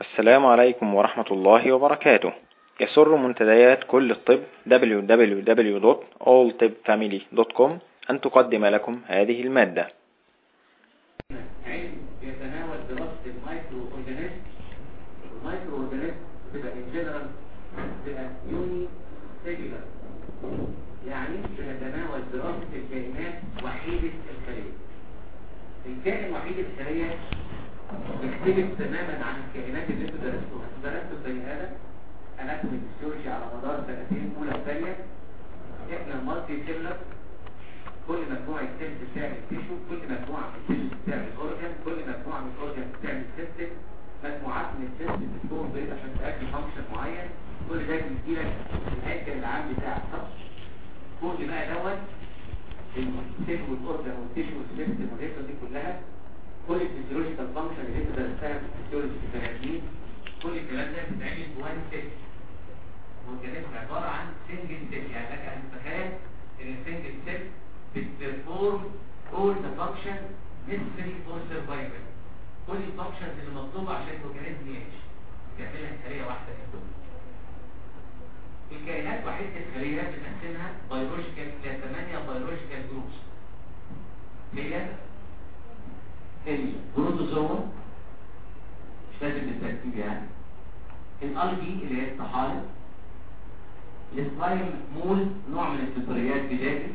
السلام عليكم ورحمة الله وبركاته يسر منتديات كل الطب www.alltibfamily.com أن تقدم لكم هذه المادة علم يتناول دراسة المايكرو اورجانيزم المايكرو اورجانيزم بتبقى ان جنرال بتبقى يوني سيلولار يعني بنتناول دراسة الكائنات وحيدة الخلية الكائن وحيد الخلية يختلف تماما عن الكائنات اللي انتوا درستوها انتوا درستوا البني ادم اناتومي فيسيولوجي على مدار سنتين اولى وثانيه احنا المالتي سيلولر كل مجموعة سيلز بتعمل تيشو كل مجموعة من السيلز بتعمل اورجان كل مجموعة من الاورجان بتعمل سيستم مجموعات من السيلز بتكون بيض عشان تأدي فانكشن معين كل ده بيديلك الهيكل العام بتاعك صح كل بقى دوت السيل والاورجان والتيشو والسيستم والهيكل دي كلها كل الفيزيولوجيكال فانكشن اللي انت درستها في الفيزيولوجي في التنازلين كل الكلام ده بيتعمل جوان سيل والجنازة عبارة عن سنجل سيل يعني لك ان تتخيل ان السنجل سيل بتperform all the function necessary for survival كل الفانكشنز اللي مطلوبة عشان الاورجانيزم يعيش بيعملها خلية واحدة كده الكائنات وحيدة الخلية بنقسمها بيولوجيكال إلى ثمانية بيولوجيكال جروبس هي البروتوزوا مش لازم بالترتيب يعني الالجي اللي هي الطحالب السلايم مول نوع من الفطريات بدائي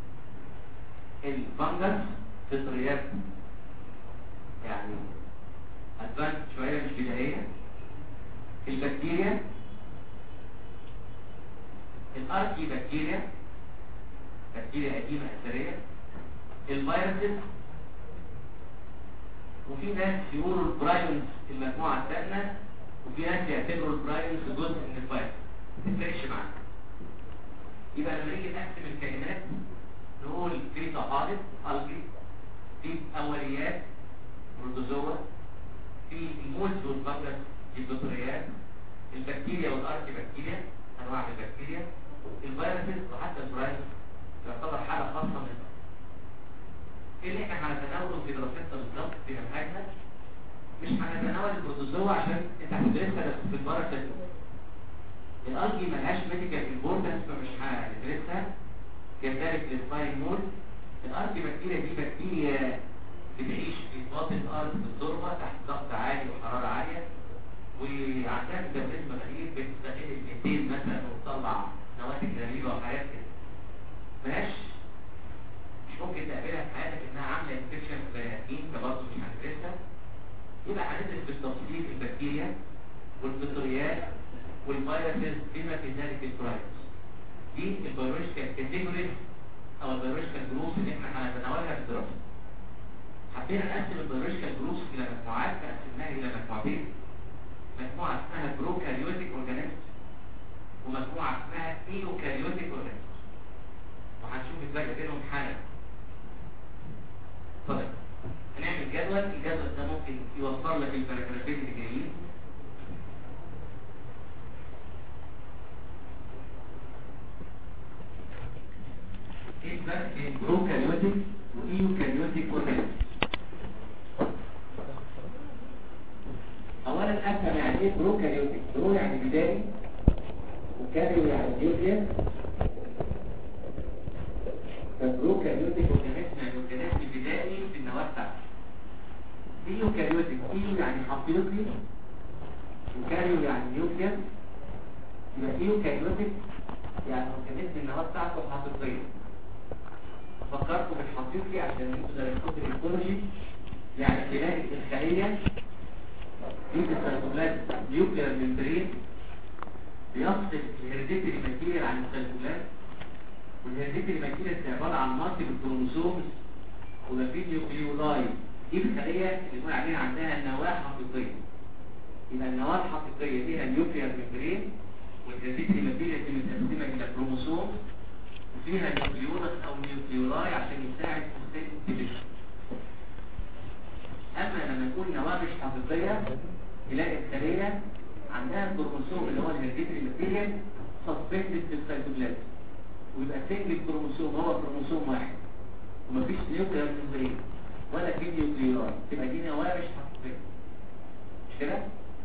الفنجس فطريات يعني ادفانس شوية مش بدائية البكتيريا الاركي بكتيريا بكتيريا قديمة اثرية الفيروسز وفي ناس يقولوا البرايونز المجموعة الثانية وفي ناس يعتبروا البرايونز جزء من الفيروس ما تفرقش معانا يبقى لما نيجي نقسم الكائنات نقول في طحالب الجي في اوليات بروتوزوا في المولز والفيروس البطريات البكتيريا والاركي بكتيريا انواع من البكتيريا الفيروسز وحتى الفيروس يعتبر حاله خاصه من ايه اللي احنا هنتناوله في دراستنا بالظبط في منهجنا مش هنتناول البروتوزوا عشان انت هتدرسها بس في المره الثانيه الالجي ملهاش ميديكال امبورتنس فمش هندرسها كذلك السباين مول الارض بكتيريا دي بكتيريا بتعيش في باطن الارض بالتربه تحت ضغط عالي وحراره عاليه وعندها ميتابوليزم غريب بتستغل الميتين مثلا وتطلع نواتج غريبه وحاجات كده ملهاش مش ممكن تقابلها في حياتك انها عامله انفكشن في بني ادمين فبرضه مش هندرسها يبقى هندرس بالتفصيل البكتيريا والفطريات والفيروسز بما في ذلك الفرايتس دي البيولوجيكال كاتيجوريز او البيولوجيكال جروبس اللي احنا هنتناولها في الدراسه حبينا نقسم البيولوجيكال جروبس الى مجموعات فقسمناها الى مجموعتين مجموعه اسمها بروكاريوتيك اورجانيزم ومجموعه اسمها ايوكاريوتيك اورجانيزم وهنشوف الفرق بينهم حالا طيب هنعمل جدول الجدول ده ممكن يوفر لك الباراجرافين اللي جايين ايه الفرق بين بروكاريوتيك وايوكاريوتيك اورجانيزم اولا افهم يعني ايه بروكاريوتيك برو يعني بدائي وكاريو يعني نيوكليس فبروكاريوتيك اورجانيزم يعني اورجانيزم بدائي في النواه بتاعته ايوكاريوتيك ايو يعني حقيقي وكاريو يعني نيوكليس يبقى ايوكاريوتيك يعني اورجانيزم النواه بتاعته حقيقيه فكرتوا بالحقيقي عشان انتوا درستوا الايكولوجي يعني خلال الخليه دي السيتوبلازم نيوكلير ممبرين بيفصل الهيريديتري ماتيريال عن السيتوبلازم والهيريديتري ماتيريال دي عباره عن مالتي بالكروموسومز ومفيش نيوكليولاي دي الخليه اللي بنقول عليها عندها النواه حقيقيه يبقى النواه الحقيقيه فيها نيوكلير ممبرين والهيريديتري ماتيريال دي متقسمه الى كروموسومز وفيها نيوكليولس او نيوكليولاي عشان يساعد في السيل اما لما نقول نواه مش حقيقيه تلاقي الخليه عندها الكروموسوم اللي هو الهيريديتري ماتيريال سسبندد في السيتوبلازم ويبقى سنجل كروموسوم هو كروموسوم واحد ومفيش نيوكلير ممبرين ولا في نيوكليولاي تبقى دي نواه مش حقيقيه مش كده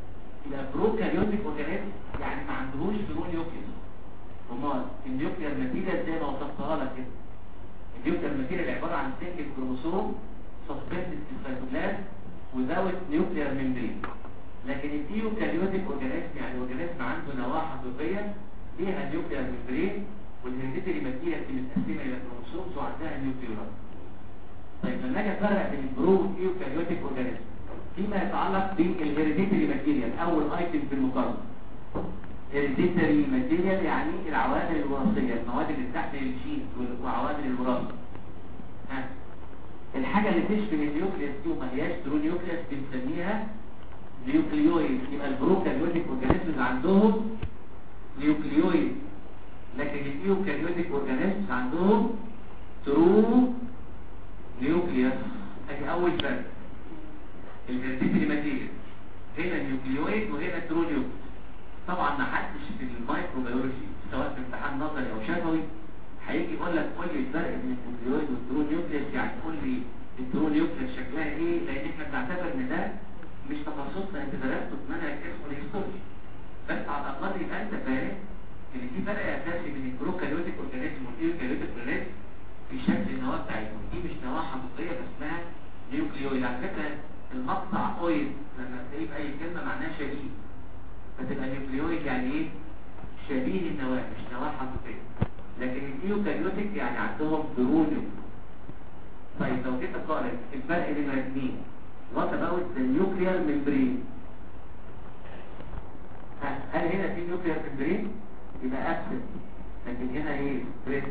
يبقى بروكاريوتيك اورجانيزم يعني ما عندهوش ثرو نيوكليس امال النيوكلير ماتيريال زي ما وصفتها لك كده النيوكلير ماتيريال عباره عن سنجل كروموسوم سسبندد في السيتوبلازم without nuclear membrane لكن الديوكاريوتيك اورجانيزم يعني اورجانيزم عنده نواه حقيقيه ليها نيوكلير ممبرين والهيريديتري ماتيريال متقسمه الى كروموسومز وعندها نيوكليورات طيب لما اجي افرق بين البرو والديوكاريوتيك اورجانيزم فيما يتعلق بالهيريديتري ماتيريال اول ايتم في المقارنه هيريديتري ماتيريال يعني العوامل الوراثيه المواد اللي تحت الجين وعوامل الوراثه ها الحاجه اللي تشبه النيوكليس دي وما هياش ترو نيوكليس بنسميها نيوكليويد يبقى البروكاريوتيك اورجانيزمز عندهم نيوكليويد لكن اليوكاريوتيك اورجانيزمز عندهم ترو نيوكليوس ادي اول فرق الهيريديتري ماتيريال هنا نيوكليويد وهنا ترو نيوكليوس طبعا ما حدش في الميكروبيولوجي سواء في امتحان نظري او شفوي هيجي يقول لك قول لي الفرق بين النيوكليويد والترو نيوكليوس يعني قول لي الترو نيوكليوس شكلها ايه لان احنا بنعتبر ان ده مش تخصصنا انت درسته في منهج اسمه الهيستولوجي بس على الاقل يبقى انت فاهم ان في فرق اساسي بين البروكاريوتيك اورجانيزم والايوكاريوتيك اورجانيزم في شكل النواه بتاعتهم دي مش نواه حقيقيه بس اسمها نيوكليويد على فكره المقطع اويد لما تلاقيه في اي كلمه معناه شبيه فتبقى نيوكليويد يعني ايه شبيه النواه مش نواه حقيقيه لكن الايوكاريوتيك يعني عندهم برونيو طيب لو جيت اقارن الفرق بين الاثنين what about the nuclear membrane هل هنا في nuclear membrane يبقى absent لكن هنا ايه present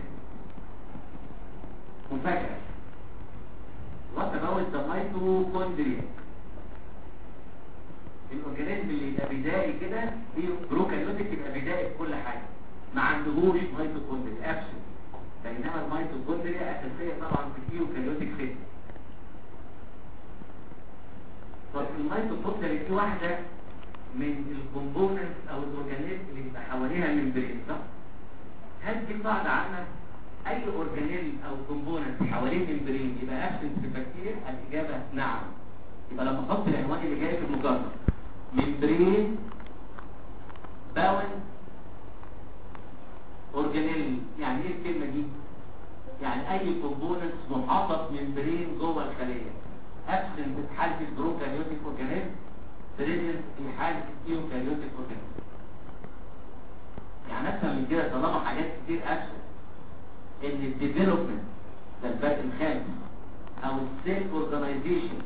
مفاجأة what about the mitochondria الاورجانيزم اللي يبقى بدائي كده في بروكاريوتيك يبقى بدائي في كل حاجة ما عندهوش ميتوكوندريا absent بينما الميتوكوندريا اساسية طبعا في اليوكاريوتيك سيستم طب الميتوكوندريا دي واحدة من الكومبوننتس او الاورجانيزم اللي بيبقى حواليها الممبرين صح؟ هل دي قاعدة عامة اي اورجانيزم او كومبوننت حوالين الممبرين يبقى ابسنت في البكتيريا الاجابة نعم يبقى لما احط العنوان اللي جاي في المقارنة ممبرين باون اورجانيزم يعني ايه الكلمة دي؟ يعني اي كومبوننتس محاطة بممبرين جوه الخلية ابسنت في حالة البروكاريوتيك اورجانيزم بريزنت في حالة اليوكاريوتيك اورجانيزم يعني افهم من كده طالما حاجات كتير ابسنت ان الديفلوبمنت ده الفرق الخامس او السيل اورجانيزيشن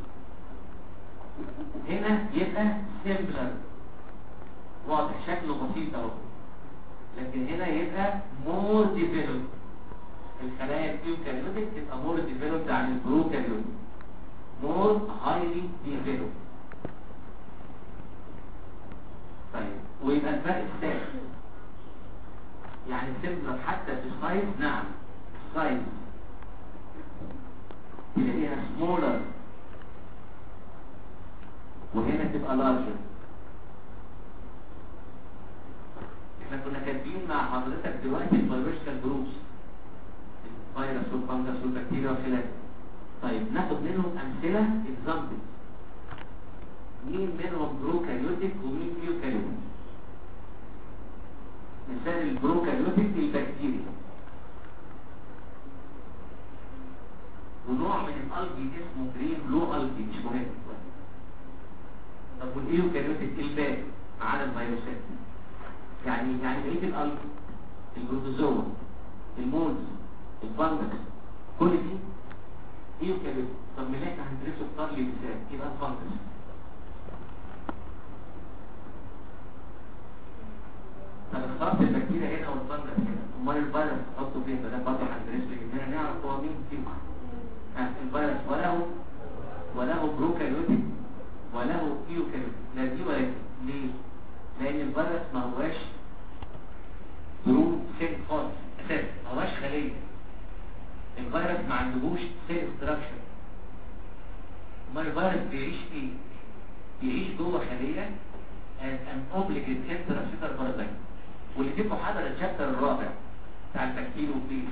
هنا يبقى سيمبلر واضح شكله بسيط اهو لكن هنا يبقى مور ديفلوب الخلايا اليوكاريوتيك تبقى مور ديفلوبد عن البروكاريوتيك مور هايلي ديفلوب طيب ويبقى الفرق الثالث يعني سيمبلر حتى في السايز نعم السايز تلاقيها سمولر وهنا تبقى لارجر احنا كنا كاتبين مع حضرتك دلوقتي البيولوجيكال جروبس الفيروس والفنجس والبكتيريا وخلافه طيب ناخد منهم امثله اكزامبل مين منهم بروكاريوتيك ومين يوكاريوتيك مثال البروكاريوتيك البكتيريا ونوع من الالجي اسمه جرين بلو الجي مش مهم طب والايوكاريوتيك الباقي ما عدا الفيروسات يعني يعني بقيه الالجي البروتوزوا المولز الفانجس كل دي ايوكاريوتيك طب من احنا هندرسه اختار لي مثال يبقى الفانجس طب اخترت البكتيريا هنا والفنجس هنا امال الفيروس تحطه فين ده برضه هندرسه يهمنا نعرف هو مين فيهم ها الفيروس وله وله بروكاريوتيك وله ايوكاريوتيك لا دي ولا دي ليه؟ لان الفيروس ما هواش برو سيل خالص اساسا ما هواش خليه الفيروس ما عندهوش سيل ستراكشر امال الفيروس بيعيش ايه؟ بيعيش جوه خليه as an obligate intracellular parasite واللي تبقوا حضر الشابتر الرابع بتاع البكتيريوفيج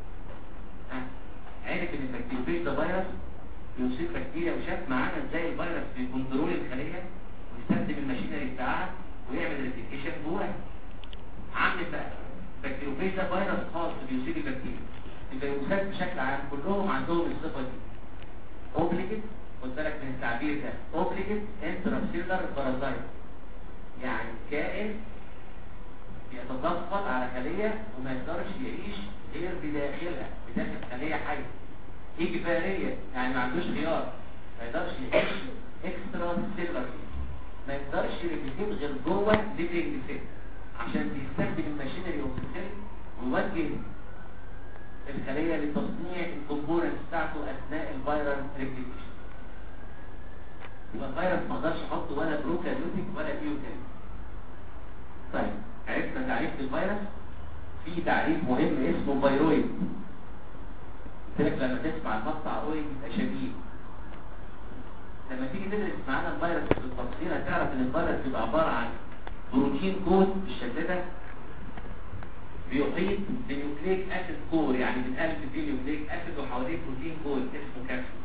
عرف ان البكتيريوفيج ده فيروس بيصيب بكتيريا وشاف معانا ازاي الفيروس بيكنترول الخليه ويستخدم الماشينري بتاع بتاعها ويعمل ريبليكيشن جواها عامل بقى بكتيروفيج ده فيروس خاص بيصيب البكتيريا الفيروسات بشكل عام كلهم عندهم الصفه دي اوبليجيت خد بالك من التعبير ده اوبليجيت انتراسيلر بارازايت يعني كائن بيتطفل على خلية وما يقدرش يعيش غير بداخلها بداخل خلية حية إجبارية يعني ما عندوش خيار ما يقدرش يعيش اكسترا سيلر ما يقدرش يريبليكيت غير جوه ليفنج سيل عشان بيستخدم الماشينري اوف السيل ويوجه الخلية لتصنيع الكومبوننتس بتاعته أثناء الفيرال ريبليكيشن يبقى الفيروس ما اقدرش احطه ولا بروكاريوتيك ولا ايوكاريوتيك طيب عرفنا تعريف الفيروس في تعريف مهم اسمه فيرويد قلت لك لما تسمع المقطع اويد يبقى شديد لما تيجي تدرس معانا الفيروس في التفصيل هتعرف ان الفيروس بيبقى عباره عن بروتين كود بالشكل ده بيحيط بنيوكليك اسيد كور يعني بنقلب فيه نيوكليك اسيد وحواليه بروتين كود اسمه كابسول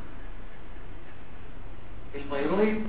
الفيرويد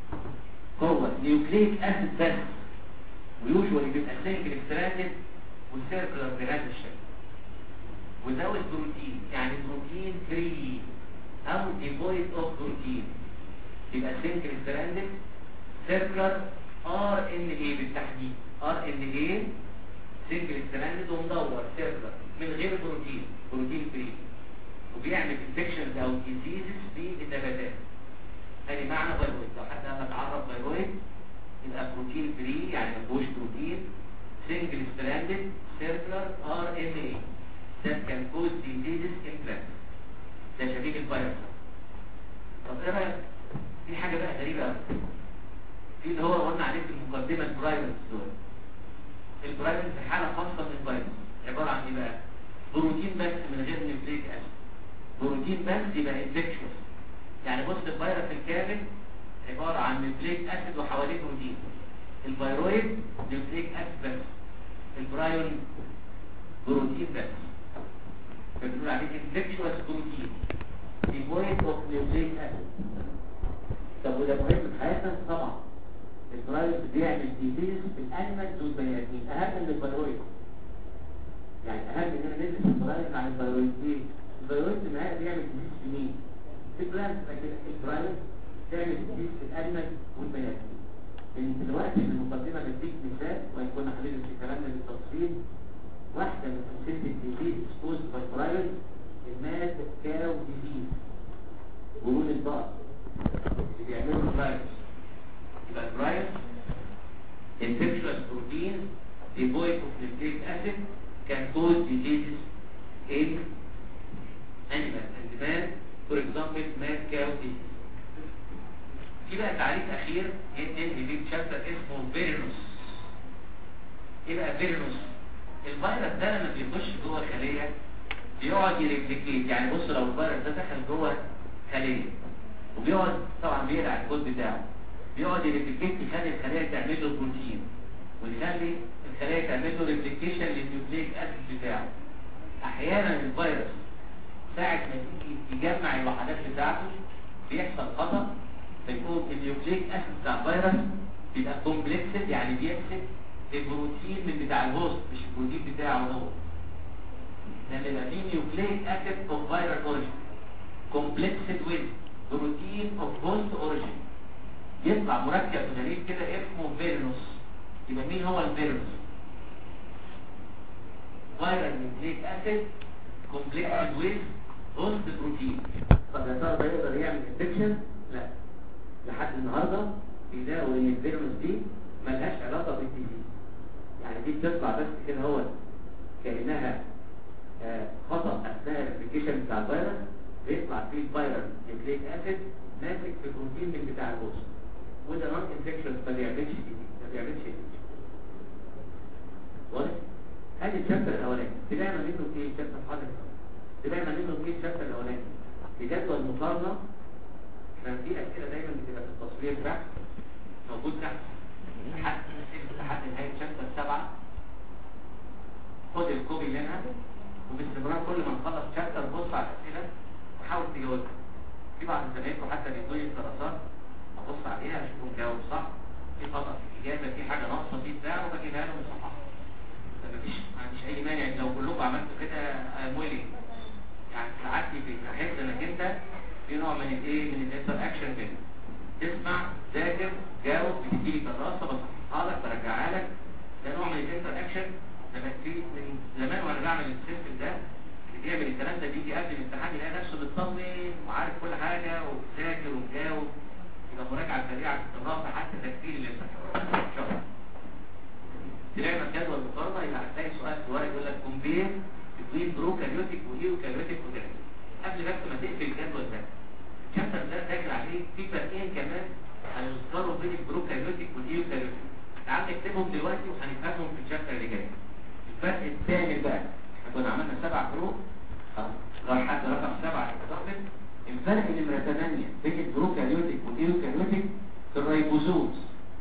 هو نيوكليك اسيد بس ويوجوالي بيبقى سنجل ستراندد والسيركلر بهذا الشكل وزود بروتين يعني بروتين فري او ديفويد اوف بروتين يبقى سنجل ستراندد سيركلر ار ان اي بالتحديد ار ان اي سنجل ستراندد ومدور سيركلر من غير بروتين بروتين فري وبيعمل انفكشنز او ديزيزز في النباتات ادي معنى فيرويد لو حد لما اتعرف فيرويد يبقى بروتين فري يعني ما فيهوش بروتين سنجل ستراندد سيركلر ار ان اي ده كان كوز ديزيزز ان بلانت ده شبيه الفيروس طب ايه رايك في حاجه بقى غريبه قوي في اللي هو قلنا عليه في المقدمه البرايفت دول البرايفت في حاله خاصه من الفيروس عباره عن ايه بقى بروتين بس من غير نيوكليك اسيد بروتين بس يبقى انفكشوس يعني بص الفيروس الكامل عبارة عن نيوكليك اسيد وحواليه بروتين الفيرويد نيوكليك اسيد بس البرايون بروتين بس فبنقول عليه انفكشوس بروتين ديفويد اوف نيوكليك اسيد طب وده مهم في حياتنا طبعا الفيروس بيعمل ديزيز في الانيمالز والبني ادمين اهم من الفيرويد يعني اهم ان انا ندرس الفيروس عن الفيرويد ليه؟ الفيرويد في النهايه بيعمل ديزيز في مين؟ في البلانت لكن الفيروس تعمل تدريس في الأجمل والبني آدمين. من دلوقتي في المقدمة بديك مثال وإن كنا هندرس في كلامنا بالتفصيل واحدة من أمثلة الديزيز سبوز باي برايل الماد كاو ديزيز جنون البقر اللي بيعملوا الفيروس يبقى الفيروس infectious protein devoid of nucleic acid can cause diseases in animals and man for example mad cow disease في بقى تعريف اخير ينهي بيه شابتر اسمه فيرينوس ايه بقى فيرينوس الفيروس ده لما بيخش جوه خليه بيقعد يريبليكيت يعني بص لو الفيروس ده دخل جوه خليه وبيقعد طبعا بيقلع الكود بتاعه بيقعد يريبليكيت يخلي الخليه تعمل له بروتين ويخلي الخليه تعمل له ريبليكيشن للنيوكليك اسيد بتاعه احيانا الفيروس ساعه ما تيجي يجمع الوحدات بتاعته بيحصل خطأ فيكون النيوكليك اسيد بتاع الفيروس بيبقى كومبلكسد يعني بيمسك البروتين من بتاع الهوست مش البروتين بتاعه هو لما يبقى فيه نيوكليك اسيد اوف فيرال اوريجين كومبلكسد ويز بروتين اوف هوست اوريجين يطلع مركب غريب كده اسمه فيرنوس يبقى مين هو الفيرنوس فيرال نيوكليك اسيد كومبلكسد ويز هوست بروتين طب يا ترى ده يقدر يعمل انفكشن لا لحد النهارده بيلاقوا ان الفيروس دي ملهاش علاقه بالديزيز يعني دي بتطلع بس كده هو كانها آه خطا اثناء الابلكيشن بتاع الفيروس بيطلع فيه الفيروس نيوكليك اسيد ماسك في بروتين من بتاع الهوست وده نون انفكشن ما بيعملش ديزيز ما بيعملش ديزيز واضح؟ ادي الشابتر الاولاني طلعنا منه ايه الشابتر حاضر طلعنا منه ايه الشابتر الاولاني بجدول المقارنه كان في اسئله دايما بتبقى في التصوير تحت موجود تحت لحد لحد نهايه شابتر سبعه خد الكوبي منها وباستمرار كل ما نخلص شابتر بص على الاسئله وحاول تجاوبها في بعض زمايلكم حتى بيدوني الدراسات ابص عليها اشوفهم جاوب صح في خطا في الاجابه تيجي الامتحان شكرا تلاقي مكان والمقارنه يبقى هتلاقي سؤال في ورق يقول لك كومبير بين بروكاريوتيك وايوكاريوتيك اورجانيزم قبل بس ما تقفل الجدول ده الشابتر ده داخل عليه في فرقين كمان هيذكروا بين البروكاريوتيك والايوكاريوتيك تعال نكتبهم دلوقتي وهنفهمهم في الشابتر اللي جاي الفرق الثاني بقى احنا كنا عملنا سبع فروق راح حد رقم سبعة اتضافت الفرق نمرة 8 بين البروكاريوتيك والايوكاريوتيك في الريبوزومز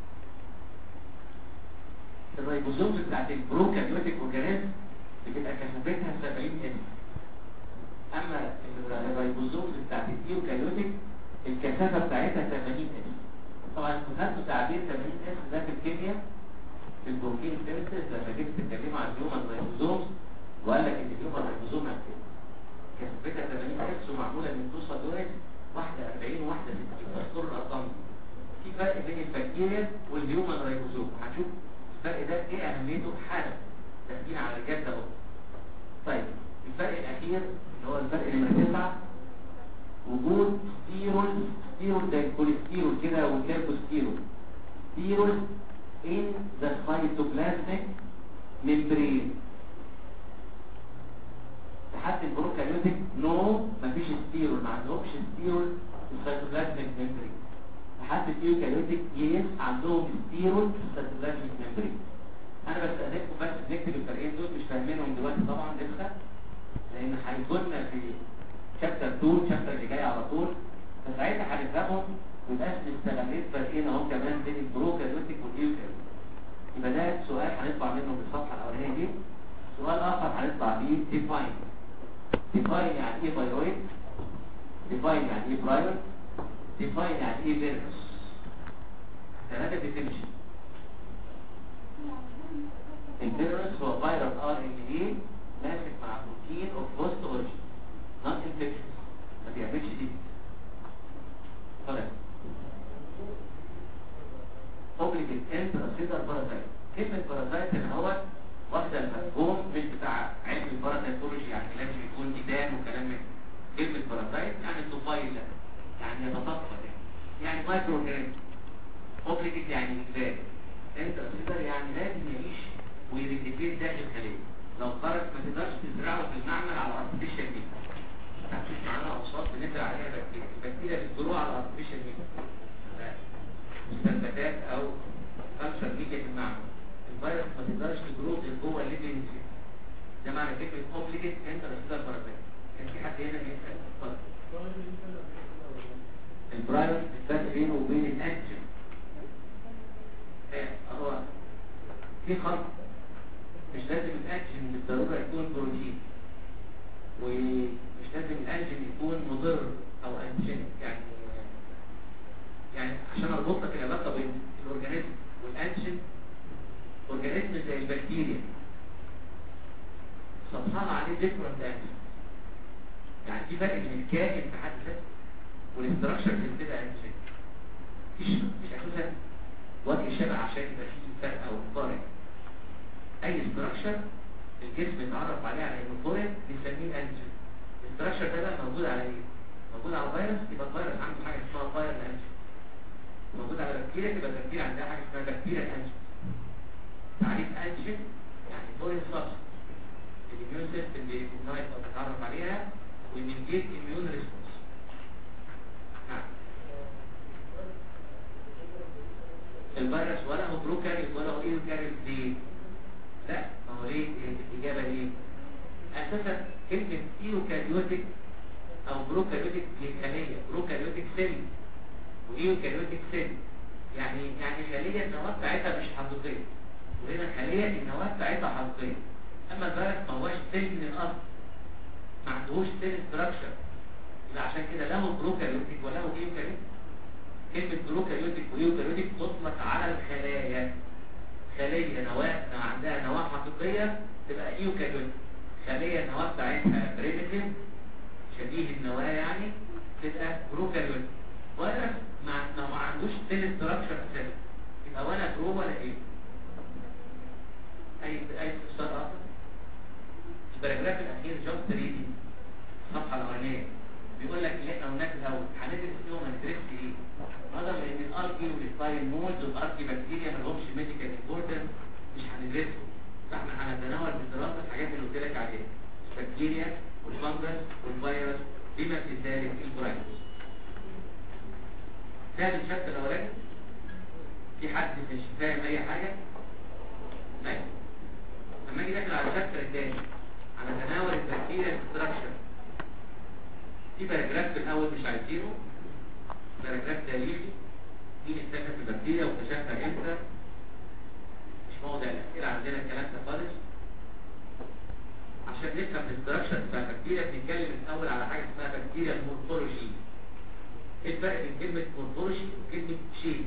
الريبوزومز بتاعت البروكاريوتيك اورجانيزم بتبقى كثافتها 70 اس اما الريبوزومز بتاعت الايوكاريوتيك الكثافه بتاعتها 80 اس طبعا خدتوا تعبير 80 اس ده في الكيمياء في البروتين سينثيز لما جيت تتكلموا عن الهيومن ريبوزومز وقال لك ان الهيومن ريبوزوم كثافتها 80 اس ومعموله من توصل دول واحده 40 وواحده 60 اذكروا الارقام في فرق بين البكتيريا والهيومن ريبوزوم هنشوف الفرق ده ايه اهميته حالا تسجيل على الجد اهو طيب الفرق الاخير اللي هو الفرق نمرة 9 وجود ستيرول ستيرول زي الكوليستيرول كده والكيربوستيرول ستيرول in the cytoplasmic membrane لحد البروكاريوتيك نو مفيش ستيرول ما عندهمش ستيرول في السيتوبلازميك ميمبرين لحد اليوكاريوتيك يس عندهم ستيرول في السيتوبلازميك ميمبرين انا بستأذنكم بس نكتب الفرقين دول مش فاهمينهم دلوقتي طبعا لسه لان هيكوننا في شابتر 2 شابتر اللي جاي على طول فساعتها هنفهمهم ويبقى استغليت فرقين اهو كمان بين البروكاريوتيك والايوكاريوتيك يبقى ده سؤال هنطلع منه في الصفحه الاولانيه دي سؤال اخر هنطلع بيه ديفاين ديفاين يعني ايه بايرويد ديفاين يعني ايه برايور ديفاين يعني ايه فيروس ثلاثه ديفينيشن الفيروس هو فيروس ار ان اي ماسك مع بروتين اوف بوست اوريجين نون انفكشن ما بيعملش دي خلاص اوبليجيت انتراسيدر بارازايت كلمه بارازايت ان هو واخده المفهوم مش بتاع علم البارازيتولوجي يعني لازم يكون ديدان وكلام من كلمه بارازايت يعني طفيله يعني يتطفل يعني يعني مايكرو اورجانيزم اوبليجيت يعني انسان انتراسيدر يعني لازم يعيش ويريكتير داخل الخليه لو خرج ما تقدرش تزرعه في المعمل على ارتفيشال ميت مفيش معانا اوصاف بنزرع عليها بكتيريا البكتيريا بتزروها على ارتفيشال ميت مستنبتات او كالتشر ميديا في المعمل الفيروس ما تقدرش تجروه غير جوه الليفنج ده معنى كلمه اوبليجيت انترستيلر بارازايت كان في حد هنا بيسال اتفضل الفيروس الفرق بينه وبين الانتيجين هو في خلط مش لازم الانتيجين بالضروره يكون بروتين ومش لازم الانتيجين يكون مضر او انتيجين يعني يعني عشان اربط لك العلاقه بين الاورجانيزم والانتيجين اورجانيزم زي البكتيريا سبحان عليه ديفرنت انتيجين يعني في فرق بين الكائن في حد ذاته والاستراكشر اللي بتبقى انتيجين مفيش مفيش اساسا وجه شبه عشان يبقى فيه فرق او مقارنه اي استراكشر الجسم يتعرف عليه على انه فورين بنسميه انتيجين الاستراكشر ده بقى موجود على ايه موجود على فيروس يبقى الفيروس عنده حاجه اسمها فايرال انتيجين موجود على بكتيريا يبقى البكتيريا عندها حاجه اسمها بكتيريا انتيجين تعريف انتيجين يعني فورين سبستنس الاميون سيستم بيريكوجنايز او بيتعرف عليها ويميديت اميون ريسبونس نعم الفيروس ولا هو بروكاريوت ولا هو ايوكاريوت ليه لا ما هو ليه الاجابه ليه اساسا كلمه ايوكاريوتيك او بروكاريوتيك للخليه بروكاريوتيك سيل وايوكاريوتيك سيل يعني يعني خليه النواه بتاعتها مش حقيقيه وهنا خليه النواه بتاعتها حقيقيه اما الفيروس ما هوش سيل من الاصل ما عندهوش سيل ستراكشر يبقى عشان كده لا هو بروكاريوتيك ولا هو ايوكاريوتيك كلمة بروكاريوتيك ويوكاريوتيك تطلق على الخلايا خلية نواة عندها نواة حقيقية تبقى ايوكاريوتيك خلية النواة بتاعتها بريمتيف شبيه النواة يعني تبقى بروكاريوتيك فيروس ما ما عندوش سيل ستراكشر اساسا يبقى ولا برو ولا ايه اي اي استفسار اخر الباراجراف الاخير جوب 3 دي الصفحه الاولانيه بيقول لك اللي احنا قلناه في الاول هندرس فيهم هندرس ايه هذا لان الاركي والسباين مولز والاركي بكتيريا ما لهمش ميديكال امبورتنس مش هندرسهم فاحنا هنتناول في الدراسه الحاجات اللي قلت لك عليها البكتيريا والفنجس والفيروس بما في ذلك الفيروس ده الشابتر الاولاني في حد مش فاهم اي حاجه ماشي لما اجي داخل على الشابتر الثاني على تناول البكتيريا ستراكشر في باراجراف في الاول مش عايزينه باراجراف تاريخي مين اكتشف البكتيريا واكتشفها امتى مش موضع الاسئله عندنا الكلام ده خالص عشان نفهم الاستراكشر بتاع البكتيريا بنتكلم الاول على حاجه اسمها بكتيريا مورفولوجي ايه الفرق بين كلمه مورفولوجي وكلمه شيب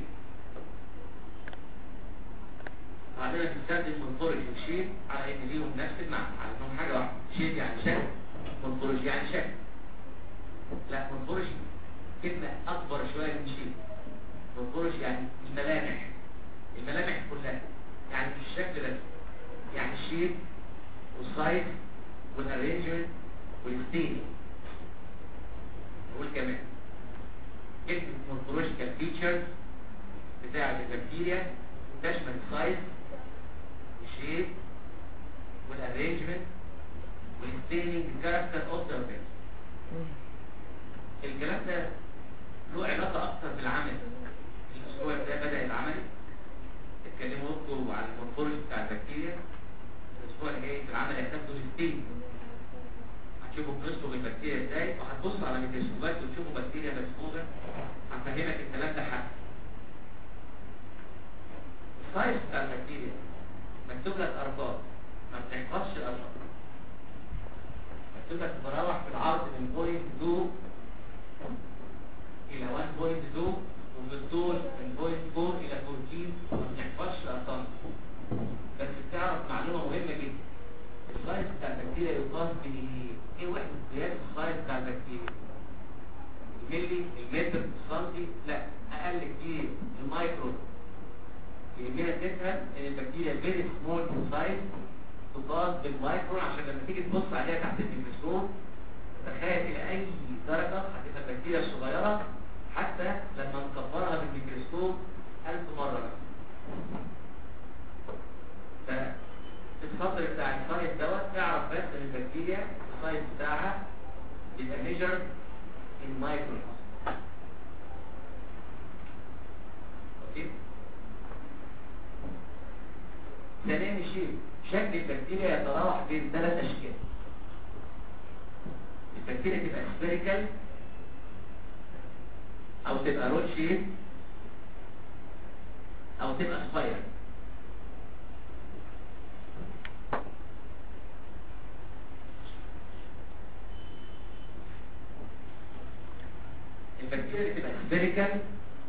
بعدين بنستخدم مورفولوجي وشيب على ان ليهم نفس المعنى على انهم حاجه واحده شيب يعني شكل مورفولوجي يعني شكل لا مورفولوجي كلمه اكبر شويه من شيب مورفولوجي يعني الملامح الملامح كلها يعني مش الشكل بس يعني الشيب والسايز والارينجمنت والستيل نقول كمان كلمة مورفولوجيكال فيتشرز بتاعة البكتيريا تشمل السايز والشيب والارينجمنت والستيلينج كاركتر اوف ذا الكلام ده له علاقة أكتر بالعمل الأسبوع ده بدأ العمل اتكلموا لكم عن المورفولوجي بتاع البكتيريا الاسبوع اللي جاي في العمل هتاخدوا الستين هتشوفوا بنصبغ البكتيريا ازاي وهتبصوا على ميكروسكوبات وتشوفوا بكتيريا مسبوغه هفهمك الكلام ده حق السايز بتاع البكتيريا مكتوب لك ارقام ما بتحفظش الارقام مكتوب لك تتراوح في العرض من بوينت 2 الى 1.2 وفي الطول من بوينت 4 الى 14 ما بتحفظش الارقام بس بتعرف معلومة مهمة جدا السايز بتاع البكتيريا يقاس بايه؟ ايه وحدة قياس السايز بتاع البكتيريا؟ الملي المتر السنتي لا اقل كتير المايكرو يهمنا تفهم ان البكتيريا فيري سمول سايز تقاس بالمايكرون عشان لما تيجي تبص عليها تحت الميكروسكوب تخيل الى اي درجة هتبقى البكتيريا الصغيرة حتى لما نكبرها بالميكروسكوب ألف مرة بس فالسطر بتاع السايز دوت تعرف بس ان البكتيريا السايز بتاعها بيبقى ميجر ان مايكرون اوكي ثانيا شيء شكل البكتيريا يتراوح بين ثلاث اشكال البكتيريا تبقى سفيريكال او تبقى رود شيب او تبقى سبايرال البكتيريا اللي تبقى سبيريكال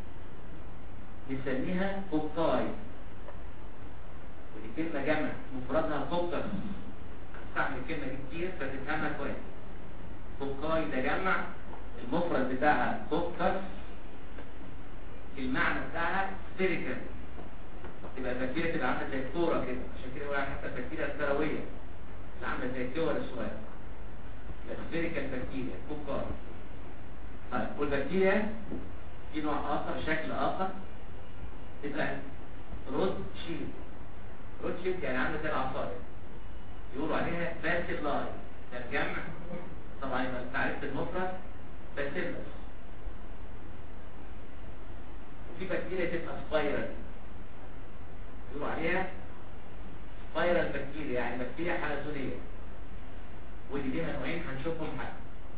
بنسميها كوكاي ودي كلمة جمع مفردها كوكس هنستعمل الكلمة دي كتير فتفهمها كويس كوكاي ده جمع المفرد بتاعها كوكس المعنى بتاعها سبيريكال تبقى البكتيريا تبقى عامله زي الكوره كده عشان كده بقول حتى البكتيريا الكرويه اللي عامله زي الكور الصغيره السبيريكال بكتيريا كوكاي طيب والبكتيريا في نوع اخر شكل اخر تبقى رود شيب رود شيب يعني عامله زي العصايه يقولوا عليها باسيلاي ده الجمع طبعا يبقى تعريف المفرد باسيلس وفي بكتيريا تبقى سبايرال يقولوا عليها سبايرال بكتيريا يعني بكتيريا حلزونيه ودي ليها نوعين هنشوفهم حاجه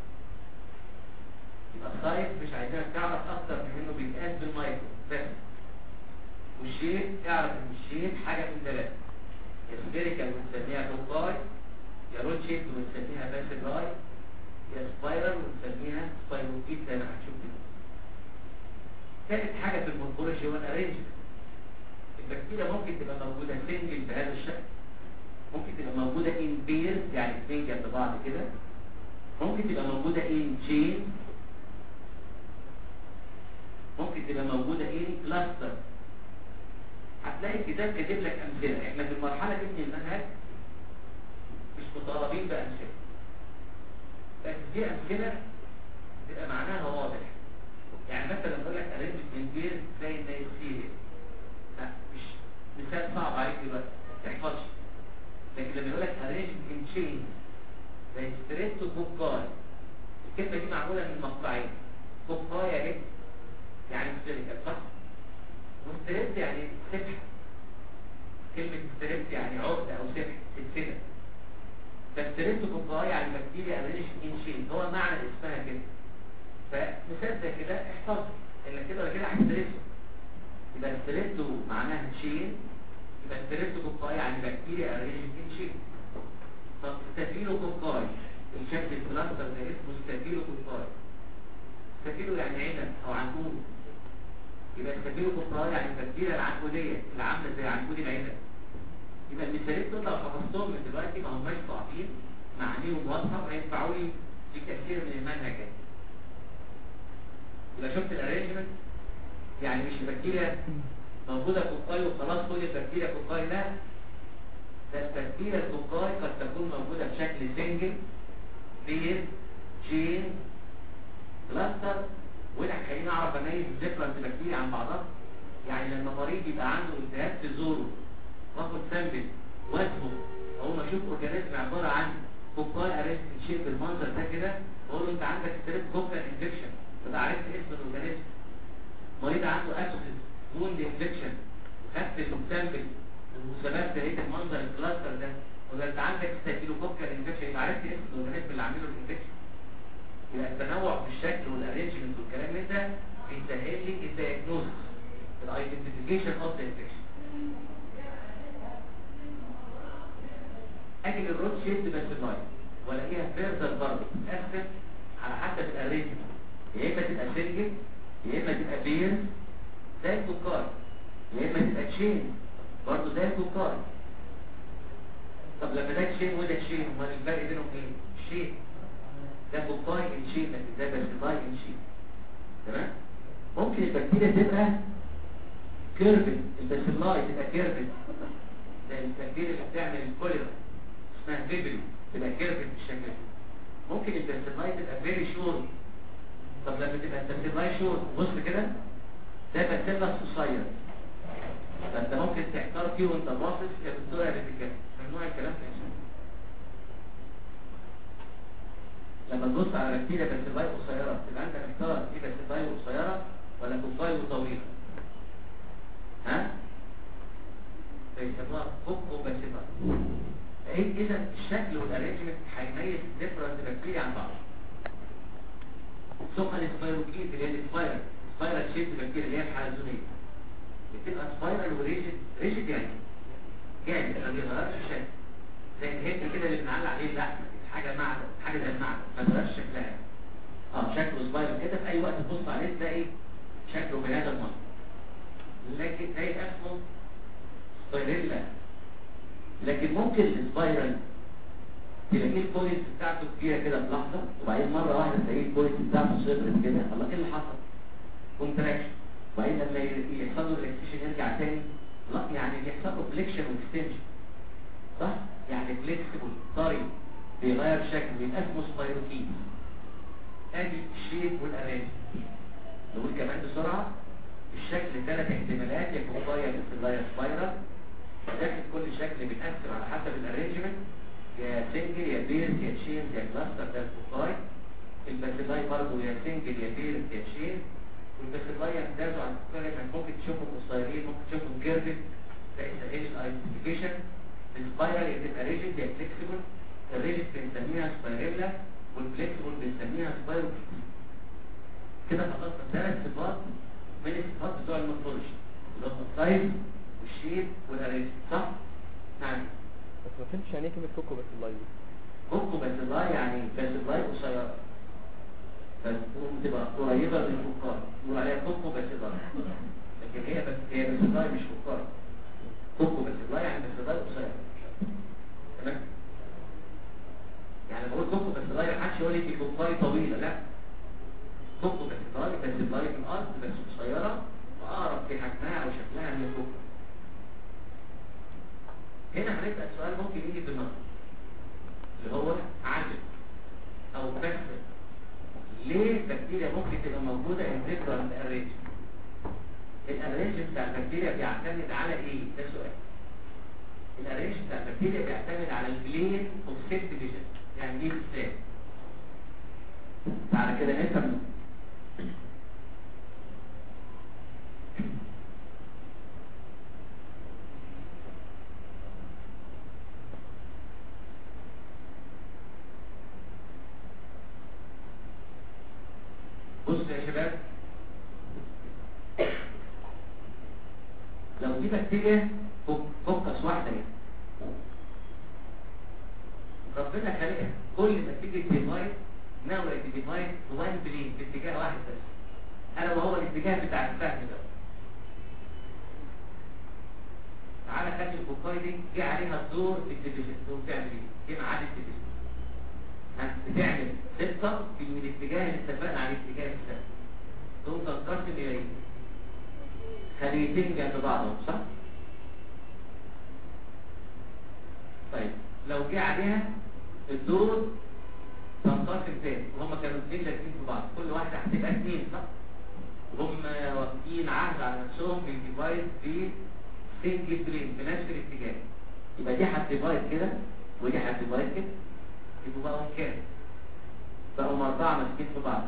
يبقى السايز مش عايزينك تعرف اكتر من انه بيتقاس بالمايكرو بس والشيب اعرف ان الشيب حاجه من ثلاثه يا سبيريكال بنسميها كوكاي يا رود شيب بنسميها باسيلاي يا سبايرال بنسميها سبايروكيت زي ما هنشوف كده ثالث حاجه في المورفولوجي هو الارينجمنت البكتيريا ممكن تبقى موجوده سنجل بهذا الشكل ممكن تبقى موجوده ان بير يعني اثنين جنب بعض كده ممكن تبقى موجوده ان تشين ممكن تبقى موجودة ايه كلاستر هتلاقي الكتاب كاتب لك امثله احنا في المرحله دي من المنهج مش مطالبين بامثله لكن دي امثله تبقى معناها واضح يعني مثلا لما اقول لك ارينج من بير زي النيوكلير لا مش مثال صعب عليك دلوقتي ما تحفظش لكن لما يقول لك ارينج ان تشين زي ستريت وكوكاي الكلمه دي معموله من مقطعين كوكاي اهي يعني سيليكا صح وستريت يعني سبحه كلمه ستريت يعني عقده او سبحه سلسله فالستريت وكوكاي يعني بكتيريا ارينج ان تشين هو معنى اسمها كده فمثال زي كده احفظ انك كده ولا كده هتدرسه يبقى ستريتو معناها تشين يبقى ستريتو كوكاي يعني بكتيريا ارينج تشين طب ستافيلو كوكاي الشكل الكلاستر ده اسمه ستافيلو كوكاي ستافيلو يعني عنب او عنقود يبقى ستافيلو كوكاي يعني البكتيريا العنقوديه اللي عامله زي عنقود العنب يبقى المثالين دول لو حفظتهم من دلوقتي ما هماش صعبين معانيهم واضحه وهينفعوا لي في كثير من المنهج يعني يبقى شفت الارينجمنت يعني مش البكتيريا موجودة كوكاي وخلاص كل البكتيريا كوكاي لا ده البكتيريا الكوكاي قد تكون موجودة بشكل سنجل بير جين كلاستر وده هيخليني اعرف اميز الديفرنت بكتيريا عن بعضها يعني لما مريض يبقى عنده التهاب في زوره واخد سامبل واسمه اول ما اشوف اورجانيزم عباره عن كوكاي اريست شيب بالمنظر ده كده بقول له انت عندك ستريب كوكاي انفكشن فبقى عرفت اسم الاورجانيزم مريض عنده اسوسيس ووند انفكشن خدت السامبل وثبت لقيت المنظر الكلاستر ده ولا انت عندك ستافيلوكوكال انفكشن يبقى عرفت اسم الاورجانيزم اللي عامله الانفكشن يبقى التنوع في الشكل والارينجمنت والكلام ده بيسهل لي الدايجنوستس الايدنتيفيكيشن اوف ذا انفكشن اجي للروت شيفت باسيلاي والاقيها فيرزر برضه تقسم على حسب الارينجمنت يا اما تبقى سنجل يا اما تبقى بير زي الكوكاي يا اما تبقى تشين برضه زي الكوكاي طب لما ده تشين وده تشين امال الفرق بينهم ايه؟ شين ده كوكاي ان شين لكن ده باسيلاي ان شين تمام؟ ممكن البكتيريا تبقى كيرفد الباسيلاي تبقى كيرفد زي البكتيريا اللي بتعمل الكوليرا اسمها فيبري تبقى كيرفد بالشكل ده ممكن الباسيلاي تبقى فيري شورت طب لما تبقى الباسيلاي شورت بص كده ده باسيلا قصير فانت ممكن تحتار فيه وانت باصص يا دكتور يا بتتكلم ممنوع الكلام ده لما تبص على بكتيريا باسيلاي قصيره تبقى انت محتار دي باسيلاي قصيره ولا كوكاي طويله ها فيسموها كوكو باسيلاي ايه اذا الشكل والارينجمنت هيميز ديفرنت بكتيريا عن بعض ثم السبايروكيت اللي هي السبايرال سبايرال شيب بكتيريا اللي هي الحلزونيه بتبقى سبايرال وريجيد ريجيد يعني جامد ما بيغيرش الشكل زي الهيد كده اللي بنعلق عليه اللحمه حاجه معدن حاجه زي المعدن ما بيغيرش شكلها اه شكله سبايرال كده في اي وقت تبص عليه تلاقي شكله بني ادم مصري لكن ده اسمه سبايريلا لكن ممكن السبايرال تلاقيه البوينت بتاعته كبيره كده في لحظه وبعدين مره واحده تلاقيه البوينت بتاعته صغرت كده الله ايه اللي حصل كونتراكشن وبعدين لما يحصل له ريلاكسيشن يرجع تاني لا يعني بيحصل له فليكشن واكستنشن صح يعني فليكسبل طري بيغير شكله يبقى اسمه سبايروكيت ادي الشيب والارانج نقول كمان بسرعه الشكل ثلاث احتمالات يا كوبايا مثل سبايرال لكن كل شكل بيتقسم على حسب الارينجمنت يا سنجل يا بيرز يا تشين يا كلاستر ده الكوكاي الباسيلاي برضه يا سنجل يا بيرز يا تشين والباسيلاي يمتازوا عن الكوكاي لانك ممكن تشوفهم قصيرين ممكن تشوفهم كيرفد ده يسهل الايدنتيفيكيشن السبايرال يا تبقى ريجيد يا فليكسبل الريجيد بنسميها سبايريلا والفليكسبل بنسميها سبايروكيت كده خلصنا ثلاث صفات من الصفات بتوع المورفولوجي اللي هم السايز والشيب والارينج صح؟ نعم بس ما فهمتش يعني ايه كلمه كوكو بس الله دي كوكو باسيلاي يعني باسيلاي قصيرة بس بتبقى قريبة من الفقار نقول عليها كوكو باسيلاي لكن هي بس هي باسيلاي مش فقار كوكو باسيلاي يعني باسيلاي قصيرة تمام يعني بقول كوكو باسيلاي محدش يقول لي دي كوكاي طويلة لا كوكو باسيلاي باسيلاي في الأرض بس قصيرة وأقرب في حجمها أو شكلها من الكوكو هنا هنسأل سؤال ممكن يجي في النظر اللي هو عجل او بس ليه البكتيريا ممكن تبقى موجودة in different الارينج الارينج بتاع البكتيريا بيعتمد على ايه ده سؤال الارينج بتاع البكتيريا بيعتمد على البلين اوف سيل ديفيجن يعني ايه ازاي تعالى كده نفهم بص يا شباب لو دي بكتيريا فوك- فوكس واحدة هنا ربنا خلقها كل ما تيجي ديفايس ناوي ديفايس وان بلين في اتجاه واحد بس انا وهو الاتجاه بتاع الفهم ده تعالى خلي الفوكاي دي جه عليها الدور في الديفيجن تقوم تعمل ايه؟ دي معاد الديفيجن ها، بتعمل خطه في من الاتجاه اللي اتفقنا على الاتجاه الثاني تقوم تنقسم الى ايه؟ خليتين جنب بعضهم صح؟ طيب لو جه عليها الدور تنقسم تاني وهم كانوا اثنين لازمين في بعض كل واحده هتبقى اثنين صح؟ وهم واخدين عهد على نفسهم بالديفايس في سنجل برين بنفس الاتجاه يبقى دي هتديفايس كده ودي هتديفايس كده يبقوا بقوا كام؟ بقوا أربعة ماسكين في بعض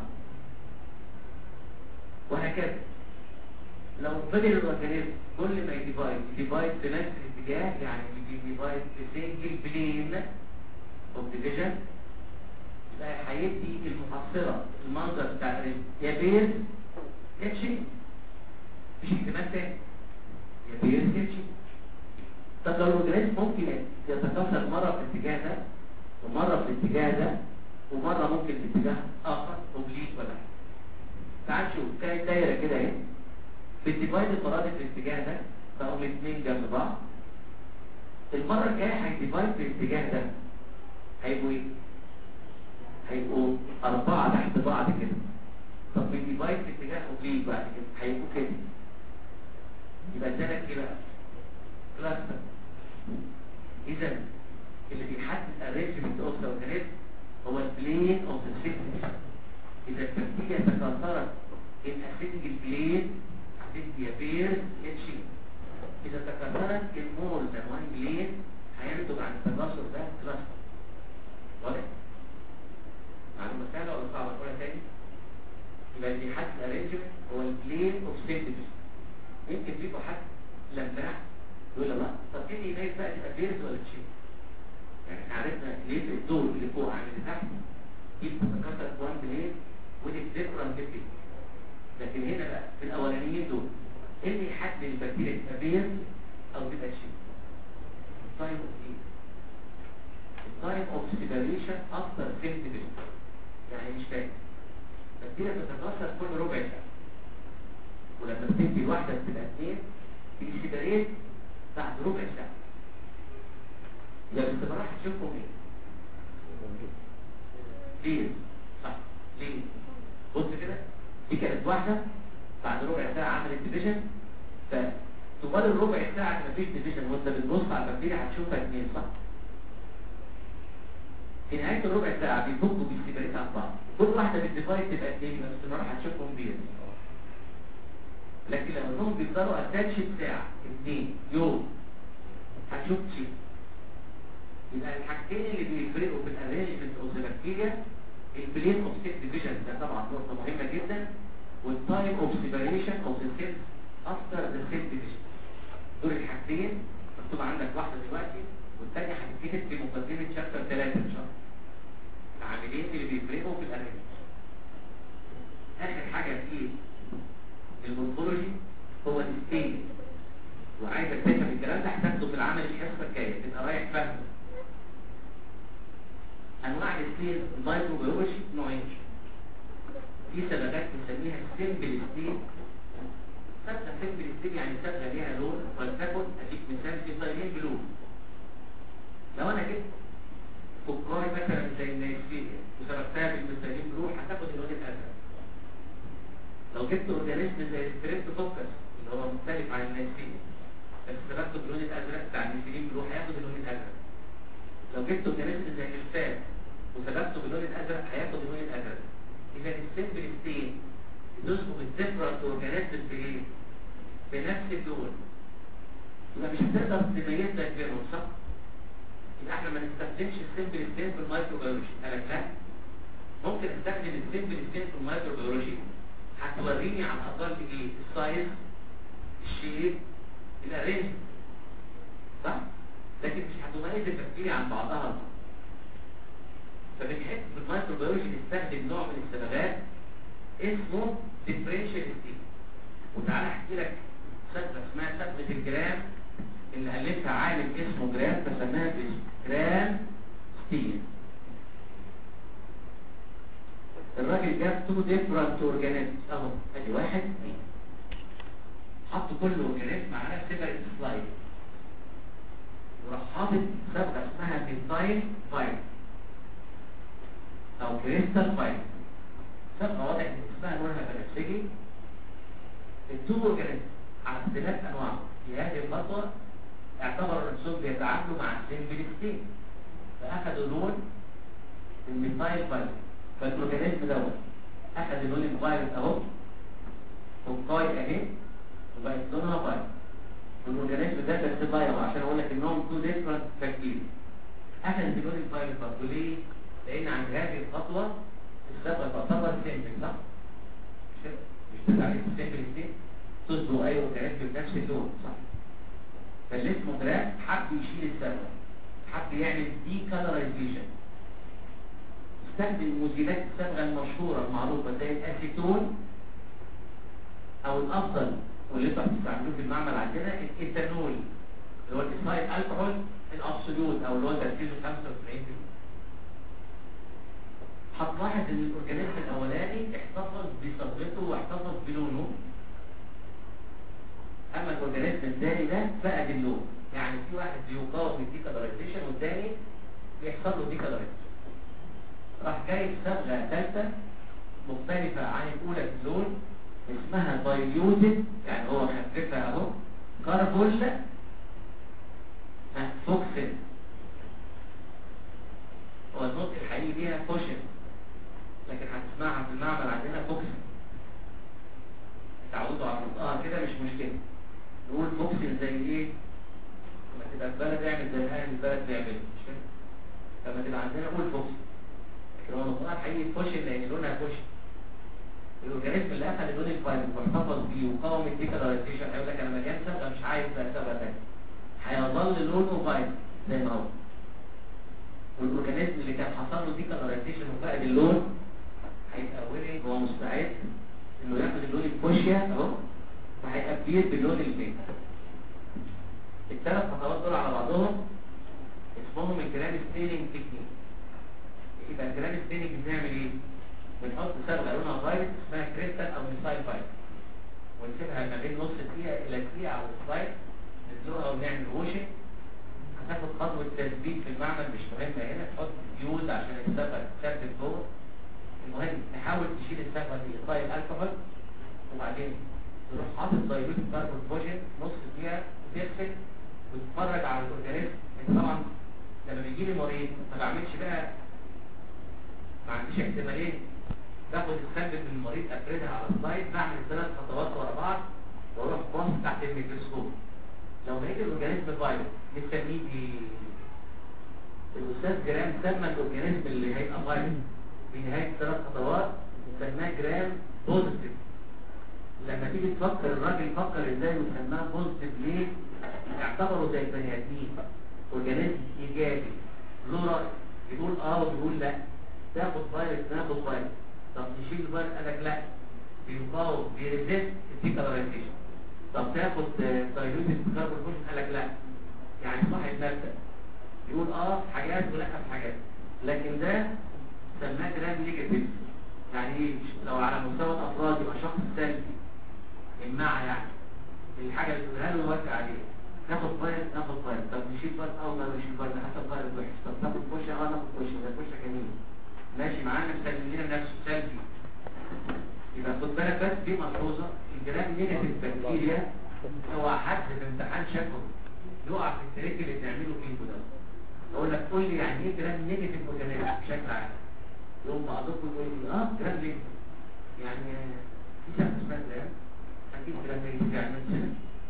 وهكذا لو فضل الأورجانيزم كل ما يديفايس يديفايس في نفس الاتجاه يعني يديفايس في سنجل بلين اوف ديفيجن يبقى هيدي المحصلة المنظر بتاع الرجل يا بيز يا شيء مش احتمال تاني يا بيز يا شيء طب لو الاورجانيزم ممكن يتكاثر مرة في الاتجاه ده ومرة في الاتجاه ده ومرة ممكن في اتجاه آخر اوبليك ولا حاجة تعال نشوف كانت دايرة كده اهي بالديفايد المرة دي في الاتجاه ده بقوا الاثنين جنب بعض المرة الجاية هيديفايد في الاتجاه ده هيبقوا ايه؟ هيبقوا أربعة تحت بعض كده طب بالديفايد في اتجاه اوبليك بعد كده هيبقوا كده يبقى ادالك ايه بقى؟ كلاستر اذا اللي بيحدد الريجمنت اوف ذا اورجانيزم هو البلين اوف ذا سيستم اذا البكتيريا تكاثرت in a single plane هتدي appears in shape اذا تكاثرت in more than one plane هينتج عن التكاثر ده كلاستر واضح؟ معلومة سهلة ولا صعبة أقولها تاني؟ يبقى اللي بيحدد الريجمنت هو البلين اوف سيستم يمكن فيكم حد لماح يقول لا طب ايه اللي يميز بقى تبقى بيرز ولا تشيل يعني احنا عرفنا ليه في الدور اللي فوق عن اللي تحت دي بتتكسر في وان بليد ودي بتكرم جدا لكن هنا بقى في الاولانيين دول ايه اللي يحدد البكتيريا تبقى بيرز او تبقى تشيل التايم اوف ايه التايم اوف سيبريشن اكتر سيل ديفيجن يعني مش فاهم البكتيريا بتتكسر كل ربع ساعه ولما بتدي واحده بتبقى اثنين بيسيبريت بعد ربع ساعة يا باستمرار هتشوفهم ايه ليه صح ليه بص كده دي كانت واحدة بعد ربع ساعة عملت ديفيجن فتمر الربع ساعة ما فيش ديفيجن وانت بتبص على البكتيريا هتشوفها اثنين صح في نهاية الربع ساعة بيفكوا بيسيبريت عن بعض كل واحدة بالديفايس تبقى اثنين يبقى باستمرار هتشوفهم بيه لكن لما انهم بيفضلوا اتاتش ساعة اثنين يوم هتشوف شيء يبقى الحاجتين اللي بيفرقوا في الارينجمنت اوف ذا بكتيريا البلين اوف سيل ديفيجن ده طبعا نقطة مهمة جدا والتايم اوف سيبريشن اوف ذا سيلز افتر ذا سيل ديفيجن دول الحاجتين مكتوب عندك واحدة دلوقتي والثانية هتتكتب في مقدمة شابتر 3 ان شاء الله العاملين اللي بيفرقوا في الارينجمنت اخر حاجة في المورفولوجي هو الستيج وعايزك تفهم الكلام ده هتاخده في العمل الحصه الجايه تبقى رايح فاهمه انواع الستيج المايكروبيولوجي نوعين في سببات بنسميها سيمبل ستيج ثابته سيمبل ستيج يعني ثابته ليها لون ولتكن اديك مثال في طيرين بلون لو انا جبت فكاي مثلا زي النيسيريا وسببتها بالمثالين بلون هتاخد اللون الازرق لو جبت اورجانيزم زي الستريبت فوكس اللي هو مختلف عن النيسين بس سببته باللون الازرق بتاع النيسين بلو هياخد اللون الازرق لو جبت اورجانيزم زي الفات وسببته باللون الازرق هياخد اللون الازرق اذا السيمبل ستين يدوسوا بالديفرنت اورجانيزم بايه؟ بنفس اللون يبقى مش هتقدر تميز لك بينهم صح؟ يبقى احنا ما نستخدمش السيمبل ستين في المايكروبيولوجي قالك لا ممكن استخدم السيمبل ستين في المايكروبيولوجي هتوريني على الاقل ايه؟ السايز الشيب الارينج صح؟ لكن مش هتميز التفكيري عن بعضها فبنحب في المايكروبيولوجي نستخدم نوع من الصبغات اسمه differential ستيل وتعالى احكي لك صبغه اسمها صبغه الجرام اللي الفها عالم اسمه جرام فسماها جرام ستيل الراجل جاب تو ديفرنت اورجانيزمز اهو ادي واحد اثنين حط كل اورجانيزم على سيبريت سلايد وراح حاطط صبغه اسمها ميثايل فايل او كريستال فايل صبغه واضح ان اسمها لونها بنفسجي التو اورجانيزم على اختلاف انواعهم في هذه الخطوه اعتبروا نفسهم بيتعاملوا مع السيمبلستين فاخذوا لون الميثايل فايل فالاورجانيزم دوت اخذ اللون الفايروس اهو فكاي اهي وبقت لونها فايروس والاورجانيزم ده بس فايروس عشان اقول لك انهم تو ديفرنت بكتيريا اخذ اللون الفايروس برضه ليه؟ لان عند هذه الخطوه الصبغه تعتبر سيمبل صح؟ مش كده؟ مش بتاع السيمبل ستيت تصبغ اي اورجانيزم بنفس اللون صح؟ فاللي اسمه جراف حب يشيل الصبغه حب يعمل دي كالرايزيشن استخدم مزيلات الصبغه المشهوره المعروفه زي الاسيتون او الافضل واللي انتوا بتستعملوه في المعمل عندنا الايثانول اللي هو الاسمايل الكحول الابسوليوت او اللي هو تركيزه 95% هتلاحظ ان الاورجانيزم الاولاني احتفظ بصبغته واحتفظ بلونه اما الاورجانيزم الثاني ده فقد اللون يعني في واحد بيقاوم الديكالرايزيشن والثاني بيحصل له ديكالرايزيشن راح جايب صبغه ثالثه مختلفه عن الاولى في اللون اسمها دايليوتد يعني هو خففها اهو كاربول فوكسل هو النطق الحقيقي ليها كوشن لكن هتسمعها في المعمل عندنا فوكسل اتعودوا على نطقها كده مش مشكله نقول فوكسل زي ايه لما تبقى في بلد اعمل زي اهل البلد بيعملوا مش كده لما تبقى عندنا قول فوكسل لكن هو نطقها الحقيقي كوشن لان لونها كوشن الاورجانيزم اللي اخذ اللون الفايل واحتفظ بيه وقاوم الديكالرايزيشن هيقول لك انا مليان صبغه مش عايز صبغه ثانيه هيظل لونه فايل زي ما هو والاورجانيزم اللي كان حصل له ديكالرايزيشن وفقد اللون هيبقى ويلي هو مستعد انه ياخد اللون الفوشيا اهو وهيبقى كبير باللون البيت الثلاث خطوات دول على بعضهم اسمهم الجرام ستيننج تكنيك يبقى الجرام ستيننج بنعمل ايه؟ بنحط صبغه لونها فايت اسمها كريستال او ميثايل فايت ونسيبها ما بين نص دقيقه الى دقيقه على السلايد ندلقها ونعمل ووشنج هتاخد خطوه تثبيت في المعمل مش مهمه هنا تحط فيوز عشان الصبغه تثبت جوه المهم تحاول تشيل الصبغه دي طيب الكحول وبعدين تروح حاطط دايلوت كاربون فوجن نص دقيقه وتغسل وتتفرج على الاورجانيزم انت طبعا لما بيجي لي مريض ما بعملش بقى ما عنديش احتمالين باخد السامبل من المريض افردها على السلايد بعمل ثلاث خطوات ورا بعض واروح باص تحت الميكروسكوب لو لقيت الاورجانيزم فايروس نسميه دي الاستاذ جرام سمى الاورجانيزم اللي هيبقى فايروس في نهايه ثلاث خطوات سماه جرام بوزيتيف لما تيجي تفكر الراجل يفكر ازاي وسماه بوزيتيف ليه اعتبره زي البني ادمين اورجانيزم ايجابي له راي يقول اه ويقول لا تاخد فايروس تاخد فايروس طب نشيل الفايروس قال لك لا بيقاوم بيريزيست الديكالرايزيشن طب تاخد دايلوتد كاربون فوشن قال لك لا يعني صاحب مبدا يقول اه في حاجات ولا في حاجات لكن ده سماه جرام نيجاتيف يعني ايه لو على مستوى الافراد يبقى شخص سلبي امنع يعني الحاجه اللي تقولها له وقت عليه ناخد فايروس ناخد فايروس طب نشيل فايروس او ما نشيل فايروس حسب فايروس وحش طب ناخد فوشه اه ناخد فوشه ده فوشه جميل ماشي معانا مسلم لنا نفسه سلبي يبقى خد بالك بس دي ملحوظه الجرام نيجاتيف بكتيريا هو حد في امتحان شكله يقع في التريك اللي بنعمله فيه ده اقول لك قول لي يعني ايه جرام نيجاتيف اورجانيزم بشكل عام يقوم بعضكم يقول لي اه جرام نيجاتيف يعني في شخص اسمها جرام اكيد جرام نيجاتيف يعمل كده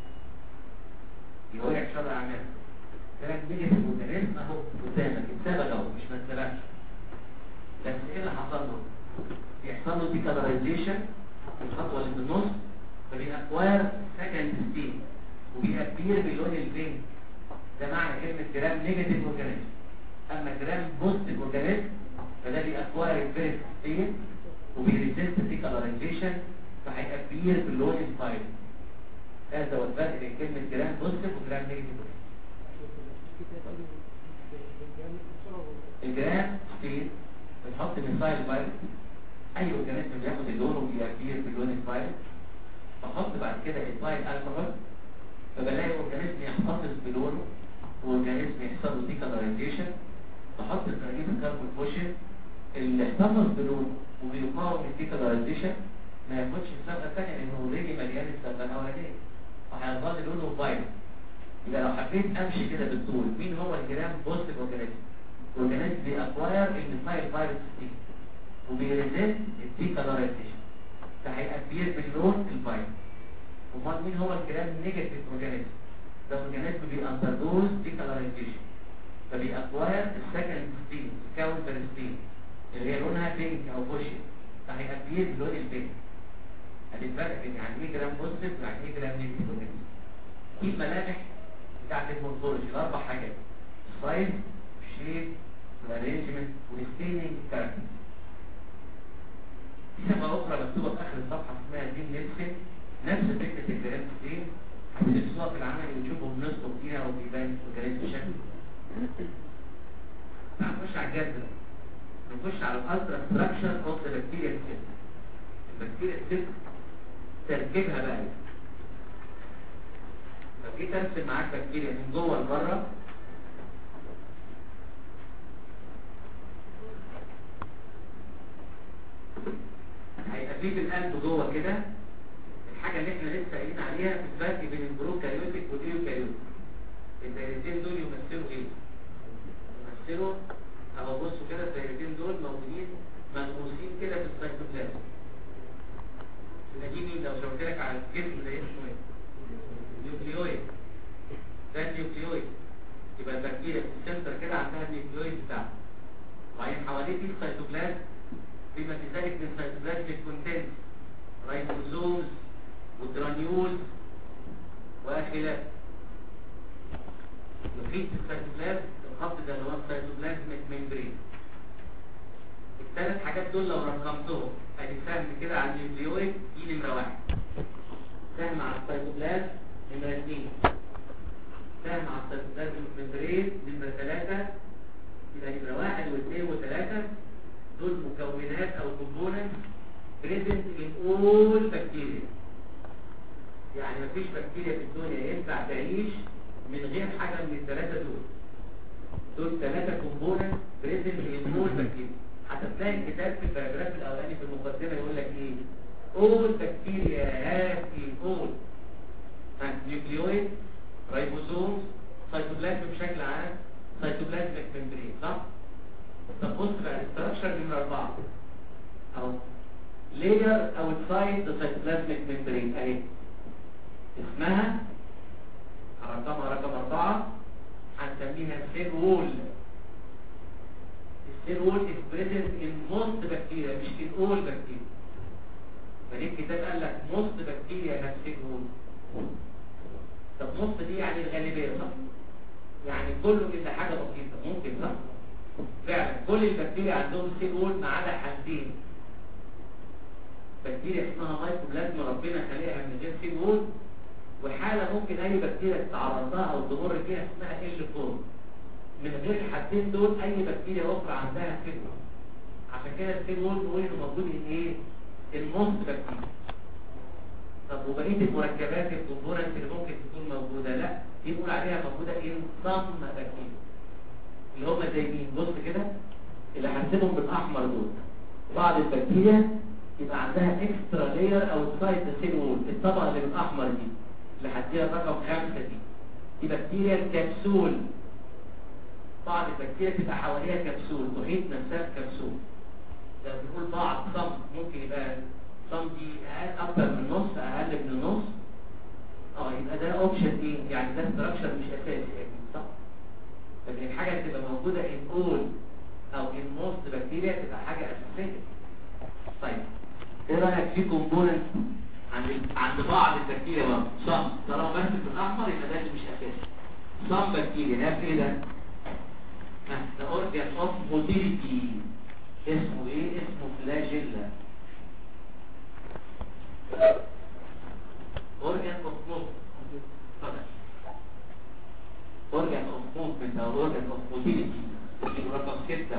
يقول لك شر اعمال جرام نيجاتيف اورجانيزم اهو قدامك اتسبق اهو مش ما اتسبقش بس ايه اللي حصل له؟ يحصل له ديكالرايزيشن الخطوه اللي في النص فبيأكوار سكند ستيت وبيأبير باللون البينك ده معنى كلمة جرام نيجاتيف اورجانيزم اما جرام بوزيتيف اورجانيزم فده بيأكوار الفيرست ستيت وبيريزيست ديكالرايزيشن فهيأبير باللون الفايل هذا هو الفرق بين كلمة جرام بوزيتيف وجرام نيجاتيف الجرام ستيت بنحط ميثايل فايروس اي اورجانيزم بياخد اللون وبيأبير باللون الفايل بحط بعد كده ايثايل الكحول فبلاقي اورجانيزم يحتفظ بلونه واورجانيزم يحصل له ديكالرايزيشن بحط التركيب الكربون بوشن اللي احتفظ بلونه وبيقاوم الديكالرايزيشن ما ياخدش الصبغه الثانيه لانه اوريدي مليان الصبغه الاولانيه وهيظل لونه فايروس يبقى لو حبيت امشي كده بالطول مين هو الجرام بوزيتيف اورجانيزم اورجانيزم بيأكواير الميثايل فايروس دي وبيريزيست الديكالرايزيشن فهيأبير باللون الفايروس امال مين هو الجرام نيجاتيف اورجانيزم ده اورجانيزم بيأندردوز ديكالرايزيشن فبيأكواير السكند ستين الكاونتر ستين اللي هي لونها بينك او بوشي فهيأبير باللون البينك ادي الفرق بين يعني ايه جرام بوزيتيف ويعني ايه جرام نيجاتيف اورجانيزم دي الملامح بتاعت المورفولوجي الاربع حاجات السايز الشيب والارينجمنت والستيننج كاركتر في صفحه اخرى مكتوبه في اخر الصفحه اسمها دين نيلسون نفس فكره الجرام ستين هتدرسوها في العمل وتشوفوا بنسبه فيها وبيبان الجرام بشكل نخش على الجهاز ده نخش على الالترا ستراكشر اوف ذا بكتيريا سيل البكتيريا سيل تركيبها بقى إيه؟ لو جيت ارسم معاك بكتيريا من جوه لبره هيبقى في بالقلب جوه كده الحاجه اللي احنا لسه قايلين عليها في الفرق بين البروكاريوتيك والايوكاريوتيك الدايرتين دول يمثلوا ايه؟ يمثلوا اهو بصوا كده الدايرتين دول موجودين مدروسين كده في السيتوبلازم تلاقيني لو شاورت لك على الجسم ده اسمه ايه؟ نيوكليويد ده النيوكليويد يبقى البكتيريا في السنتر كده عندها النيوكليويد بتاعها وبعدين حواليه في السيتوبلازم بما في ذلك من سيتوبلازميك كونتنت رايبوزومز والجرانيولز وخلافه يحيط السيتوبلازم الخط ده اللي هو السيتوبلازميك ممبرين الثلاث حاجات دول لو رقمتهم ادي سهم كده على النيوكليويد دي نمره واحد سهم على السيتوبلازم نمره اثنين سهم على السيتوبلازم ممبرين نمره ثلاثه يبقى نمره واحد واثنين وثلاثه دول مكونات او كومبوننت بريزنت ان اول بكتيريا يعني مفيش بكتيريا في الدنيا ينفع تعيش من غير حاجه من الثلاثه دول دول ثلاثه كومبوننت بريزنت ان اول بكتيريا هتلاقي الكتاب في الباراجراف الاولاني في المقدمه يقول لك ايه اول بكتيريا هاف اول نيوكليويد رايبوزومز سيتوبلازم بشكل عام سيتوبلازميك ممبرين صح طب بص بقى الاستراكشر نمره اربعه اهو layer outside the cytoplasmic membrane اهي اسمها رقمها رقم اربعه هنسميها سيل وول السيل وول is present in most bacteria مش in all bacteria فليه الكتاب قال لك most bacteria have سيل وول طب most دي يعني الغالبية صح؟ يعني كله إلا حاجة بسيطة ممكن صح؟ فعلا كل البكتيريا عندهم سيل وول ما عدا حالتين بكتيريا اسمها مايكوبلازم ربنا خلقها من غير سيل وول وحالة ممكن أي بكتيريا تتعرض لها أو تمر فيها اسمها ال فور من غير الحالتين دول أي بكتيريا أخرى عندها سيل وول عشان كده السيل وول نقول إنه موجود إن إيه؟ الموست بكتيريا طب وبقية المركبات الكومبوننت اللي ممكن تكون موجودة لا دي بنقول عليها موجودة إن صم بكتيريا اللي هم زي مين بص كده اللي هنسيبهم بالأحمر دول بعض البكتيريا يبقى عندها اكسترا لاير او سايد سيل وول الطبقه اللي بالاحمر دي اللي هديها رقم خمسة دي دي بكتيريا الكبسول بعض البكتيريا تبقى حواليها كبسول تحيط نفسها بكبسول لو بنقول بعض صم ممكن يبقى صم دي اقل اكتر من نص اقل من النص اه يبقى ده اوبشن ايه يعني ده ستراكشر مش اساسي اكيد صح لكن الحاجه اللي تبقى موجوده ان اول او ان موست بكتيريا تبقى حاجه اساسيه طيب ايه رايك في كومبوننت عند عند بعض البكتيريا برضه صم طالما بس في الاحمر يبقى ده اللي مش اساسي صم بكتيريا ده في ايه ده ده اورجان اوف موتيليتي اسمه ايه اسمه فلاجيلا اورجان اوف موت اتفضل اورجان اوف موفمنت او اورجان اوف موتيليتي رقم 6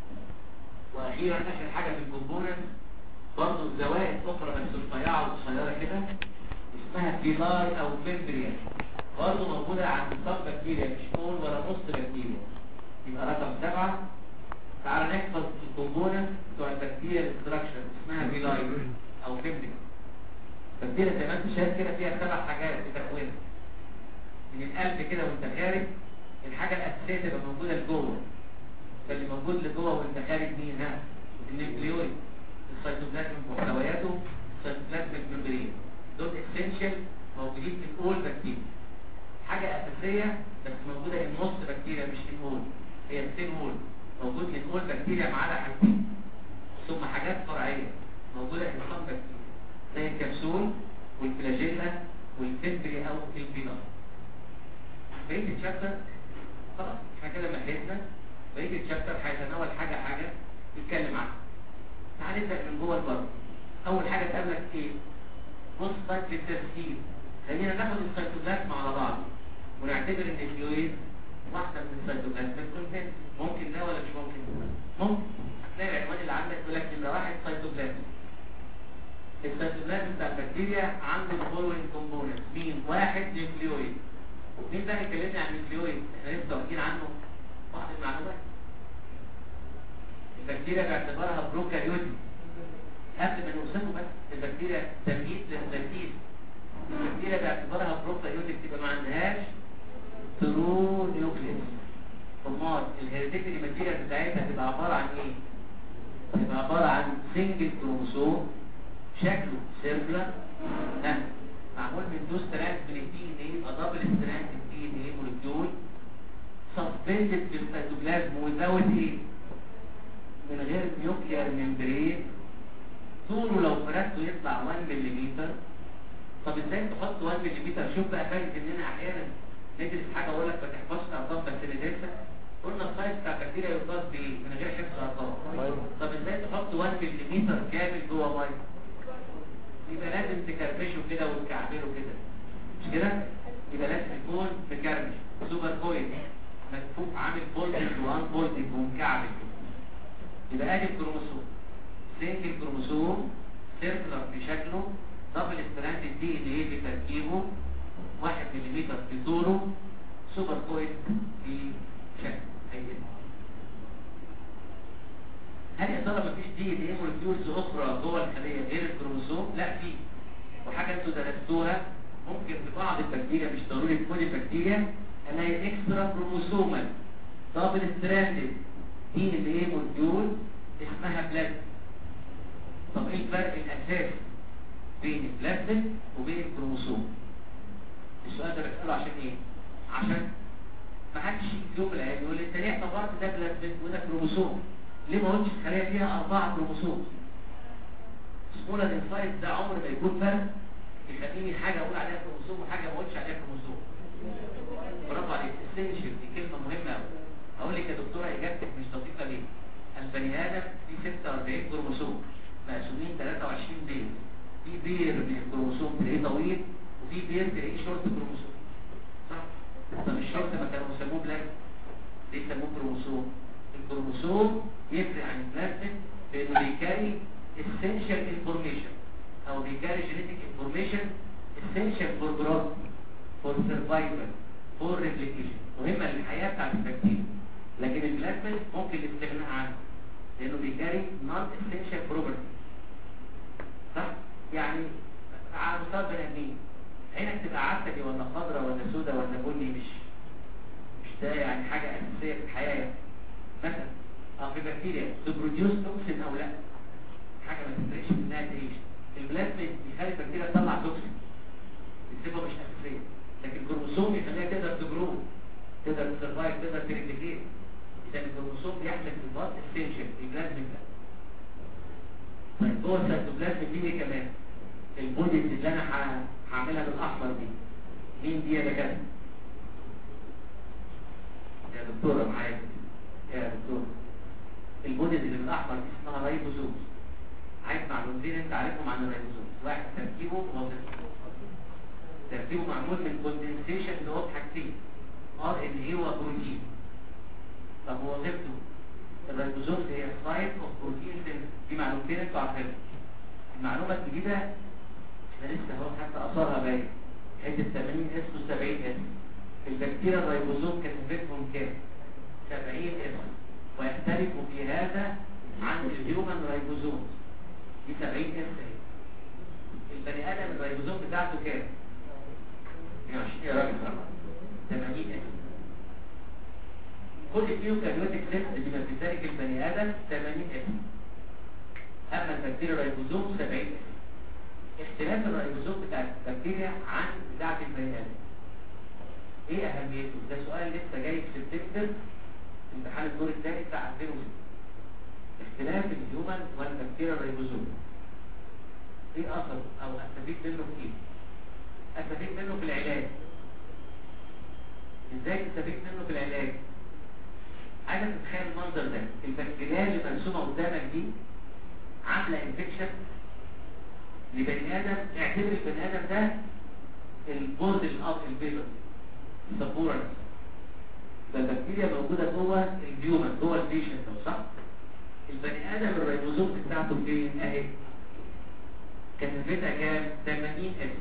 واخيرا اخر حاجه في الكومبوننت برضه زوائد اخرى بس رفيعه وقصيره كده اسمها فيلاي او فيمبريا برضه موجوده عند الصف بكتيريا مش اول ولا نص بكتيريا يبقى رقم سبعة تعال نحفظ الكومبوننت بتوع البكتيريا الاستراكشر اسمها فيلاي او فيمبريا البكتيريا زي ما انت شايف كده فيها سبع حاجات بتكوينها من القلب كده وانت خارج الحاجه الاساسيه تبقى موجوده لجوه فاللي موجود لجوه وانت خارج مين ها النيوكليويد السيتوبلازم ومحتوياته السيتوبلازم الممبرين دول اسينشال موجودين في الاول بكتيريا حاجه اساسيه بس موجوده في نص بكتيريا مش في الاول هي السين وول موجود في الاول بكتيريا ما عدا حاجتين ثم حاجات فرعيه موجوده في نص بكتيريا زي الكبسول والفلاجيلا والفيبري او البينار بقيه الشابتر خلاص احنا كده مهدنا بقيه الشابتر هيتناول حاجه حاجه نتكلم عنها تعال نبدا من جوه البر اول حاجه تقابلك ايه بص طيب في الترتيب خلينا ناخد السيتوبلازم على بعض ونعتبر ان الفلويد واحده من السيتوبلازم بتكون ممكن ده ولا مش ممكن ممكن هتلاقي العنوان اللي عندك يقول لك ان واحد سيتوبلازم السيتوبلازم بتاع البكتيريا عنده الفولوينج كومبوننت مين واحد نيوكليويد مين بقى يكلمني عن النيوكليويد احنا لسه واخدين عنه بعض المعلومات البكتيريا باعتبارها بروكاريوتي قبل ما نوصفه بس البكتيريا تمهيد للتركيز البكتيريا باعتبارها بروكاريوتي بتبقى ما عندهاش ترو نيوكليس امال الهيريديتري ماتيريال بتاعتها هتبقى عباره عن ايه؟ هتبقى عباره عن سنجل كروموسوم شكله سيركلر ها معمول من دو ستراند من الدي ان ايه يبقى دبل ستراند الدي ان ايه مولكيول سسبندد في السيتوبلازم وزود ايه؟ من غير نيوكليار ممبرين طوله لو فردته يطلع 1 ملم طب ازاي تحط 1 ملم شوف بقى فايده اننا احيانا ندرس حاجه اقول لك ما تحفظش ارقام بس ندرسها قلنا السايز بتاع البكتيريا يقاس بايه من غير حفظ ارقام طب ازاي تحط 1 ملم كامل جوه ميه يبقى لازم تكرمشه كده وتكعبله كده مش كده يبقى لازم يكون مكرمش سوبر كويل مدفوق عامل فولتج وان فولتج ومكعبل يبقى ادي الكروموسوم سنجل كروموسوم سيركلر في شكله دبل ستراند دي ان ايه في تركيبه 1 ملم في طوله سوبر كويل في شكله هيئته هل يا ترى مفيش دي ان ايه مولكيولز اخرى جوه الخليه غير الكروموسوم لا في وحاجه انتوا درستوها ممكن في بعض البكتيريا مش ضروري في كل البكتيريا الاقي اكسترا كروموسومال دبل ستراندد دي ان ايه مولكيول اسمها بلازم طب ايه الفرق الاساسي بين البلازم وبين الكروموسوم السؤال ده بساله عشان ايه عشان ما حدش يوم العيال يقول لي انت ليه اعتبرت ده بلازم وده كروموسوم ليه ما قلتش الخليه فيها اربعه كروموسوم سمولا الانسايت ده عمر ما يكون فرق يخليني حاجه اقول عليها كروموسوم وحاجه ما اقولش عليها كروموسوم برافو عليك السنشر دي كلمه مهمه قوي اقول لك يا دكتوره اجابتك مش دقيقه ليه البني ادم فيه 46 كروموسوم مقسومين 23 بير في بير من الكروموسوم تلاقيه طويل وفي بير تلاقيه شورت كروموسوم صح طب الشورت ما كانوا بيسموه بلاك ليه سموه كروموسوم الكروموسوم يفرق عن البلازم لانه بيكاري essential information او بيكاري genetic information essential for growth for survival for replication مهمة للحياة بتاعت البكتيريا لكن البلازميد ممكن الاستغناء عنه لانه بيكاري non essential property صح؟ يعني على مستوى البني ادمين عينك تبقى عسلي ولا خضراء ولا سوداء ولا بني مش مش ده يعني حاجة أساسية في الحياة يعني. مثلا اه في بكتيريا تبروديوس توكسين او لا حاجة ما تفرقش منها تعيش البلازميد بيخلي البكتيريا تطلع توكسين الصفه مش اساسيه لكن الكروموسوم يخليها تقدر تجرو تقدر تسرفايف تقدر تريبليكيت اذا الكروموسوم بيحمل في الباص اسينشال البلازميد ده طيب جوه السيتوبلازم دي ايه كمان البوديز اللي انا ه- هعملها بالاحمر دي مين دي يا دكاتره يا دكتوره معايا يا دكتور البوديز اللي بالاحمر دي اسمها رايبوزوم عايز معلومتين انت عارفهم عن الرايبوزوم واحد تركيبه وظيفته تركيبه معمول من كوندنسيشن اللي هو حاجتين ار ان اي وبروتين طب وظيفته الرايبوزوم هي سلايد اوف بروتين سينث دي معلومتين انتوا عارفينها المعلومه الجديده احنا لسه اهو حتى اثرها باين حته 80 اس و70 اس البكتيريا الرايبوزوم كثافتهم كام 70 اس ويختلف في هذا عن الهيومن رايبوزوم دي 70 اس اهي البني ادم الرايبوزوم بتاعته كام 120 يا راجل 80 اس كل اليوكاريوتيك سيلز اللي بتمتلك البني ادم 80 اس اما البكتيريا الرايبوزوم 70 اس اختلاف الرايبوزوم بتاع البكتيريا عن بتاعه البني ادم ايه اهميته ده سؤال لسه جاي في سبتمبر امتحان الدور الثاني بتاع 2006 اختلاف الهيومن والبكتيريا الرايبوزوم ايه اثره او استفيد منه في ايه استفيد منه في العلاج ازاي تستفيد منه في العلاج عايزك تتخيل المنظر ده البكتيريا اللي مرسومه قدامك دي عامله انفكشن لبني ادم اعتبر البني ادم ده البورد الاب البيبر السبوره ده البكتيريا موجوده جوه الهيومن جوه البيشنت صح البني ادم الريبوزوم بتاعته فين اهي كثافتها كام 80 اس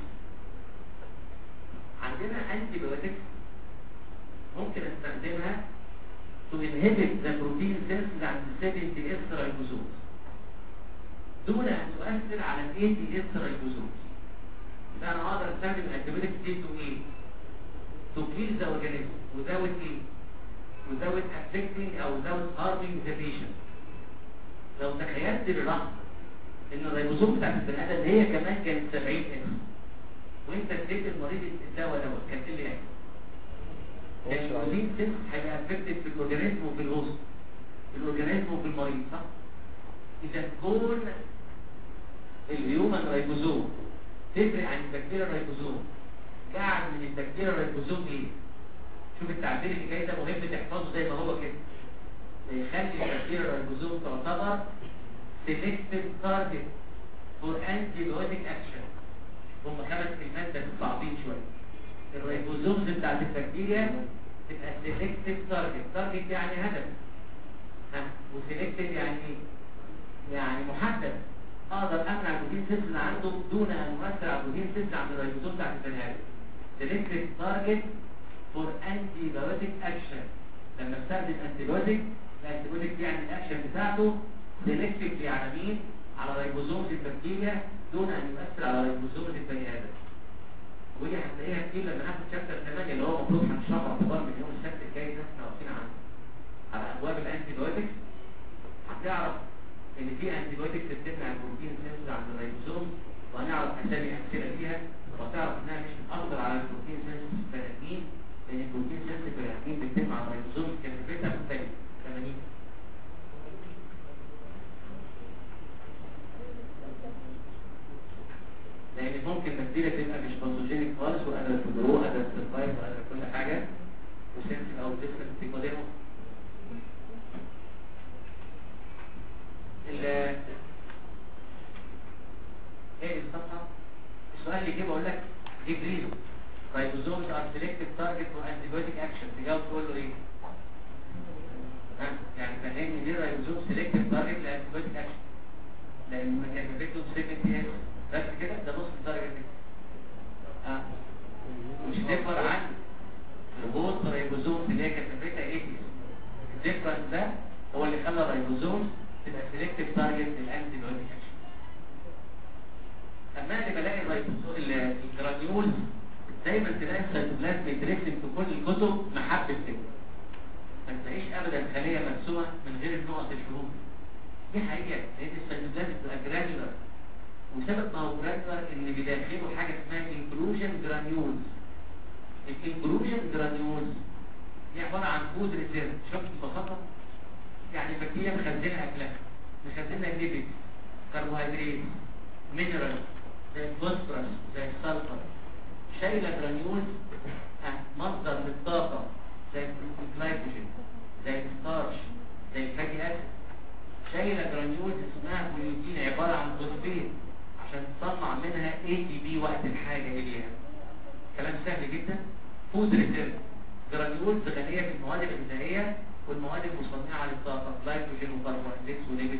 عندنا انتي بايوتكس ممكن استخدمها to inhibit the protein synthesis عند 70 اس ريبوزوم دون ان تؤثر على ال 80 اس ريبوزوم يبقى انا اقدر استخدم الانتيبيوتكس دي تو ايه to kill the organism without ايه without affecting او without harming the patient لو تخيلت للحظه ان الريبوزوم بتاعت البني ادم هي كمان كانت 70 اس وانت اديت المريض الدواء دوت كانت اللي يعني البروتين سيلز هيبقى افكتد في الاورجانيزم وفي الوسط في الاورجانيزم وفي المريض صح اذا كون الهيومن رايبوزوم تفرق عن البكتيريا الرايبوزوم قاعد من البكتيريا الرايبوزوم ايه شوف التعبير اللي جاي ده مهم تحفظه زي ما هو كده يخلي البكتيريا الرايبوزوم تعتبر selective target for antibiotic action هم خمس كلمات بس صعبين شويه الريبوزومز بتاعت البكتيريا تبقى سيلكتيف تارجت تارجت يعني هدف ها وسيلكتيف يعني ايه يعني محدد اقدر امنع البروتين سيلز عنده دون ان اؤثر على البروتين سيلز عند الريبوزوم بتاعت البني ادم سيلكتيف تارجت فور انتي بايوتيك اكشن لما استخدم انتي بايوتيك الانتي بايوتيك يعني الاكشن بتاعته سيلكتيف على مين على ريبوزومز البكتيريا دون ان يؤثر على ريبوزومز البني ادم ودي هتلاقيها كتير لما ناخد شابتر 8 اللي هو المفروض هنشرحه اعتبار من يوم السبت الجاي ده احنا واقفين عنه على ابواب الانتي بايوتكس هتعرف ان في انتي بايوتكس بتمنع البروتين سيلز عند الريبوزوم وهنعرف اسامي امثله ليها وهتعرف انها مش بتاثر على البروتين سيلز في البني ادمين لان البروتين سيلز في البني ادمين بتتم على الريبوزوم كثافتها مختلفه 80 لان ممكن بكتيريا تبقى مش باثوجينيك خالص وقادره تجرو قادره تسرفايف وقادره كل حاجه وسنسيف او ديفرنت تيكوديمو ال ايه الصفحه السؤال اللي جه بقول لك جبريلو رايبوزومز ار سيلكتيف تارجت فور انتيبيوتيك اكشن تجاوب تقول له ايه ها يعني فهمني ليه رايبوزوم سيلكتيف تارجت لانتيبيوتيك اكشن لان كاتبته 70 اس بس كده ده نص الدرجة كده اه مش تفر عن هبوط الريبوزوم اللي هي كثافتها 80 الديفرنس ده هو اللي خلى الريبوزوم تبقى سيلكتيف تارجت للانتي بايوتيك اكشن اما اللي بلاقي الريبوزوم الجرانيول دايما تلاقي السيتوبلازم يترسم في كل الكتب محبه كده ما تلاقيش ابدا خليه مرسومه من غير النقط الحروف دي حقيقه لان السيتوبلازم بتبقى جرانيولار وسبب ما هو جرانيولار ان بداخله حاجه اسمها انكلوجن جرانيولز الانكلوجن جرانيولز دي عباره عن فود ريزيرف شفت ببساطه يعني البكتيريا مخزنه اكلها مخزنه ليبيد كربوهيدرات مينرال زي الفوسفورس زي السلفر شايله جرانيولز مصدر للطاقه زي الجلايكوجين زي الستارش زي الفاتي اسيد شايله جرانيولز اسمها بروتين عباره عن فوسفات عشان تصنع منها اي تي بي وقت الحاجه اليها كلام سهل جدا فود ريزيرف جرانيولز غنيه في المواد الغذائيه والمواد المصنعه للطاقه جلايكوجين وكربوهيدرات وليبيد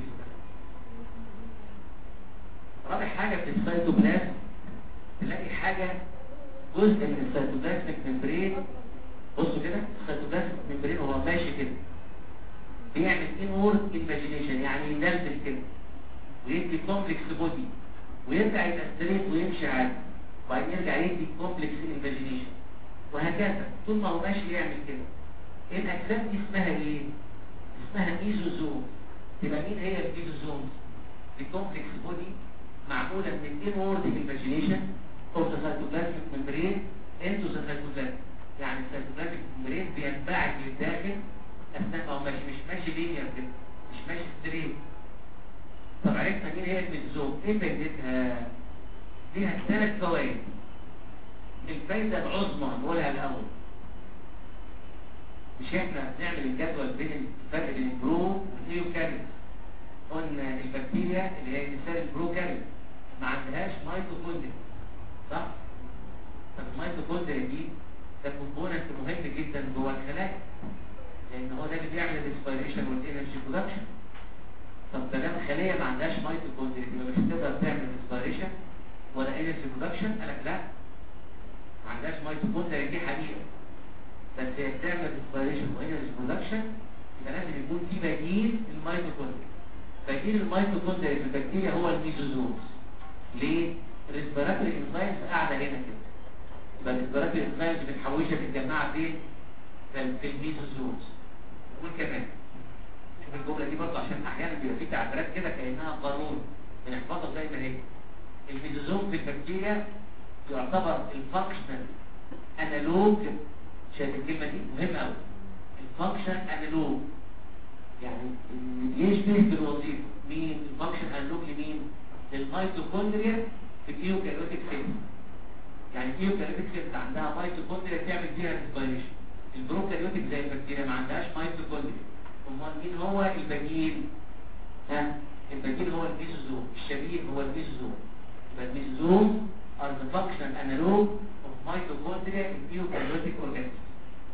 رابع حاجه في السيتوبلازم تلاقي حاجه جزء من السيتوبلازميك ممبرين بصوا كده السيتوبلازميك ممبرين وهو ماشي كده بيعمل انورد انفاجينيشن يعني ينزل كده ويدي كومبلكس بودي ويرجع يبقى ستريت ويمشي عادي وبعدين يرجع يدي كومبلكس انفاجينيشن وهكذا طول ما هو ماشي يعمل كده الاجسام دي اسمها ايه اسمها ميزوزوم يبقى مين هي الميزوزوم دي كومبلكس بودي معموله من انورد انفاجينيشن اوف ذا سيتوبلازميك ممبرين انتو ذا سيتوبلازم يعني السيتوبلازميك ممبرين بينبعث للداخل اثناء ما هو ماشي مش ماشي لينير كده مش ماشي ستريت طب عرفنا مين هي الميزوزوم ايه فايدتها ليها ثلاث فوائد الفايده العظمى نقولها الاول مش احنا نعمل الجدول بين الفرق بين البرو والنيوكاريوت قلنا البكتيريا اللي هي مثال البروكاريوت ما عندهاش ميتوكوندريا صح طب الميتوكوندريا دي ده كومبوننت مهم جدا جوه الخلايا لان هو ده اللي بيعمل الاسبيريشن والانرجي برودكشن طب ده لما خليه ما عندهاش ميتوكوندريا يبقى مش هتقدر تعمل اسبيريشن ولا انرجي برودكشن قال لك لا ما عندهاش ميتوكوندريا دي حقيقه بس هي بتعمل اسبيريشن وانرجي برودكشن يبقى لازم يكون في بديل للميتوكوندريا بديل الميتوكوندريا في البكتيريا هو الميزوزوم ليه؟ الريسبيراتوري انزايمز قاعده هنا كده يبقى الريسبيراتوري انزايمز بتحوشها بتتجمع فين؟ في الميزوزومز نقول كمان شوف الجمله دي برضه عشان احيانا بيبقى في تعبيرات كده كانها قانون بنحفظها زي ما هي الميزوزوم في البكتيريا يعتبر الفانكشنال انالوج شايف الكلمه دي مهمه قوي الفانكشن انالوج يعني يشبه بالوظيفه مين الفانكشن انالوج لمين للميتوكوندريا في اليوكاريوتيك سيل يعني اليوكاريوتيك سيل عندها ميتوكوندريا تعمل فيها ريسبيريشن البروكاريوتيك زي البكتيريا ما عندهاش ميتوكوندريا امال مين هو البديل ها البديل هو الميزوزوم الشبيه هو الميزوزوم يبقى الميزوزوم are the functional analog of mitochondria in eukaryotic organisms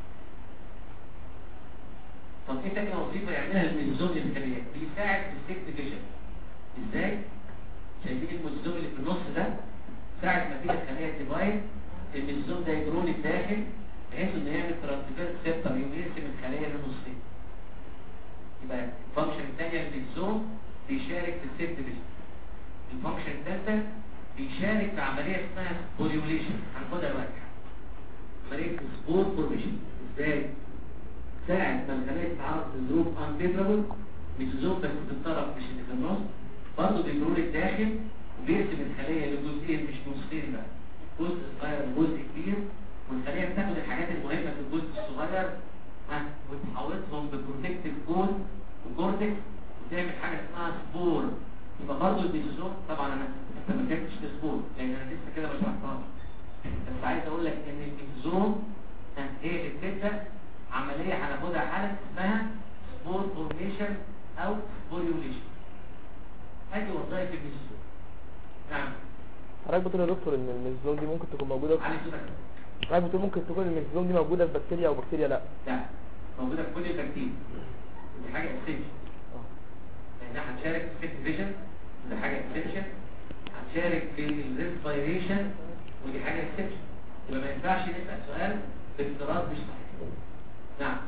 طب ايه تاني وظيفه يعملها الميزوزوم للخليه بيساعد في السيك ديفيجن ازاي شايفين الميزوزوم اللي في النص ده ساعه ما تيجي الخليه ديفايد الميزوزوم ده يجرون الداخل بحيث انه يعمل ترانسفير سيبتر يقسم الخليه لنصين يبقى الفانكشن الثانيه للميزوزوم بيشارك في السيك ديفيجن الفانكشن الثالثه بيشارك في عمليه اسمها سبوريوليشن هناخدها دلوقتي عمليه سبور فورميشن ازاي ساعة ما الخلايا تتعرض لظروف انفيفرابل ميزوزوم بس في الطرف مش اللي في النص برضه بيجروا للداخل وبيقسم الخلية لجزئين مش نصين بقى جزء صغير وجزء كبير والخلية بتاخد الحاجات المهمة في الجزء الصغير ها وتحوطهم ببروتكتيف كون وكورتكس وتعمل حاجة اسمها سبور يبقى برضه الميزوزوم طبعا انا انت ما جبتش سبور لان انا لسه كده بشرحها بس عايز اقول لك ان الميزوزوم هي اللي بتبدا عملية هناخدها حالة اسمها سبور فورميشن او سبوريوليشن ادي وظائف الميزوزوم نعم حضرتك بتقول يا دكتور ان الميزوزوم دي ممكن تكون موجودة علي في صوتك حضرتك بتقول ممكن تكون الميزوزوم دي موجودة في بكتيريا او بكتيريا لا لا موجودة في كل البكتيريا دي حاجة اسينشال اه لانها هتشارك في الفيجن ودي حاجة اسينشال هتشارك في الريسبيريشن ودي حاجة اسينشال يبقى ما ينفعش نسأل سؤال بافتراض مش صحيح نعم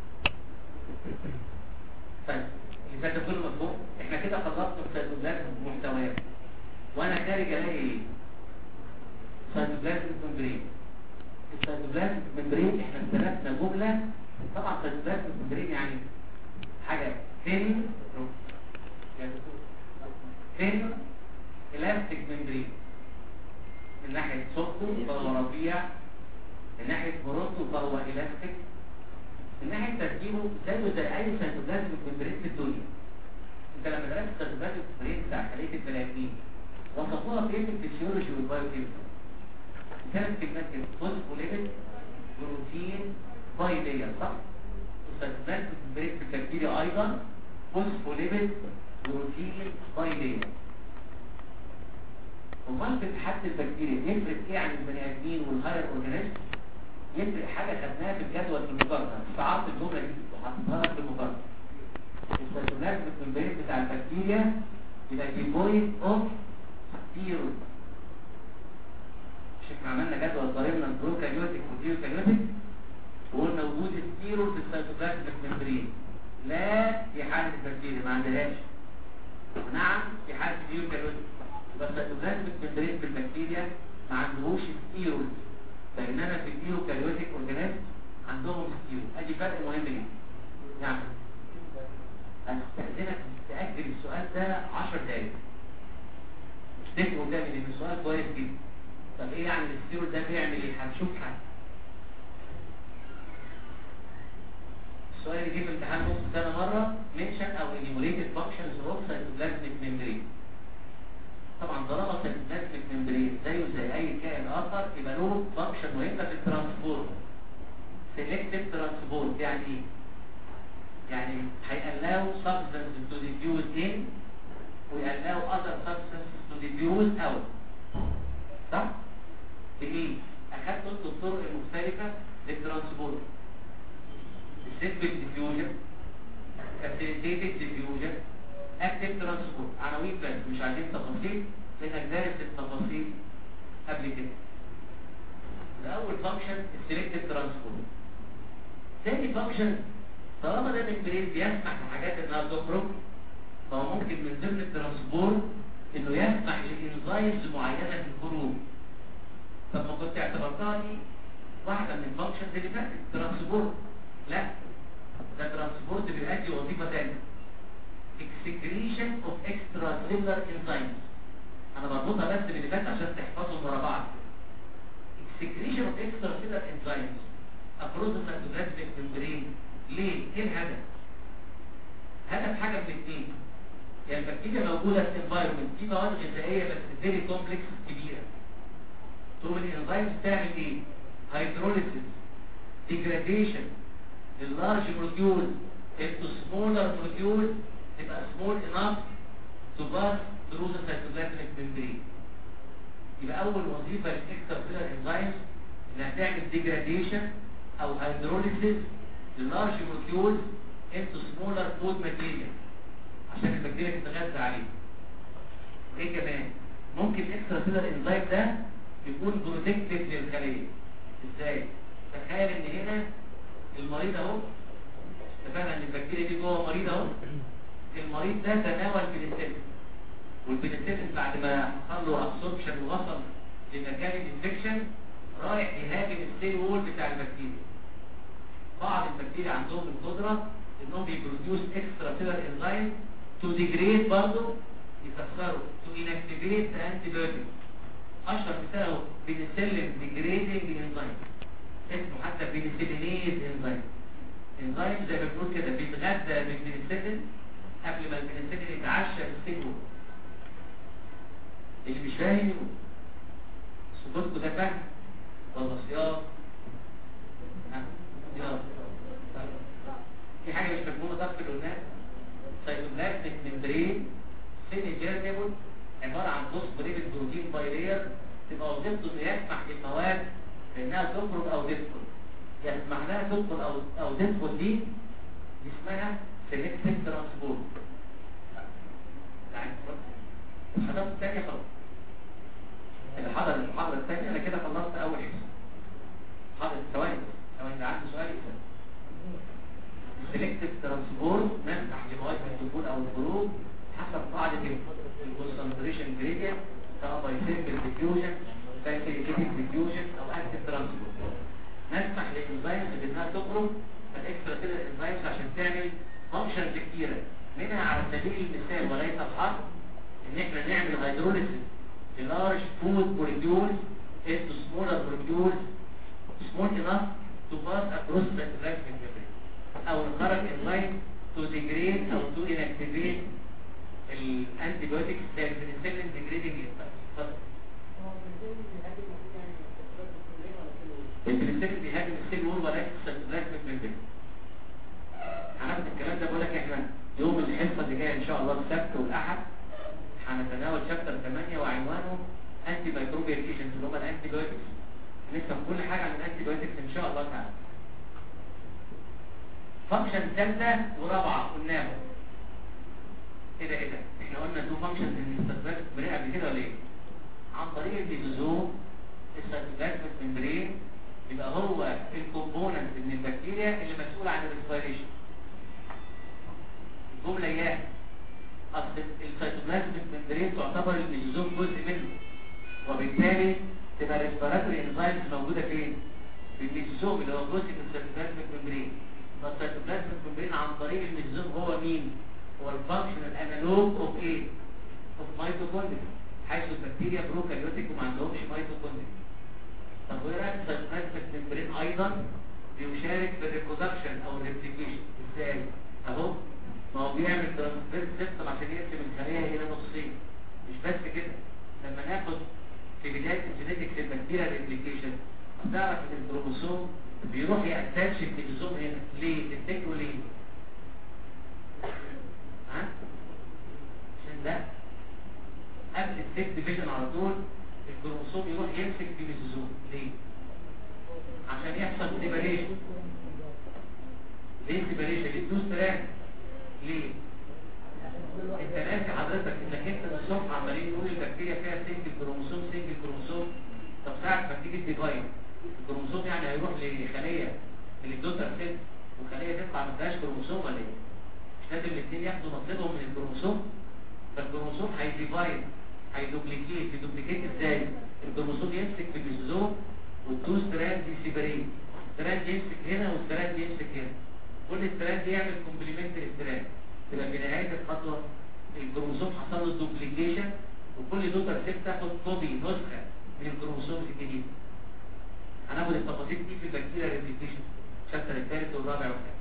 طيب اللي فات ده كله مفهوم احنا كده خلصنا السيتوبلازم محتويات وانا خارج الاقي ايه سيتوبلازم ممبرين السيتوبلازم ممبرين احنا استلفنا جمله طبعا السيتوبلازم ممبرين يعني حاجه ثين ثين الاستيك ممبرين من ناحيه صوته فهو رفيع من ناحيه بروته فهو الاستيك من ناحيه تركيبه زيه زي اي سيتوبلازم ممبرين في الدنيا انت لما درست السيتوبلازم ممبرين بتاع خليه البني ادمين وصفوها في علم الفسيولوجي والبايوكيمستري ثلاث كلمات كده فوسفوليبيد بروتين بايلير صح؟ السيتوبلازم ممبرين في البكتيريا ايضا فوسفوليبيد بروتين بايلير امال في اتحاد البكتيريا يفرق ايه عن البني ادمين والهاير اورجانيزم يفرق حاجه خدناها في الجدول في المقارنه استعرضت الجمله دي وحطيتها لك في المقارنه السيتوبلازم الممبرين بتاع البكتيريا يبقى ديفويد اوف ستيرويد مش احنا عملنا جدول ضربنا البروكاريوتيك والديوكاريوتيك وقلنا وجود الستيرويد في السيتوبلازم الممبرين لا في حاله البكتيريا ما عندهاش نعم في حاله الديوكاريوتيك بس السيتوبلازم الممبرين في البكتيريا ما عندهوش ستيرويد بينما في الديوكاريوتيك اورجانيزم عندهم ستيرويد ادي فرق مهم جدا يعني هستأذنك تأجل السؤال ده 10 دقايق مش تفهم قدامي لان السؤال كويس جدا طب ايه يعني الستيرويد ده بيعمل ايه هنشوف حاجه السؤال اللي جه في امتحان نص سنه مره منشن او انيموليتد فانكشنز اوف سيتوبلازميك ميمبرين طبعا طالما سيتوبلازميك ميمبرين زيه زي اي كائن اخر يبقى له فانكشن مهمه في الترانسبورت سيلكتيف ترانسبورت يعني ايه يعني هيقلاو substance to diffuse in ويقلاو other substances to diffuse out صح؟ بإيه؟ أخدت انتوا الطرق المختلفة للترانسبورت السيمبل ديفيوجن facilitated diffusion active transport عناوين بس مش عايزين تفاصيل لأنك دارس التفاصيل قبل كده ده أول فانكشن السيلكتيف ترانسبورت تاني فانكشن طالما ده الممبرين بيسمح لحاجات انها تخرج فهو ممكن من ضمن الترانسبورت انه يسمح لانزايمز معينه في الخروج طب ما كنت اعتبرتها دي واحده من الفانكشنز اللي فاتت ترانسبورت لا ده ترانسبورت بيؤدي وظيفه ثانيه excretion of extracellular enzymes انا بربطها بس باللي فات عشان تحفظهم ورا بعض excretion of extracellular enzymes افروز السيتوبلازميك ممبرين ليه؟ ايه الهدف؟ هدف حاجة من الاثنين يعني البكتيريا موجودة في environment في مواد غذائية بس فيري كومبلكس كبيرة تقوم الانزيمز تعمل ايه؟ هيدروليسيس ديجراديشن لللارج مولكيول into smaller molecules تبقى small enough to pass through the cytoplasmic membrane يبقى أول وظيفة للإكسترا سيلر انزيمز إنها تعمل degradation أو hydrolysis للارج مولكيول into smaller food material عشان البكتيريا تتغذى عليه وايه كمان ممكن اكسترا سيلر انزيم ده يكون بروتكتيف للخليه ازاي تخيل ان هنا المريض اهو اتفقنا ان البكتيريا دي جوه مريض اهو المريض ده تناول بنسلين والبنسلين بعد ما حصل له ابسوربشن ووصل لمكان الانفكشن رايح يهاجم السيل وول بتاع البكتيريا بعض البكتيريا عندهم القدرة انهم بيبروديوس اكسترا سيلر انزيم تو ديجريد برضه يكسروا تو انكتيفيت انتي بايوتيك اشهر مثال اهو بنسلين ديجريدنج انزيم اسمه حتى بنسلينيز انزيم انزيم زي ما بنقول كده بيتغذى بالبنسلين قبل ما البنسلين يتعشى في السيل اللي مش فاهم صوتكم ده فاهم ولا صياغه في حاجة مش مفهومة طب في القلناء سيتوبلازميك ممبرين سيمي جيرنيبل عبارة عن فوسفوريبيد بروتين بايلير تبقى وظيفته انه يسمح للمواد انها تخرج او تدخل يسمح لها تدخل او او تدخل دي دي اسمها سيلكتيف ترانسبورت يعني الحضارة الثانية خلاص اللي حضر المحاضرة الثانية انا كده خلصت اول حصة حاضر ثواني لو انت عندي سؤال يسأل سيلكتيف ترانسبورت نفتح لمواد الدخول او الخروج حسب قاعدة الكونسنتريشن جريدينت سواء باي سيمبل ديفيوجن فاسيليتيف ديفيوجن او اكتيف ترانسبورت نفتح للانزيمز انها تخرج الاكسترا سيلر انزيمز عشان تعمل فانكشنز كتيرة منها على سبيل المثال وليس الحرف ان احنا نعمل هيدروليسيس للارج فود موليكيولز into smaller molecules small enough to pass across the interaction membrane او نخرج enzyme to degrade او to inactivate الانتيبيوتيك زي البنسلين degrading enzyme البنسلين بيهاجم السيل وول ولا الانتراكشن membrane هناخد الكلام ده بقول لك احنا يوم الحصه اللي جايه ان شاء الله السبت والاحد هنتناول شابتر 8 وعنوانه انتي مايكروبيال ايجنتس اللي هم الانتي بايوتكس نفهم كل حاجه عن الانتي بايوتكس ان شاء الله تعالى فانكشن ثالثه ورابعه قلناهم ايه ده ايه ده احنا قلنا تو فانكشنز الاستثبات الممبرين قبل كده ولا ايه عن طريق الليزوزوم الاستثبات الممبرين يبقى هو الكومبوننت من البكتيريا اللي مسؤول عن الريسبيريشن الجمله اياها اصل السيتوبلازم الممبرين تعتبر الليزوزوم جزء منه وبالتالي تبقى الريسبيراتوري انزايمز موجوده فين في الليزوزوم اللي هو جزء من السيتوبلازم الممبرين فالسيتوبلازم الممبرين عن طريق الليزوزوم هو مين هو الفانكشنال انالوج اوف ايه اوف ميتوكوندريا حيث البكتيريا بروكاريوتيك وما عندهمش ميتوكوندريا طب وايه رايك السيتوبلازم الممبرين ايضا بيشارك في الريبرودكشن او الريبليكيشن ازاي اهو ما هو بيعمل ترانسفير سيستم عشان يقسم الخليه الى نصين مش بس كده لما ناخد في بدايه الجينيتكس البكتيريا ريبليكيشن تعرف ان الكروموسوم بيروح يأتاتش الكروموسوم هنا ليه تفتكروا ليه ها عشان ده قبل السيت ديفيجن على طول الكروموسوم يروح يمسك في الكروموسوم ليه عشان يحصل سيبريشن ليه سيبريشن للدوس تراك ليه انت ناسي حضرتك انك انت الصبح عمالين نقول البكتيريا فيها سنجل كروموسوم سنجل كروموسوم طب ساعة ما تيجي تديفاين الكروموسوم يعني هيروح لخلية اللي الدوتر سيل وخلية تطلع ما فيهاش كروموسوم ولا ايه مش لازم الاثنين ياخدوا نصيبهم من الكروموسوم فالكروموسوم هيديفاين هيدوبليكيت يدوبليكيت ازاي الكروموسوم يمسك في البيزوم والتو ستراند يسيبريت ستراند يمسك هنا والستراند يمسك هنا كل ستراند يعمل كومبليمنتري ستراند تبقى في نهاية الخطوة الكروموسوم حصل له دوبليكيشن وكل دوتر سيل تاخد كوبي نسخة من الكروموسوم الجديد هناخد التفاصيل دي في البكتيريا ريبليكيشن الشابتر الثالث والرابع والخامس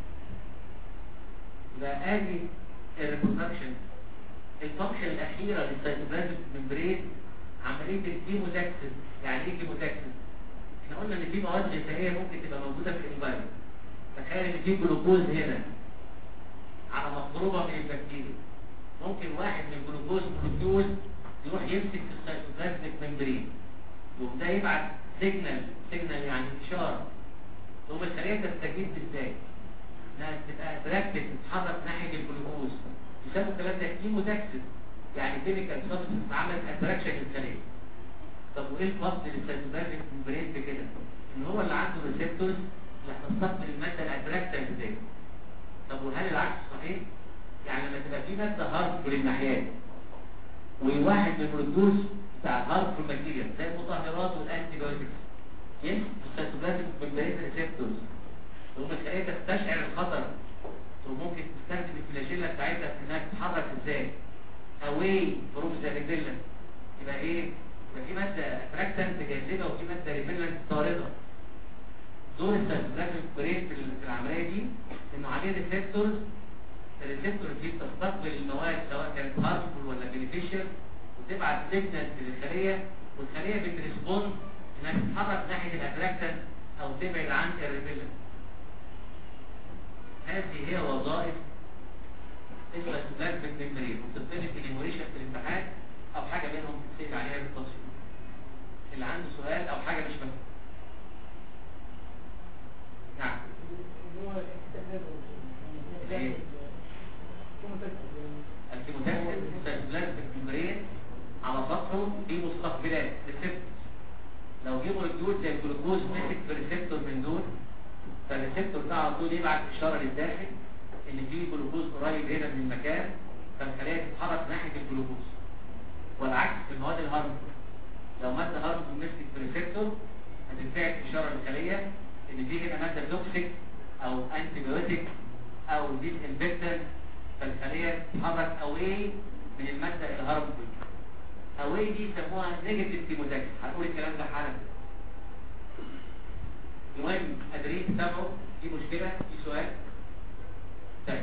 يبقى ادي الريبرودكشن الفانكشن الاخيره للسيتوبلازم ممبرين عمليه الكيموتاكسس يعني ايه كيموتاكسس احنا قلنا ان في مواد غذائيه ممكن تبقى موجوده في الانفايرمنت تخيل ان في جلوكوز هنا على مضروبه من البكتيريا ممكن واحد من الجلوكوز مولكيول يروح يمسك في السيتوبلازميك ممبرين يقوم ده يبعت سيجنال سيجنال يعني اشاره تقوم الخليه تستجيب ازاي انها تبقى اتراكتد تتحرك ناحيه الجلوكوز يسموا الكلام ده كيموتاكسس يعني كيميكال سبستنس عملت اتراكشن للخليه طب وايه القصد للسيتوبلازميك ممبرين في كده ان هو اللي عنده ريسبتورز اللي هتستقبل الماده الاتراكتيف دي طب وهل العكس صحيح يعني لما تبقى في ماده هارمفول للناحيات وواحد من البروتوز بتاع الهارمفول ماتيريال زي المطهرات والانتي بايوتكس يمسك السيتوبلازميك ممبرين ريسبتورز تقوم الخليه تستشعر الخطر وممكن تستخدم الفلاشيلا بتاعتها في انها تتحرك ازاي اواي فروم ذا ريبيلنت يبقى ايه يبقى في ماده اتراكتنت جاذبه وفي ماده ريبيلنت طارده دور السيتوبلازميك ممبرين في العمليه دي انه عليه ريسبتورز الريسبتور دي بتستقبل المواد سواء كانت هارمفول ولا بينيفيشال وتبعت سيجنال للخليه والخليه بتريسبوند انها تتحرك ناحيه الاتراكتنت او تبعد عن الريبيلنت هذه هي وظائف اسمها سبلازميك ميمبرين وبتطلب في الانيموريشن في الامتحان او حاجه منهم تتسال عليها بالتفصيل اللي عنده سؤال او حاجه مش فاهمها نعم ليه؟ الكيموتاكسين سبلازميك ميمبرين على سطحه في مستقبلات ريسبتور لو جه مولكيول زي الجلوكوز مسك في ريسبتور من دول فالريسبتور ده على طول يبعت اشاره للداخل ان في جلوكوز قريب هنا من المكان فالخليه تتحرك ناحيه الجلوكوز والعكس في المواد الهارمفول لو ماده هارمفول مسكت في ريسبتور هتنفعل اشاره للخليه ان في هنا ماده توكسيك او انتي بايوتيك او ديس انفكتنت فالخليه تتحرك اواي من الماده الهارمفول اواي دي يسموها نيجاتيف كيموتاكس هنقول الكلام ده حالا المهم قادرين تتابعوا دي مشكله في سؤال طيب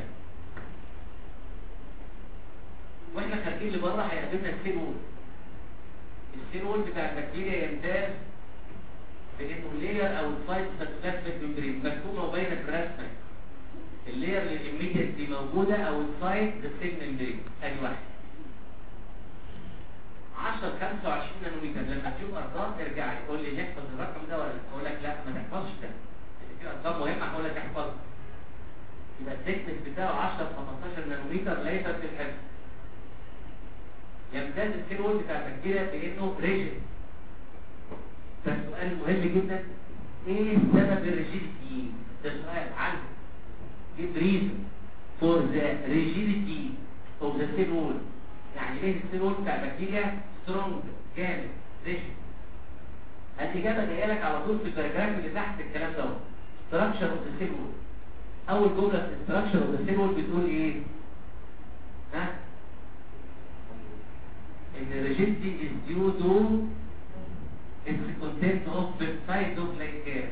واحنا خارجين لبره هيقابلنا السين وول السين وول بتاع البكتيريا يمتاز بانه اللير او السايت ساتوبلازميك ممبرين مكتوبه وباينه في الرسمه اللير اللي دي موجوده او السايت للسيل ممبرين ادي واحد 10 25 نانومتر لما تشوف ارقام ارجع لي قول لي نحفظ الرقم ده ولا لا اقول لك لا ما تحفظش ده اللي فيه ارقام مهمه هقول لك احفظها يبقى التكنيك بتاعه 10 15 نانومتر ليس في الحفظ يمتاز السيل وول بتاع البكتيريا بانه ريجيد فالسؤال مهم جدا ايه سبب الريجيديتي ده سؤال عنه give reason for the rigidity of the cell wall يعني ايه السيل وول بتاع البكتيريا سترونج جامد ريجيد الاجابه جايه لك على طول في الباراجراف اللي تحت الكلام ده structure of the cell wall اول جمله في structure of the cell wall بتقول ايه ها ان rigidity is due to its content of peptidoglycan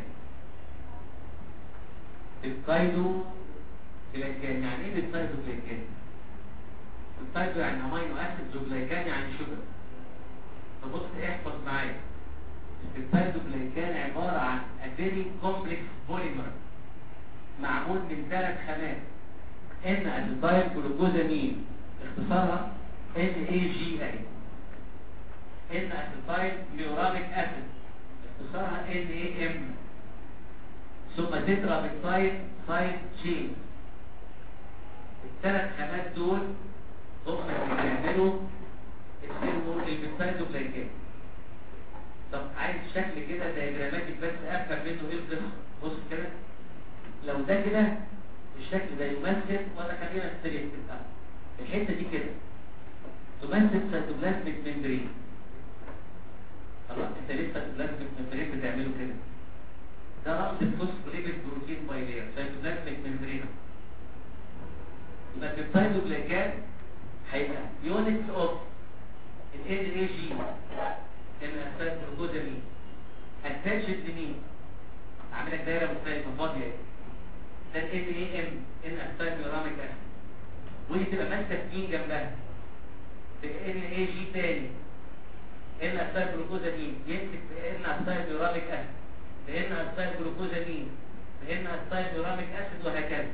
peptidoglycan يعني ايه peptidoglycan peptido يعني امينو اسيد وجلايكان يعني شوجر فبص احفظ معايا البيبتايدوجلايكان عبارة عن a very complex polymer معمول من ثلاث خامات ان اسيتايل جلوكوزامين اختصارها NAGA ان اسيتايل ميوراميك اسيد اختصارها NAM ثم تترا بيبتايد سايد تشين الثلاث خامات دول هم اللي بيعملوا السيرمو البيبتايدوجلايكان طب عايز شكل كده دايجراماتيك بس افهم منه ايه القصه بص كده لو ده كده الشكل ده يمثل ولا خلينا نستريح كده الحته دي كده تمثل سيتوبلازميك ممبرين خلاص انت ليه سيتوبلازميك ممبرين بتعمله كده ده رأس الفوسفوليبيد بروتين بايلير سيتوبلازميك ممبرين يبقى البيبتايدوجلايكان هيبقى يونتس اوف ال اي جي الاساس الجزمي اتاتشد لمين اعمل لك دايره مختلفه فاضيه ده ال اي ام ان اساس يوراميك اسيد ودي تبقى ماسكه مين جنبها ان اي جي تاني ان اساس جلوكوزامين يمسك في ان اساس يوراميك اسيد لان اساس جلوكوزامين لان اساس يوراميك اسيد وهكذا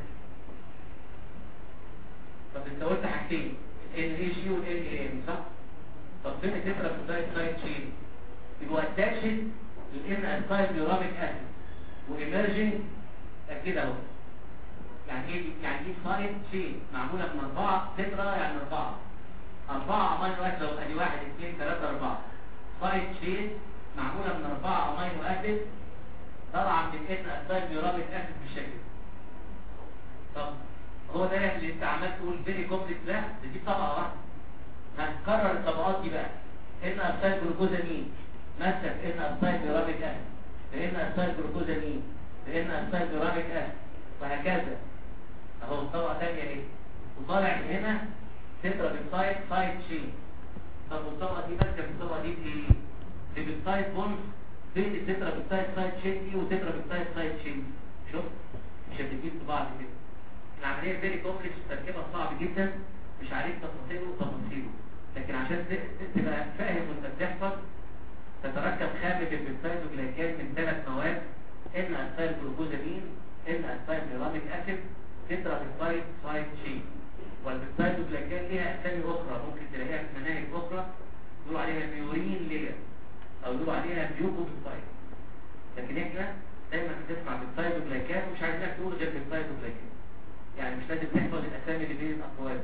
طب انت قلت حاجتين ال اي جي وال اي ام صح طب فين التترا في سايد تشين يبقى اتاتشد للان اسايد يوراميك اسيد وايمرجنج كده اهو يعني ايه يعني ايه سايد تشين معموله من اربعه تترا يعني اربعه اربعه امينو اسيد لو ادي واحد اثنين ثلاثه اربعه سايد تشين معموله من اربعه امينو اسيد طالعه من الان اسايد يوراميك اسيد بالشكل طب هو ده اللي انت عمال تقول فيري كومبلكس ده دي طبقه واحده هنكرر الطبقات دي بقى ان ابسايد جلوكوزامين مثل ان ابسايد يوراميك اسيد لان ابسايد جلوكوزامين لان ابسايد يوراميك اسيد وهكذا اهو طبقه ثانيه اهي وطالع من هنا تترا بيبسايد سايد تشين طب والطبقه دي ماسكه في الطبقه دي بايه؟ بيبسايد بوند بين التترا بيبسايد سايد تشين دي وتترا بيبسايد سايد تشين شوف مش هتجيب في بعض كده العمليه فيري كومبلكس تركيبها صعب جدا مش عليك تفاصيله وتفاصيله لكن عشان تبقى فاهم وانت بتحفظ تتركب خامة البيبتايدوجلايكان من ثلاث مواد ان اسايل جلوكوزامين ان اسايل يوراميك اسيد تترا بيبتايد سايد تشين والبيبتايدوجلايكان ليها اسامي اخرى ممكن تلاقيها في مناهج اخرى يقولوا عليها ميورين لير او يقولوا عليها بيوكو بيبتايد لكن احنا دايما بتسمع بيبتايدوجلايكان ومش عايزينك تقول غير بيبتايدوجلايكان يعني مش لازم تحفظ الاسامي اللي بين الاقوال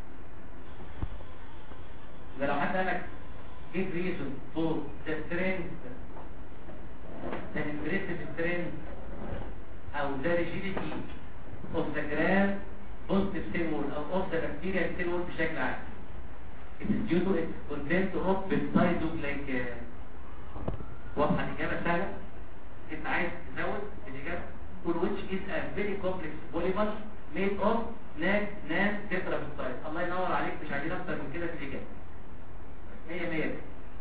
ده لو حد قالك give reason for the strength the impressive strength او the rigidity of the gram positive cell wall او of the bacterial cell wall بشكل عام it is due to its content of peptidoglycan واضحة الإجابة سهلة انت عايز تزود الإجابة قول which is a very complex polymer made of NAD NAD tetrapeptide الله ينور عليك مش عايزين اكتر من كده في الإجابة مية مية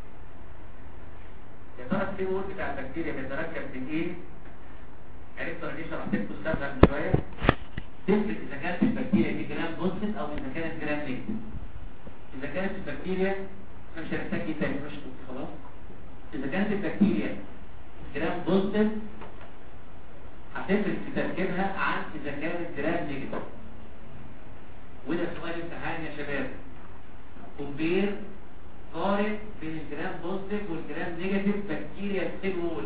يا ترى السيل وول بتاع البكتيريا بيتركب من ايه عرفت ولا دي شرحت لكم السبب من شويه تفرق اذا كانت البكتيريا دي جرام بوزيتيف او اذا كانت جرام نيجاتيف اذا كانت البكتيريا احنا مش هنحتاج دي تاني مش خلاص اذا كانت البكتيريا جرام بوزيتيف هتفرق في تركيبها عن اذا كانت جرام نيجاتيف وده سؤال امتحان يا شباب كومبير قارن بين الجرام بوزيتيف والجرام نيجاتيف بكتيريا سيل وول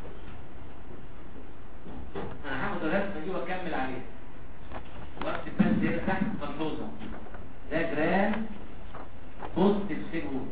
انا هاخد الرسمه دي واكمل عليها وقت بس هنا تحت ملحوظه ده جرام بوزيتيف سيل وول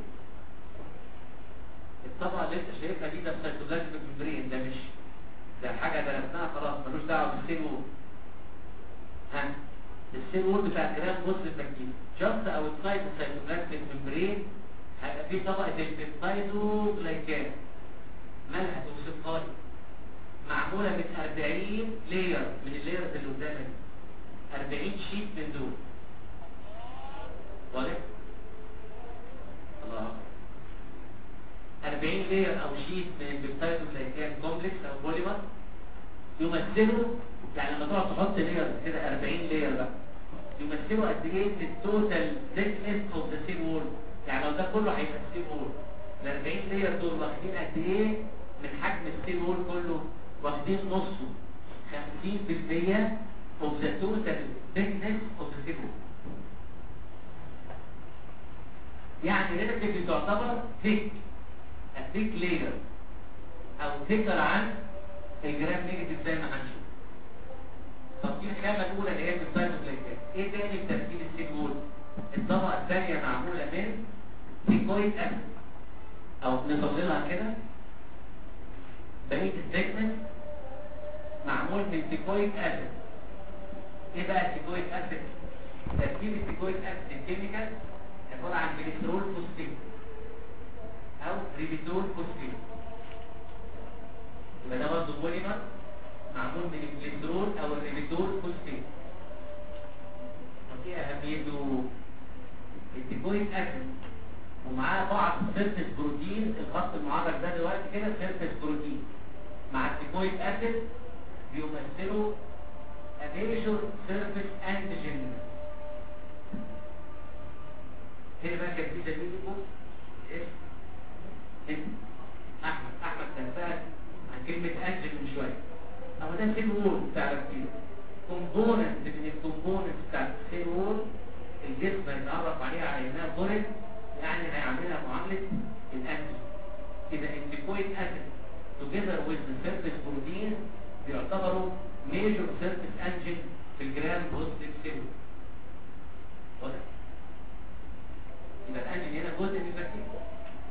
الطبقه اللي انت شايفها دي ده السيتوبلازم ممبرين ده مش ده حاجه درسناها خلاص ملوش دعوه بالسيل وول ها السيل وول بتاع الجرام بوزيتيف بكتيريا جاست اوتسايد السيتوبلازم ممبرين هيبقى في طبقه البيبتايدوجلايكان مالها توصفها لي معموله من 40 لاير من اللايرز اللي قدامك 40 شيت من دول واضح الله 40 لاير او شيت من البيبتايدوجلايكان كومبلكس او بوليمر يمثلوا يعني لما تقعد تحط لاير كده 40 لاير بقى يمثلوا قد ايه التوتال thickness اوف ذا سيل وول يعني لو ده كله هيبقى السيل وول ال 40 لاير دول واخدين قد ايه من حجم السيل وول كله واخدين نصه 50% of the total thickness of the cell wall يعني relatively تعتبر thick a thick layer او thicker عن الجرام نيجاتيف زي ما هنشوف طب دي الخامه الاولى اللي هي من السايتوبلازم ايه تاني في تركيب السيل وول الطبقه الثانيه معموله من تيكويد اسيد او نفضلها كده بقيه الثيكنس معمول من تيكويد اسيد ايه بقى التيكويد اسيد تركيب التيكويد اسيد الكيميكال عباره عن جليسرول فوسفيت او ريبيتول فوسفيت يبقى ده برضه بوليمر معمول من الجليسرول او الريبيتول فوسفيت ودي اهميته التيكويك اسيد ومعاه بعض سيرفيس بروتين الخط المعرض ده دلوقتي كده سيرفيس بروتين مع التيكويك اسيد بيمثلوا اديشور سيرفيس انتيجين هنا بقى كان في زميلكم اسم احمد احمد كان سال عن كلمه انتيجين من شويه اهو ده سيل وول بتاع الكتير كومبوننت من الكومبوننت بتاع السيل وول الجسم هيتعرف عليها على انها فورين يعني هيعملها معامله الانتيجين كده التيكويك اسيد together with the surface protein بيعتبروا major surface antigen في الجرام بوزيتيف سيل واضح يبقى الانجين هنا جزء من البكتيريا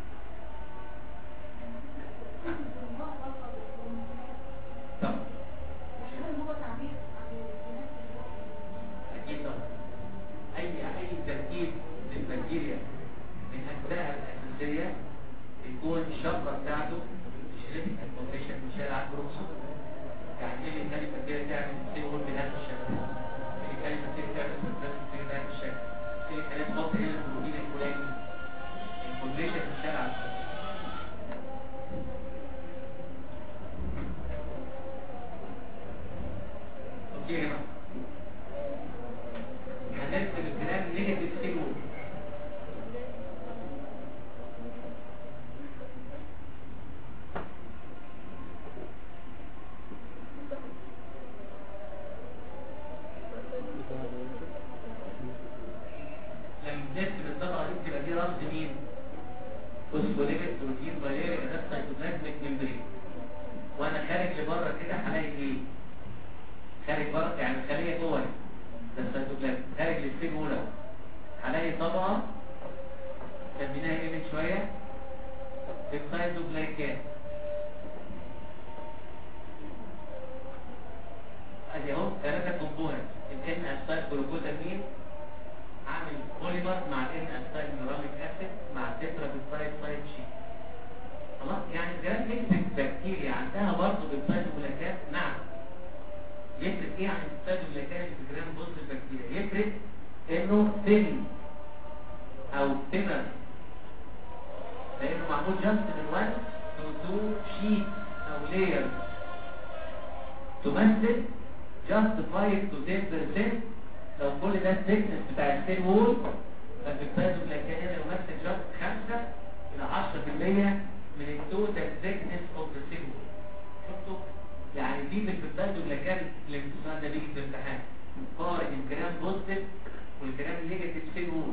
طب اكيد طبعا اي اي تركيب للبكتيريا من اجزائها الاساسيه يكون الشفره بتاعته جينيتيك انفورميشن مشال على الكروموسوم يعني ايه اللي كانت البكتيريا تعمل سيل بهذا الشكل اللي كانت البكتيريا تعمل سيل بهذا الشكل اللي كانت تحط هنا البروتين الفلاني الانفورميشن مشال على الكروموسوم اوكي يا جماعه هنرسم الكلام نيجاتيف سيل لما بنرسم الطبقه دي بتبقى دي رمز مين؟ فوسفوليبيد بروتين فاليري ده سايتوبلازميك ممبرين وانا خارج لبره كده هلاقي ايه؟ خارج بره يعني الخليه جوه ده السيتوبلازم خارج للسيل الاولى هلاقي طبقه سميناها ايه من شويه؟ السيتوبلايكان ادي اهو ثلاثه كومبوننت الان اسيد جلوكوزامين عامل بوليمر مع الان اسيد ميراليك اسيد مع تترا بيبتايد سايد شيت خلاص يعني الجرام نسبه بكتيريا عندها برضه بالسيتوبلايكان نعم يفرق ايه عن السيتوبلايكان اللي في جرام بوز البكتيريا يفرق انه ثين او ثينر لانه معمول جاست من 1 تو 2 شيت او لاير تمثل جاست 5 تو 10% لو كل ده الثيكنس بتاع السيل وول فالبيبتايدوجلايكان هنا يمثل جاست 5 الى 10% من التوتال ثيكنس اوف ذا سيل وول شفتوا يعني دي من البيبتايدوجلايكان اللي بتسمع ده بيجي في الامتحان قارن الكلام بوزيتيف والكلام نيجاتيف سيل وول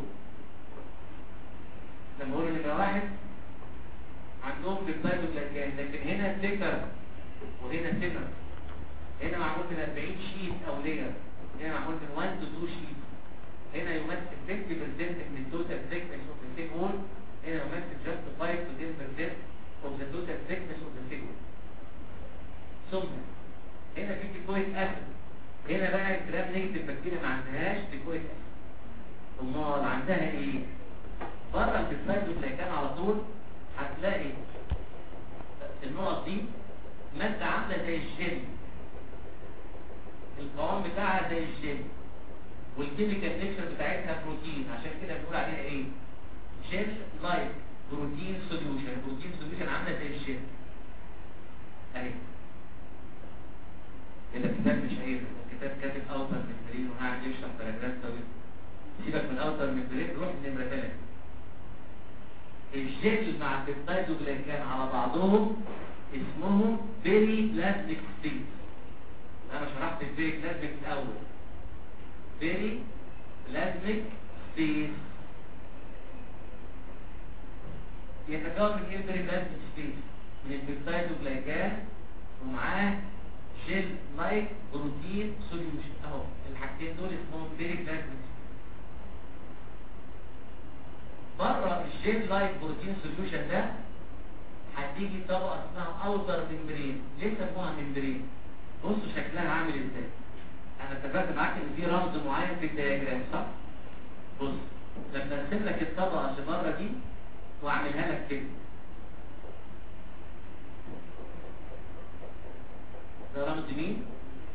لما اقول نمره واحد عندهم بيبتايدوجلايكان لكن هنا سيكر وهنا سيكر هنا معمول من 40 شيت او لير هنا معمول من 1 to 2 شيت هنا يمثل 50% من التوتال thickness of the thick wall هنا يمثل just 5 to 10% of the total thickness of the thick wall ثم هنا في تيكويك اسيد هنا بقى الجرام نيجاتيف بكتيريا ما عندهاش تيكويك اسيد امال عندها ايه بره في السايتوبلازم على طول هتلاقي النقط دي ماده عامله زي الجيل القوام بتاعها زي الجيل والكيميكال نيكشر بتاعتها بروتين عشان كده بنقول عليها ايه جيل لايك بروتين سوليوشن بروتين سوليوشن عامله زي الجيل اهي اللي الكتاب مش عيب الكتاب كاتب اوتر ممبرين وقاعد يشرح باراجراف طويل سيبك من اوتر ممبرين روح لنمره ثلاثه الجيل مع البيبتايدوجلايكان على بعضهم اسمهم بيري بلازميك ستيت انا شرحت البيري بلازميك الاول بيري بلازميك ستيت يتكون من ايه البيري بلازميك ستيت من البيبتايدوجلايكان ومعاه جيل لايك بروتين سوليوشن اهو الحاجتين دول اسمهم بيري بلازميك بره الجيل لايك بروتين سوليوشن ده هتيجي طبقه اسمها اوتر ممبرين ليه سموها ممبرين بصوا شكلها عامل ازاي انا اتفقت معاك ان في رمز معين في الدياجرام صح بص لما ارسم لك الطبقه اللي بره دي واعملها لك كده ده رمز مين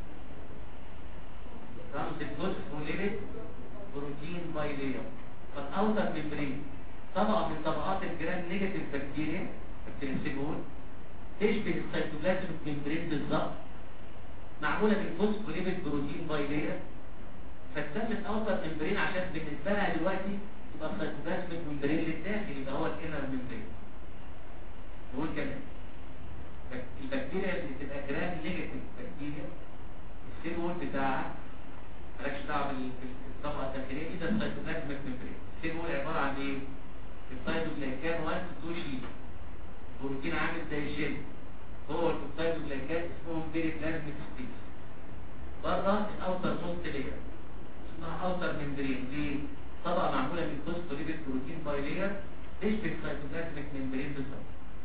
رمز الفوسفوليبيد بروتين بايلير فالاوتر ممبرين طبقه من طبقات الجرام نيجاتيف بكتيريا بكتيريا تشبه السيتوبلازم ممبرين بالظبط معموله بالفوسفوليبيد بروتين بايلير فتسمت اوتر ممبرين عشان بالنسبه لها دلوقتي يبقى السيتوبلازم ممبرين للداخل يبقى هو الانر ممبرين نقول كمان البكتيريا اللي بتبقى جرام نيجاتيف بكتيريا السيل وول بتاعها مالكش دعوه بالطبقه الداخليه دي ده السيتوبلازم ممبرين السيل وول عباره عن ايه؟ السيتوبلازم 1 2 شيت بروتين عامل زي الجيل هو السيتوبلازم اسمهم بيري بلازميك ستيت بره الاوتر موست لير اسمها اوتر ممبرين ليه؟ طبقه معموله من فوسفوليبيد بروتين بايلير تشبه السيتوبلازميك ممبرين بالظبط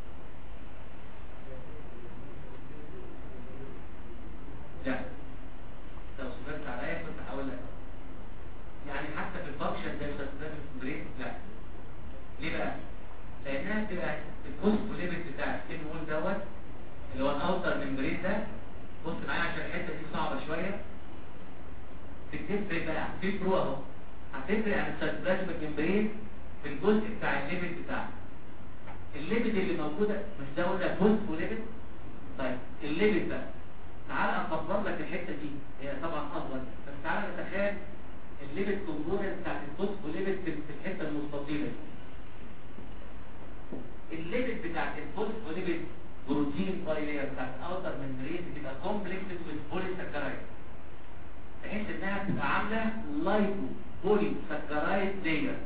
لا لو سمعت عليا كنت هقول لك يعني حتى في الفانكشن زي السيتوبلازميك ممبرين لا ليه بقى؟ لانها بتبقى الفوسفوليبيد بتاع السين وول دوت اللي هو الاوتر ممبرين ده بص معايا عشان الحته دي صعبه شويه بتفرق بقى في برو اهو هتفرق عن السيتوبلازميك ممبرين في الجزء بتاع الليبيد بتاعها الليبيد اللي موجوده مش ده قلنا فوسفوليبيد طيب الليبيد بقى تعال اكبر لك الحته دي هي طبعا اصغر بس تعال نتخيل الليبيد كومبوننت بتاعت الفوسفوليبيد في الحته المستطيله دي الليبيد بتاعت الفوسفوليبيد بروتين بايلير بتاعت اوتر ممبرين بتبقى كومبلكسد وذ بولي ساكرايد بحيث انها بتبقى عامله لايبو بولي ساكرايد لاير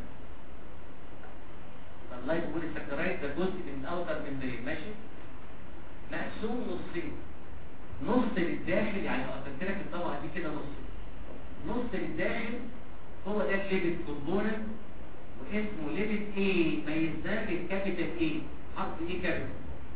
اللايبو بولي ساكرايد ده جزء من اوتر ممبرين ماشي مقسوم نصين نص للداخل يعني لو قسمت لك الطبقه دي كده نص نص للداخل هو ده الليبيد كومبوننت واسمه ليبيد ايه ميزناه بالكابيتال ايه حرف ايه كابيتال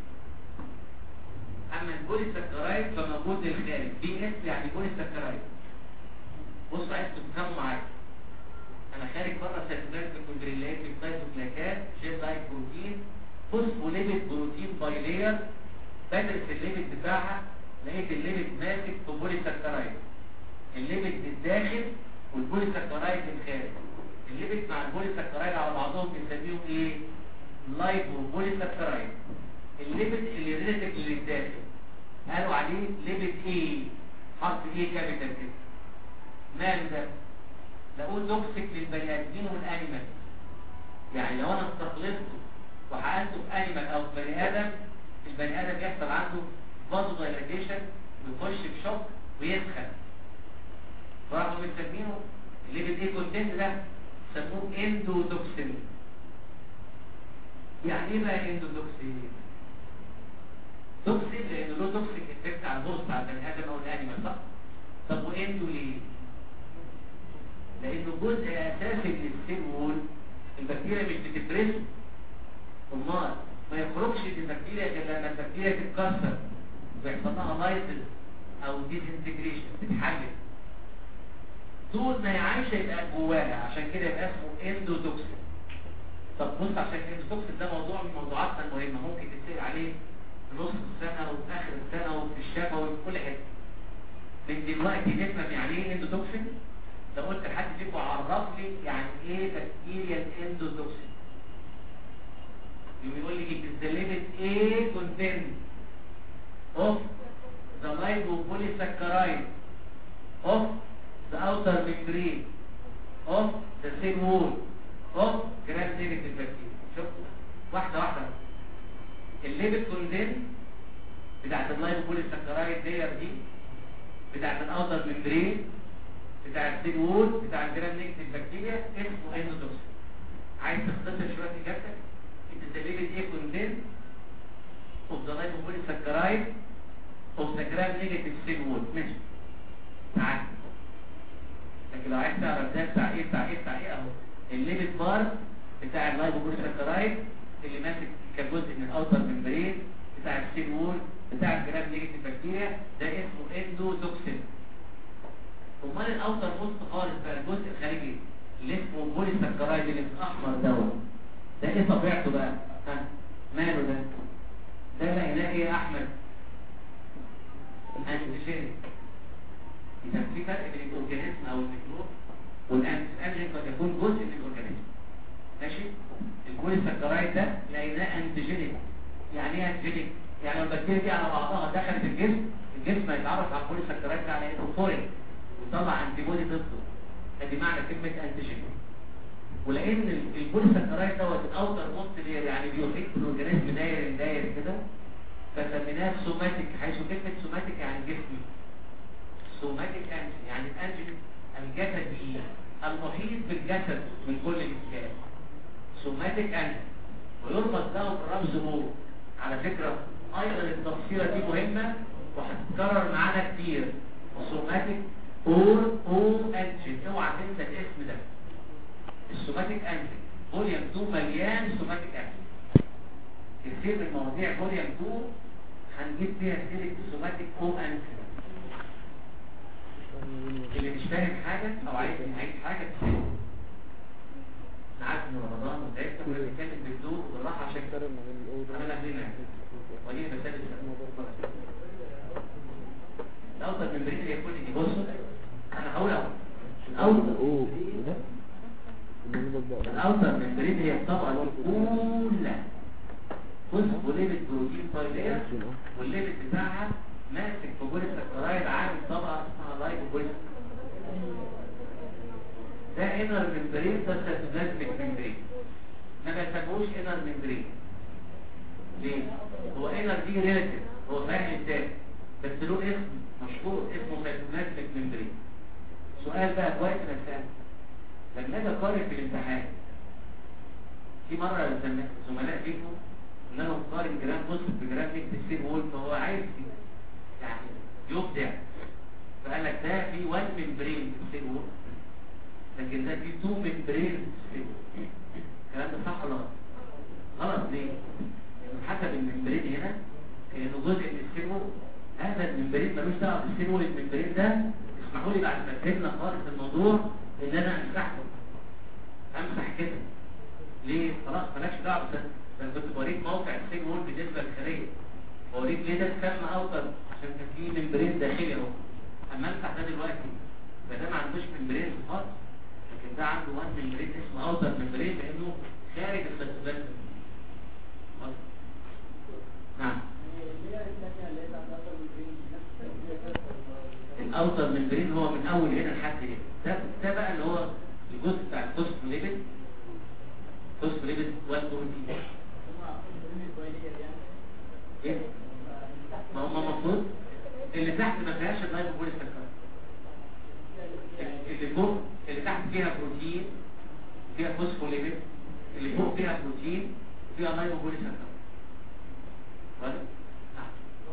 اما البوليساكرايد فموجود للخارج بي اس يعني بوليساكرايد بص عايز تفهموا معايا انا خارج بره سيتوبلازم كوندريلات بالسيتوبلاكات جيل لايك بروتين فوسفوليبيد بروتين بايلير بدرس الليبيد بتاعها لقيت الليبيد ماسك في بوليساكرايد الليبيد للداخل والبوليساكرايد للخارج الليبيد مع البوليساكرايد على بعضهم بنسميهم ايه لايبوبوليساكرايد الليبت اللي ريليتيف للداخل قالوا عليه ليبت ايه حرف ايه كابيتال كده ماله ده لقول توكسيك للبني ادمين والانيمال يعني لو انا استخلصته وحقنته في انيمال او في بني ادم البني ادم يحصل عنده فازو دايلاتيشن ويخش في شوك ويسخن فراحوا مسمينه الليبت ايه كونتنت ده سموه اندوتوكسين يعني ايه بقى اندوتوكسين توكسين لانه له توكسيك افكت على الهوست على البني ادم او الانيمال صح طب واندو ليه لانه جزء اساسي من السيل وول البكتيريا مش بتفرزه امال ما يخرجش البكتيريا غير لما البكتيريا تتكسر ويحصل لها لايسز او ديسنتجريشن تتحلل طول ما هي عايشه يبقى جواها عشان كده يبقى اسمه اندوتوكسين طب بص عشان الاندوتوكسين ده موضوع من موضوعاتنا المهمه ممكن تتسال عليه في نص السنه وفي اخر السنه وفي الشفا وفي كل حته من دلوقتي نفهم يعني ايه اندوتوكسين لو قلت لحد فيكم عرف لي يعني ايه بكتيريا اندوتوكسين يقول لي it is the limit A content of the lipopolysaccharide of the outer membrane of the cell wall of gram negative bacteria شوف واحدة واحدة الليبت كونتين بتاعت اللايبوبوليساكرايد دير دي بتاعت الاوتر ممبرين بتاع السيل وول بتاع الجرام نيجاتيف بكتيريا اسمه اندوتوكسين عايز تختصر شويه اجابتك انت تلاقي ايه كونتين اوف ذا لايبوبوليساكرايد اوف ذا جرام نيجاتيف سيل وول ماشي تعال لكن لو عايز تعرف ده بتاع ايه بتاع ايه بتاع ايه اهو الليبت بار بتاع اللايبوبوليساكرايد اللي ماسك كجزء من الاوتر ممبرين بتاع السيل وول بتاع الجرام نيجاتيف بكتيريا ده اسمه اندوتوكسين امال الاوتر موست خالص بقى الجزء الخارجي اللي اسمه بوليساكرايد اللي الاحمر دوت ده ايه طبيعته بقى ها ماله ده ده لقيناه ايه يا احمد انتيجين اذا في فرق بين الاورجانيزم او الميكروب والانتيجين قد يكون جزء من الاورجانيزم ماشي البوليساكرايد ده لقيناه انتيجينيك يعني ايه انتيجينيك يعني لو البكتيريا دي على بعضها دخلت الجسم الجسم هيتعرف على البوليساكرايد ده على انه فورين وطلع انتي بودي ضده ادي معنى كلمه انتيجين ولان البوليساكرايد دوت الاوتر موست لير يعني بيحيط بالاورجانيزم داير داير كده فسميناه سوماتيك حيث كلمه سوماتيك يعني جسمي سوماتيك انجين يعني الانجين الجسدي المحيط بالجسد من كل الاشكال سوماتيك انجين ويرمز له بالرمز او على فكره ايضا التفصيله دي مهمه وهتتكرر معانا كتير سوماتيك اور او انجين اوعى تنسى الاسم ده السوماتيك انجين فوليوم 2 مليان سوماتيك انجين كتير من مواضيع فوليوم 2 هنجيب فيها سيره سوماتيك او انجين اللي مش فاهم حاجه او عايز يعيد حاجه تسيبه انا عارف ان رمضان وتعبت كنا بنتكلم بهدوء وبالراحه عشان انا هنا وليه بسال الاوتر من بريد اللي يكون دي بصوا انا هقول اهو الاوتر الاوتر من بريد هي الطبقه الاولى فوسفوليبيد بروتين بايلير والليبت بتاعها ماسك في جول السكرايد عامل طبقه اسمها لايبوبوليس ده انر ممبرين ده سيتوبلازميك ممبرين ما بيسموش انر ممبرين ليه؟ هو انر دي ريلاتيف هو فاهم التاني بس له اسم مشهور اسمه سيتوبلازميك ممبرين سؤال بقى كويس انا سأل لما اجي اقارن في الامتحان في مره زملاء فيكم ان انا مقارن جرام بص بجرام نكتب سين وول فهو عايز يعني يبدع فقال لك ده في 1 ممبرين في السين وول لكن ده في 2 ممبرين في السين وول الكلام ده صح ولا غلط؟ غلط ليه؟ لأنه حسب الممبرين هنا كانه جزء من السين وول هذا الممبرين ملوش دعوه بالسين وول الممبرين ده اسمحوا لي بعد ما فهمنا خالص الموضوع ان انا امسحه امسح كده ليه خلاص مالكش دعوه بس انا كنت بوريك موقع السين وول بالنسبه للخارجيه بوريك ليه ده اتسمى اوتر عشان كان فيه ممبرين داخلي اهو اما امسح ده دلوقتي فده ما عندوش ممبرين خالص لكن ده عنده وان ممبرين اسمه اوتر ممبرين لانه خارج السيتوبلازم والليبيد والبروتين ايه ما هم المفروض اللي تحت ما فيهاش اللايبوبوليساكرايد اللي فوق اللي تحت فيها بروتين فيها فوسفوليبيد اللي فوق فيها بروتين فيها لايبوبوليساكرايد واضح؟ آه.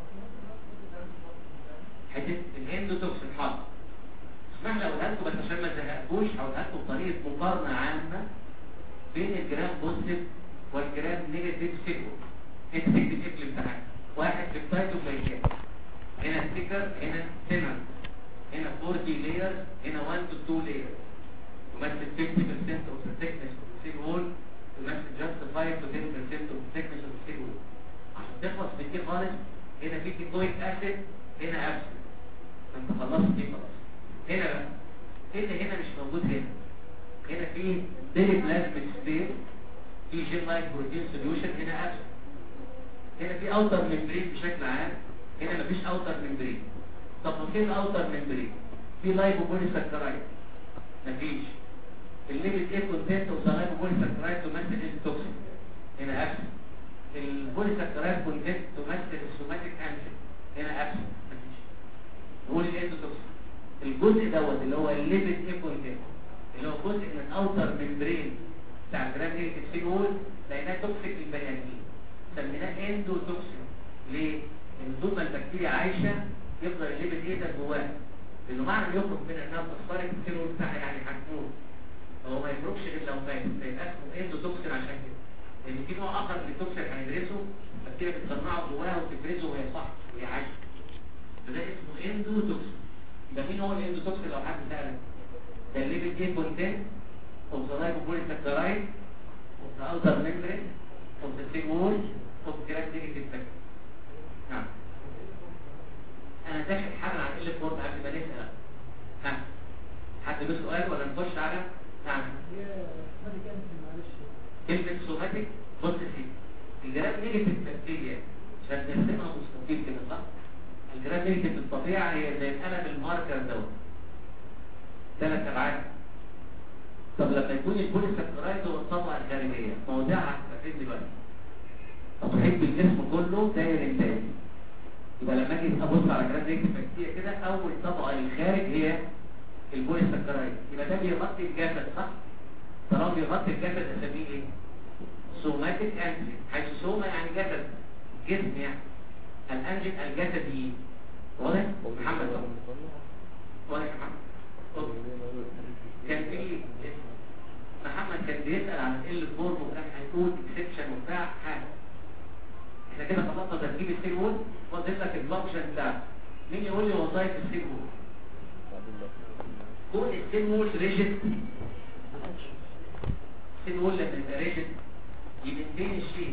حته الاندوتوكسين حاضر اسمح لي اقولها لكم بس عشان ما تزهقوش هقولها لكم بطريقه مقارنه عامه بين الجرام بوزيتيف والجرام نيجاتيف سيكو انت تكتب ايه في الامتحان واحد في السايتوبلازم هنا ستيكر هنا سينر هنا 40 لاير هنا 1 to 2 لاير تمثل 50% of the thickness of the cell wall تمثل just 5 to 10% of the thickness of the cell wall عشان تخلص من دي خالص هنا في تيكويك اسيد هنا ابسل انت خلصت دي خلاص هنا بقى ايه اللي هنا مش موجود هنا هنا في ديري بلازميك سبير في جين لايك بروتين سوليوشن هنا ابسل هنا في اوتر ممبرين بشكل عام هنا مفيش اوتر ممبرين طب فين الاوتر ممبرين في لايبوبوليساكرايد مفيش الليبيد ايه كونتنت اوف ذا لايبوبوليساكرايد تمثل التوكسين هنا ابسل البوليساكرايد كونتنت تمثل السوماتيك انسل هنا ابسل مفيش نقول الاندوتوكسين الجزء دوت اللي هو الليبيد ايه كونتنت اللي هو جزء من الاوتر ممبرين بتاع الجرام نيجاتيف سيجول لقيناه توكسيك للبني ادمين سميناه اندوتوكسين ليه؟ ان طول ما البكتيريا عايشه يفضل الليبيد ايه ده جواه لانه معنى يخرج من انها بتخترق السيلول بتاعها يعني هتموت هو ما يخرجش غير لو مات فيبقى اسمه اندوتوكسين عشان كده لان في نوع اخر من التوكسين هندرسه البكتيريا بتصنعه جواها وتفرزه وهي صح وهي عايشه فده اسمه اندوتوكسين يبقى مين هو الاندوتوكسين لو حد سالك ده الليبيد ايه كونتنت of the lipopolysaccharide of the outer membrane of the cell wall of the gram-negative factor. نعم. أنا داخل حاجة عن قلة فورم قبل ما نسأل. ها. حد له سؤال ولا نخش على؟ نعم. كلمة سوماتيك بص فيه. الجرام نيجاتيف بكتيريا عشان نرسمها مستطيل كده صح؟ الجرام نيجاتيف الطبيعة هي زي القلم الماركر دوت. ثلاث أبعاد. طب لما يكون البوليساكرايد هو الطبقه الخارجيه موضعها هتبقى دلوقتي طب تحب الجسم كله داير انتاج يبقى لما اجي ابص على جرام نيجاتيف بكتيريا كده اول طبقه للخارج هي البوليساكرايد يبقى ده بيغطي الجسد صح طالما بيغطي الجسد اسميه ايه سوماتيك انجين حيث سوما يعني جسد جسم يعني الانجين الجسدي واضح محمد واضح يا محمد كان في محمد كان بيسأل عن ال فورم وكان هيقول اكسبشن وبتاع حاجة احنا كده خلصنا تركيب السيل وول فاضل لك الفانكشن بتاعه مين يقول لي وظائف السيل وول كون السيل وول ريجيد السيل وول لما يبقى ريجيد يبنتين الشيب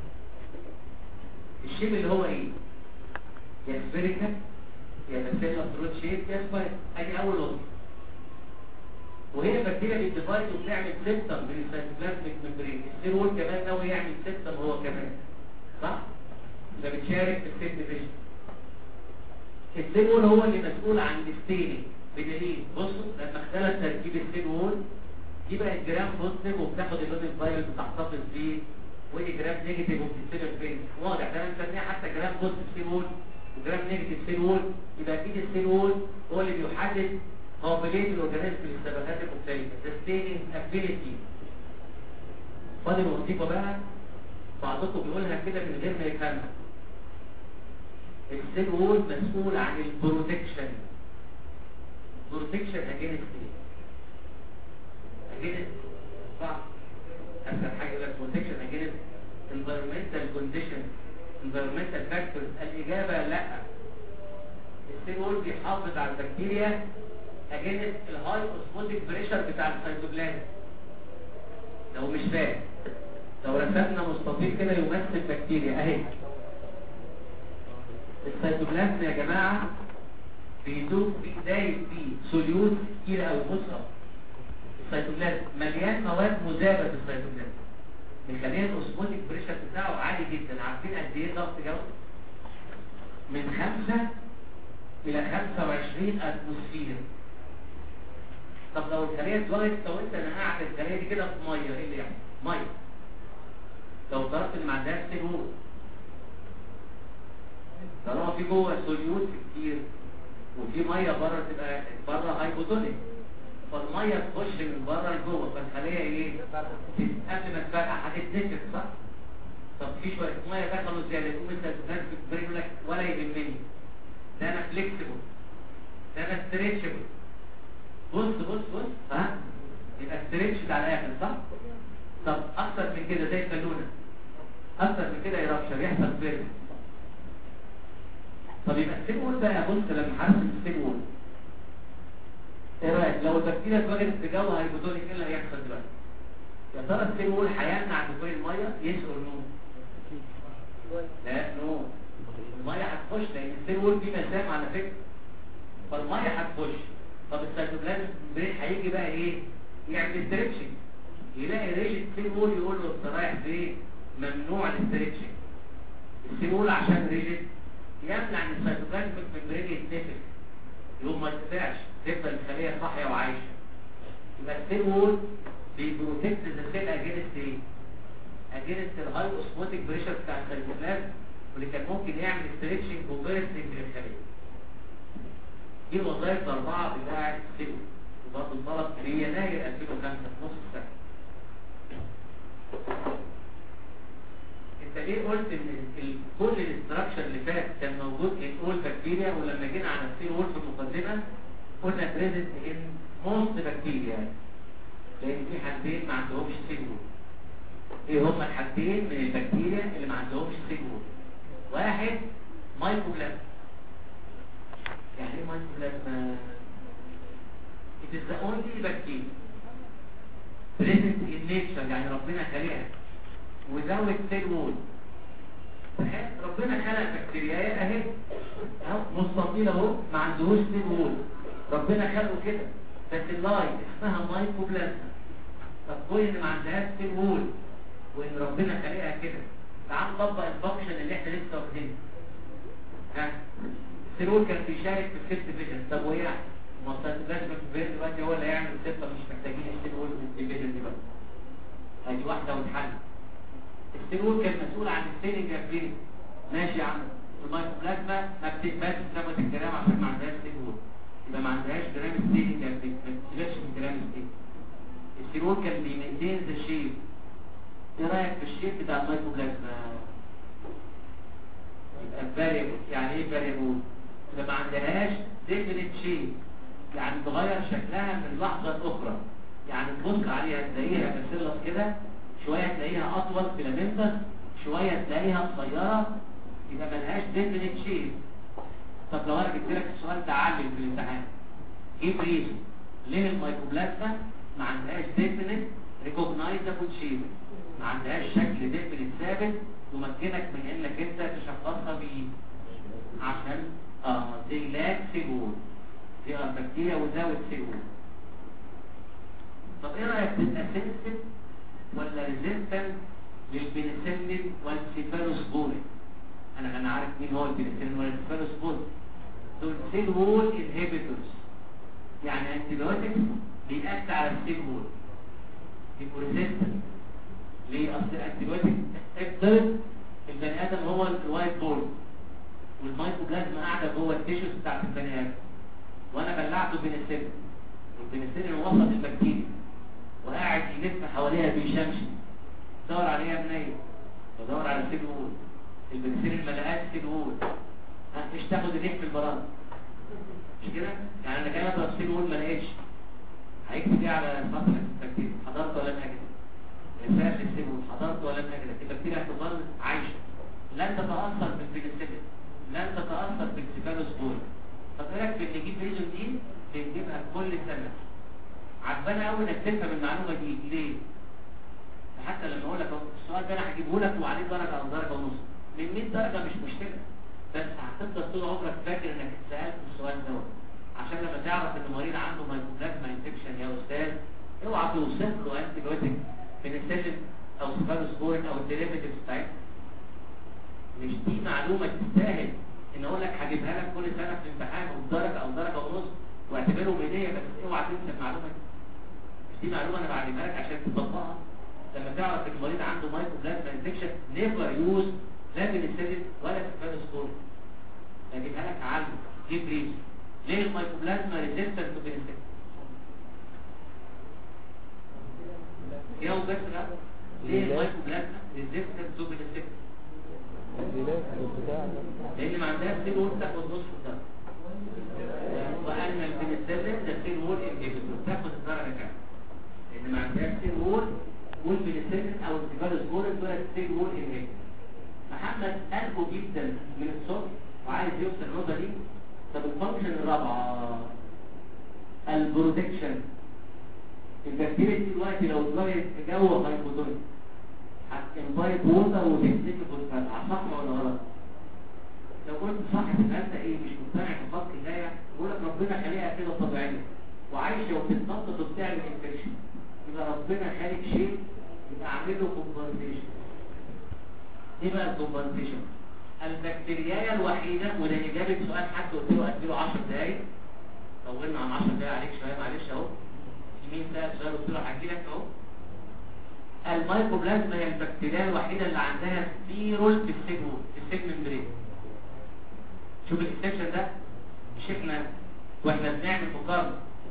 الشيب اللي هو ايه يا سفيريكال يا بكتيريا ثروت شيب يا سبايك ادي اول وظيفه وهي البكتيريا بتديفايد وبتعمل سيستم من السيتوبلازميك ممبرين السيل وول كمان ناوي يعمل سيستم هو كمان صح ده بتشارك في السيل ديفيجن السيل وول هو اللي مسؤول عن الستيننج بدليل بصوا لما اختلف تركيب السيل وول دي بقت جرام بوزيتيف وبتاخد اللون الفايروس بتحتفظ بيه ودي جرام نيجاتيف وبتتسيب فين واضح ده انا مسميها حتى جرام بوزيتيف سيل وول وجرام نيجاتيف سيل وول يبقى اكيد السيل وول هو اللي بيحدد قابلية الأورجانيزم للثباتات المختلفة sustaining ability فاضل وظيفة بقى بعضكم بيقولها كده من غير ما يفهمها السيل وول مسؤول عن البروتكشن بروتكشن اجينست ايه؟ اجينست صح اسهل حاجه يقول لك بروتكشن اجينست environmental conditions environmental factors الاجابه لا السيل وول بيحافظ على البكتيريا اجنس الهاي اوسموتيك بريشر بتاع السيتوبلازم لو مش فاهم لو رسمنا مستطيل كده يمثل بكتيريا اهي السيتوبلازم يا جماعه بيدوب في دايب فيه سوليوت كتير او بصره السيتوبلازم مليان مواد مذابه في السيتوبلازم مخليه الاوسموتيك بريشر بتاعه عالي جدا عارفين قد ايه ضغط جو من 5 الى 25 اتموسفير طب لو الخليه اتولدت لو انت نقعت الخليه دي كده في ميه ايه اللي يحصل ميه لو طرفت اللي ما عندهاش سيلول طالما في جوه سوليوت كتير وفي ميه بره تبقى بره هايبوتونيك فالميه تخش من بره لجوه فالخليه ايه قبل ما تفرقع هتتنفخ صح طب في شويه ميه دخلوا زياده يقوم انت الناس بتبرر لك ولا يهمني ده انا فليكسبل ده انا ستريتشبل بص بص بص ها يبقى ستريتش على الاخر صح طب اكتر من كده زي البالونه اكتر من كده يربشر يحصل فيرم طب يبقى السيل وول بقى بص لما حرف السيل وول ايه رايك لو البكتيريا اتواجدت في جو هيبوتونيك ايه اللي هيحصل دلوقتي يا ترى السيل وول هيمنع دخول الميه يس اور نو لا نو الميه هتخش لان السيل وول فيه مسام على فكره فالميه هتخش طب السيتوبلازم برين هيجي بقى ايه يعمل ستريتشنج يلاقي ريجيد سيل وول يقول له انت رايح فين ممنوع الاستريتشنج السيل وول عشان ريجيد يمنع ان السيتوبلازم ممبرين يتنفخ يقوم ما يتفاعش تفضل الخليه صاحيه وعايشه يبقى السيل وول بيبروتكت ذا سيل اجينست ايه اجينست الهاي اوسموتيك بريشر بتاع السيتوبلازم واللي كان ممكن يعمل ستريتشنج وبيرستنج للخليه دي الوظائف الاربعه بتاعه السيل وبرضه الطلب في يناير 2005 في نص السنه انت ليه قلت ان ال- كل الاستراكشر اللي فات كان موجود ان اول بكتيريا ولما جينا على السيل وول في المقدمه قلنا بريزنت ان موست بكتيريا لان في حالتين ما عندهمش سيل وول ايه هما الحالتين من البكتيريا اللي ما عندهمش سيل وول واحد مايكوبلازما يعني ايه مايكوبلازما it is the only bacteria present in nature يعني ربنا خلقها without cell wall صحيح؟ ربنا خلق بكتيريا اهي اهو مستطيل اهو ما عندهوش سيل وول ربنا خلقه كده بس اللاي اسمها مايكوبلازما طب كون ان ما عندهاش سيل وول وان ربنا خلقها كده تعال نطبق الفانكشن اللي احنا لسه واخدينه ها السيل وول كان بيشارك في السيل ديفيجن طب وايه يعني؟ ما هو لازم الكبير دلوقتي هو اللي هيعمل السيل مش محتاجين السيل وول ديفيجن دي بقى ادي واحده واتحل السيلول كان مسؤول عن السيلنج افريد ماشي يا عم المايكوبلازما ما بتثبتش ثبت الكلام عشان ما عندهاش سيلول يبقى ما عندهاش جرام السيلنج افريد ما بتثبتش من جرام السيلنج السيلول كان بيمينتين ذا شيب ايه رايك في الشيب بتاع المايكوبلازما يبقى فاريبل يعني ايه فاريبل يبقى ما عندهاش ديفينيت شيب يعني تغير شكلها من لحظه لاخرى يعني تبص عليها تلاقيها بسلس كده شوية تلاقيها أطول فيلامنتس شوية تلاقيها قصيرة يبقى ملهاش ديفينيت شيب طب لو أنا جبت لك السؤال ده علم في الامتحان جيب ريزون ليه الميكوبلازما ما عندهاش ديفينيت ريكوجنايزابل شيب ما عندهاش شكل ديفينيت ثابت يمكنك من انك انت تشخصها بيه عشان اه دي لاك سيجول دي اه بكتيريا وزاوت سيجول طب ايه رايك تبقى سنسيتيف ولا ريزيستنت للبنسلين والسيفالوسبورين انا انا عارف مين هو البنسلين والسيفالوسبورين دول سيل وول انهبيتورز يعني انتيبيوتكس بيأكت على السيل وول يبقوا ريزيستنت ليه اصل الانتيبيوتك اكترت البني ادم هو الوايت بول والمايكوبلازما قاعده جوه التيشوز بتاعت البني ادم وانا بلعته بنسلين والبنسلين وصل البكتيريا وقاعد يلف حواليها بيشمشم دور عليها بنية بدور على السيل وول البنسلين ما لقاش سيل وول ها مش تاخد الريح في البراز مش كده يعني انا جاي اضرب سيل وول ما لقيتش هيكتب ايه على فتره البكتيريا حضرت ولا لم اجد مثال للسيل وول حضرت ولا لم اجد البكتيريا هتظل عايشه لن تتاثر بالبنسلين لن تتاثر بالسيفالوسبور طب ايه رايك في نجيب ريزون دي بنجيبها كل سنه عجباني قوي انك تفهم المعلومه دي ليه حتى لما اقول لك أهو السؤال ده انا هجيبه لك وعليه درجه او درجه ونص من 100 درجه مش مشكله بس هتفضل طول عمرك فاكر انك اتسالت في السؤال ده عشان لما تعرف ان مريض عنده مايكوبلازما انفكشن يا استاذ اوعى توصف له انتي بايوتيك بنسلين او سبالوسبورين او الديريفيتيفز بتاعتها مش دي معلومه تستاهل ان اقول لك هجيبها لك كل سنه في الامتحان وبدرجه او درجه ونص واعتبره هديه بس اوعى تنسى المعلومه دي مش دي معلومه انا بعلمها لك عشان تطبقها لما تعرف ان المريض عنده مايكوبلازما انفكشن نيفر يوز لا بنستدد ولا سيفالوسبور اجيبها لك عنه دي بريز ليه المايكوبلازما ريزيستنت تو بنستدد جاوب بس بقى ليه المايكوبلازما ريزيستنت تو بنستدد العلاج والبتاع ده. لان ما عندهاش سيل وول تاخد نصف الدرجه وان البنسلين ده سيل وول انهبيتور تاخد الدرجه كام لان ما عندهاش سيل وول والبنسلين او السيفالوسبور دول سيل وول انهبيتور محمد قلبه جدا من الصبح وعايز يوصل النقطه دي طب الفانكشن الرابعه البروتكشن البكتيريا دي دلوقتي لو اتغيرت في جو هايبوتونيك هتنفايت ووتر وتكتيك فوسفات صح ولا غلط؟ لو كنت صح يبقى انت ايه مش مقتنع بخط الهدايا يقول لك ربنا خلقها كده طبيعيه وعايشه وبتتنطط وبتعمل انفكشن يبقى ربنا خالق شيء يبقى عامل له كومبنسيشن ايه بقى الكومبنسيشن؟ البكتيريا الوحيده وده اجابه سؤال حد قلت له اديله 10 دقايق طولنا عن 10 دقايق عليك شويه معلش اهو يمين سال سؤال قلت له هحكي لك اهو المايكوبلازما هي البكتيريا الوحيده اللي عندها سبيرول في السيجمون في السيجمنت برين شوف الاكسبشن ده مش احنا واحنا بنعمل مقارنه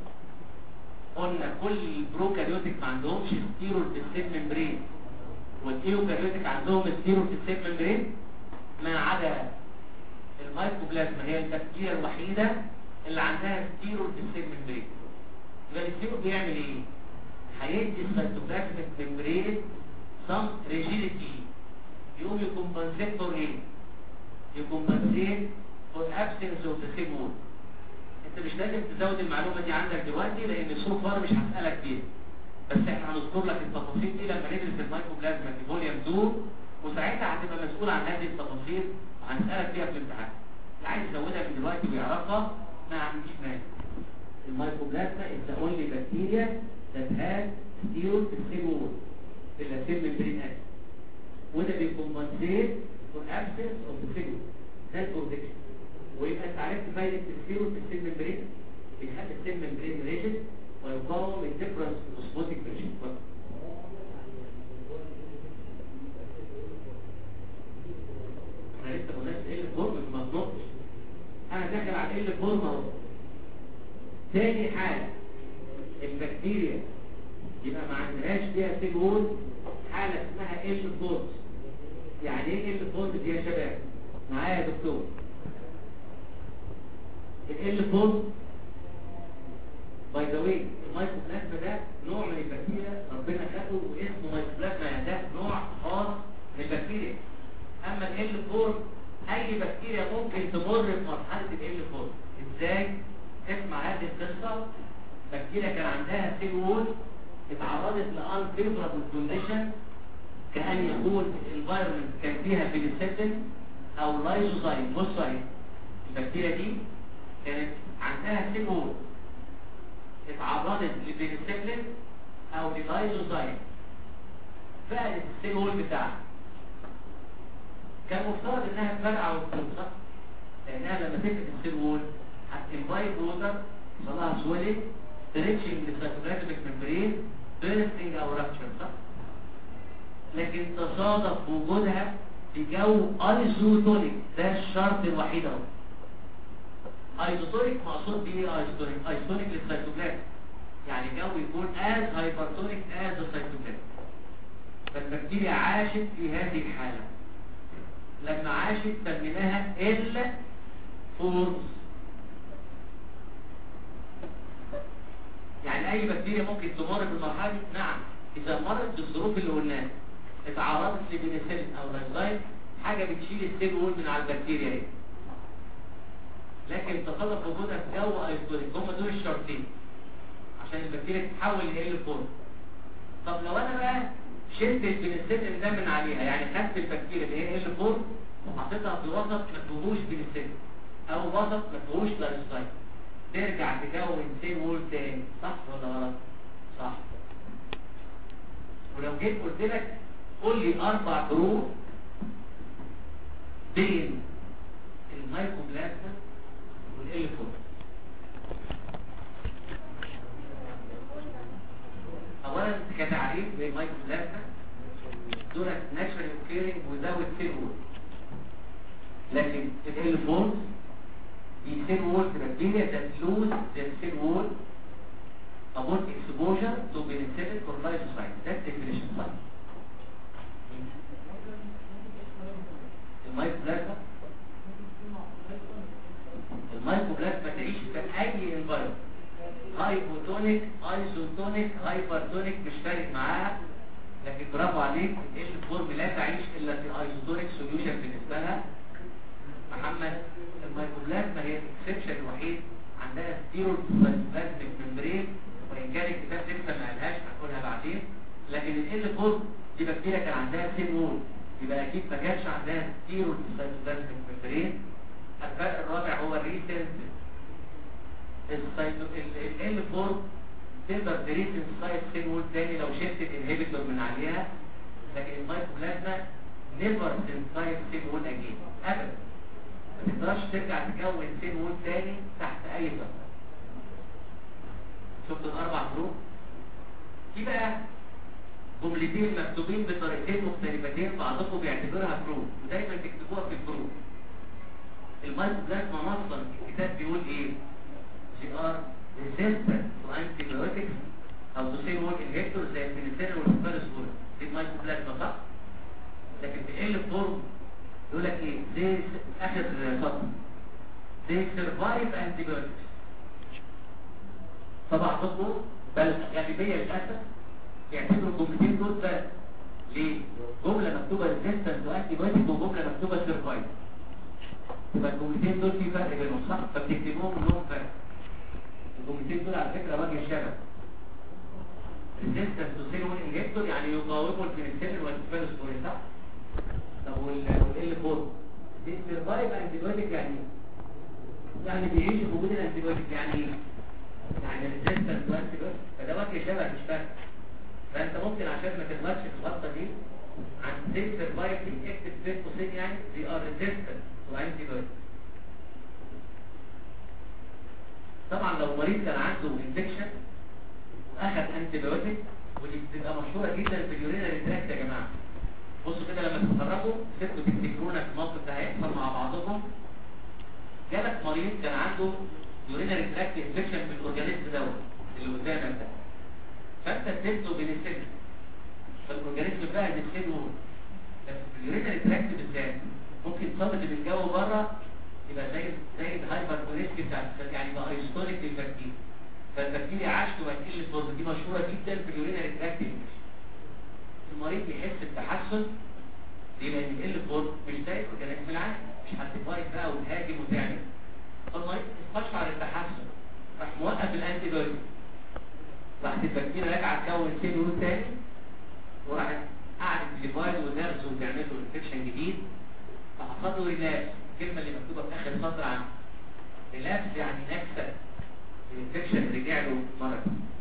قلنا كل البروكاريوتيك ما عندهمش ستيرول في السيل ممبرين والايوكاريوتيك عندهم ستيرول في السيل ممبرين ما عدا المايكوبلازما هي البكتيريا الوحيده اللي عندها ستيرول في السيل ممبرين يبقى الستيرول بيعمل ايه هيدي السيتوبلازميك ممبرين سم ريجيديتي يقوم يكمبنسيت فور ايه يكمبنسيت فور ابسنس اوف ذا سيل وول انت مش لازم تزود المعلومه دي عندك دلوقتي لان سو فار مش هسالك فيها بس احنا هنذكر لك التفاصيل دي لما ندرس المايكوبلازما في فوليوم 2 وساعتها هتبقى مسؤول عن هذه التفاصيل وهنسالك فيها في الامتحان اللي عايز يزودها من دلوقتي ويعرفها ما عنديش مانع المايكوبلازما is the only bacteria that has steel في السيل وول في السيل ممبرين اكل وده بيكمبنسيت for absence of the cell ده البروتكشن ويبقى انت عرفت فايدة السيرو في السيل ممبرين بيخلي السيل ممبرين ريجد ويقاوم الديفرنس في الاسبوتيك ريجد احنا لسه قلناش ايه اللي فورم ما تنطش انا داخل على ايه اللي فورم اهو تاني حاجة البكتيريا يبقى ما عندهاش فيها سيل وول حالة اسمها ال فورس يعني ايه ال فورس دي يا شباب معايا يا دكتور ال فورس باي ذا واي المايكوبلازما ده نوع من البكتيريا ربنا خلقه واسمه مايكوبلازما يعني ده نوع خاص من البكتيريا اما ال فورس اي بكتيريا ممكن تمر بمرحله ال فورس ازاي اسمع هذه القصه بكتيريا كان عندها سيل وول اتعرضت لان فيفرابل كونديشن كان يكون الانفايرمنت كان فيها بينسيتين او لايزوزايم بصوا اهي البكتيريا دي كانت عندها سيل وول اتعرضت لبينسيتين او للايزوزايم فقدت السيل وول بتاعها كان مفترض انها تفرقع وتنصف لانها لما تفقد السيل وول هتنفايت ووتر صلاها سويلي ستريتشنج للسيتوبلازميك ممبرين بيرستنج او رابتشر صح لكن تصادف وجودها في جو ايزوتونيك ده الشرط الوحيد اهو ايزوتونيك مقصود بيه ايه ايزوتونيك ايزوتونيك للسيتوبلازم يعني جو يكون از هايبرتونيك از السيتوبلازم فالبكتيريا عاشت في هذه الحاله لما عاشت سميناها ال فورس يعني اي بكتيريا ممكن تمر بالمرحله دي نعم اذا مرت بالظروف اللي قلناها اتعرضت لبنسلين او لايزايد حاجه بتشيل السيل وول من على البكتيريا اهي لكن تصادف وجودها في جو ايزوليك هم دول الشرطين عشان البكتيريا تتحول ل فورم طب لو انا بقى شلت البنسلين ده من عليها يعني خدت البكتيريا اللي هي ال فورم وحطيتها في وسط ما فيهوش بنسلين او وسط ما فيهوش لايزايد ترجع تكون سيل وول تاني صح ولا غلط صح ولو جيت قلت لك قول لي اربع فروق بين المايكوبلازما والاليفون اولا كتعريف للمايكوبلازما دول naturally occurring without cell wall لكن ال فورم دي cell wall bacteria that lose their cell wall upon exposure to penicillin or lysozyme that's definition طيب المايكوبلازما المايكوبلازما تعيش في اي انفايرمنت هايبوتونيك ايزوتونيك هايبرتونيك مش فارق معاها لكن برافو عليك ايش الفورم لا تعيش الا في ايزوتونيك سوليوشن بالنسبه لها محمد المايكوبلازما هي الاكسبشن الوحيد عندها ستيرول بلازميك ممبرين وان كان الكتاب لسه ما قالهاش هنقولها بعدين لكن ال فورم دي بكتيريا كان عندها سيل وول يبقى اكيد ما كانش عندها ستيرول بلازميك ممبرين الفرق الرابع هو الريسنس ال فورم تقدر تريد انسايد سيل وول تاني لو شلت الانهبيتور من عليها لكن المايكوبلازما نيفر انسايد سيل وول اجين ابدا ما تقدرش ترجع تكون سيل وول تاني تحت اي ضغط شفت الاربع فروق في بقى جملتين مكتوبين بطريقتين مختلفتين بعضكم بيعتبرها فروق ودايما تكتبوها في الفروق المايكوبلازما اصلا الكتاب بيقول ايه they are resistant to antibiotics او to say more inhibitors زي البنسلين والسبالسبور دي المايكوبلازما صح؟ لكن في ال فورم يقول لك ايه they اخر سطر they survive antibiotics فبعضكم بل غالبية للأسف يعتبروا الجملتين دول بس ليه؟ جملة مكتوبة resistant to antibiotics وجملة مكتوبة survive يبقى الجملتين دول في فرق بينهم صح؟ فبتكتبوهم كلهم فرق الجملتين دول على فكرة وجه شبه resistant to cell inhibitor يعني يقاوموا البنسلين والسبالسبورين صح؟ طب والايه فور السرفايف انتيبيوتيك يعني يعني بيعيش في وجود الانتيبيوتيك يعني ايه؟ يعني resistant to antibiotic فده وجه شبه مش فرق فانت ممكن عشان ما تغلطش في الغلطه دي عن زي سرفايف اكتب بين قوسين يعني they are resistant to antibiotic طبعا لو مريض كان عنده انفكشن واخد انتيبيوتيك ودي بتبقى مشهوره جدا في اليورينري تراكت يا جماعه بصوا كده لما تتخرجوا سيبكوا تفتكرونا في الموقف ده هيحصل مع بعضكم جالك مريض كان عنده يورينري تراكت انفكشن في الاورجانيزم دوت اللي قدامك ده فانت اديته بنسلين فالاورجانيزم بقى بنسلين هو بس في اليورينري تراكت بالذات ممكن صمت من الجو بره يبقى زي زي الهايبر كوريسك بتاع يعني بقى هيستوريك للبكتيريا فالبكتيريا عاشت وهتقل الفرصه دي مشهوره جدا في اليورينري تراكت المريض بيحس بتحسن ليه لان ال فور مش زي الاورجانيزم العادي مش هتفايت بقى وتهاجم وتعمل فالمريض استشعر التحسن راح موقف الانتي بايوتيك راحت البكتيريا راجعه تكون سيل وول تاني وراحت قعدت ديفايد ونرز وتعمل له انفكشن جديد فحصل له ريلابس الكلمه اللي مكتوبه في اخر سطر عنه ريلابس يعني نكسه الانفكشن رجع له مره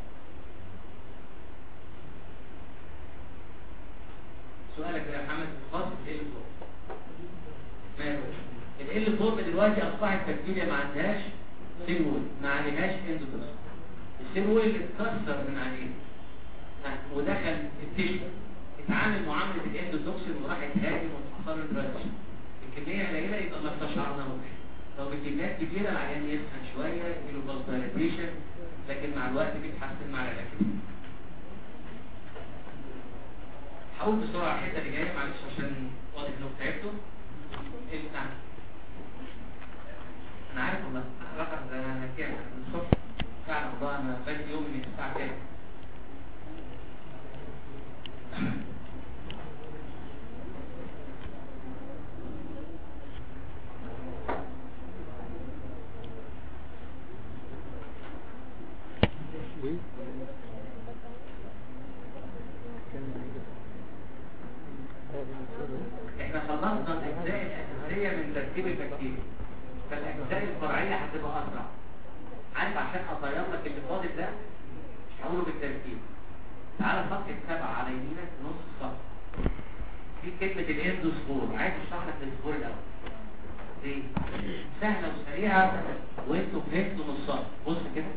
سؤالك يا محمد خاص بالايه فورم ماله الايه فورم دلوقتي اصبحت بكتيريا ما عندهاش سيل وول ما عليهاش اندوتوكس السيل وول اللي اتكسر من عليه ودخل التشو اتعامل معامله الاندوتوكسين وراح يتهاجم وتحصل له دراج الكميه قليله يبقى ما استشعرناهوش لو بكميات كبيره العيان يسخن شويه يجيله فاسبريتيشن لكن مع الوقت بيتحسن مع العلاج هقول بسرعه الحته اللي جايه معلش عشان واضح انكم تعبتوا نعم انا عارف والله رقم ده انا كام من الصبح فعلا والله انا بادئ يومي من الساعه كام احنا خلصنا الاجزاء الاساسيه من تركيب البكتيريا فالاجزاء الفرعيه هتبقى اسرع عارف عشان اطير لك اللي فاضل ده مش هقوله بالترتيب تعالى صفحه سبعه على يمينك نص الصفحه في كلمه الاندوسبور عايز اشرح لك الاسبور الاول ليه؟ سهله وسريعه وانتوا فهمتوا نصها بص كده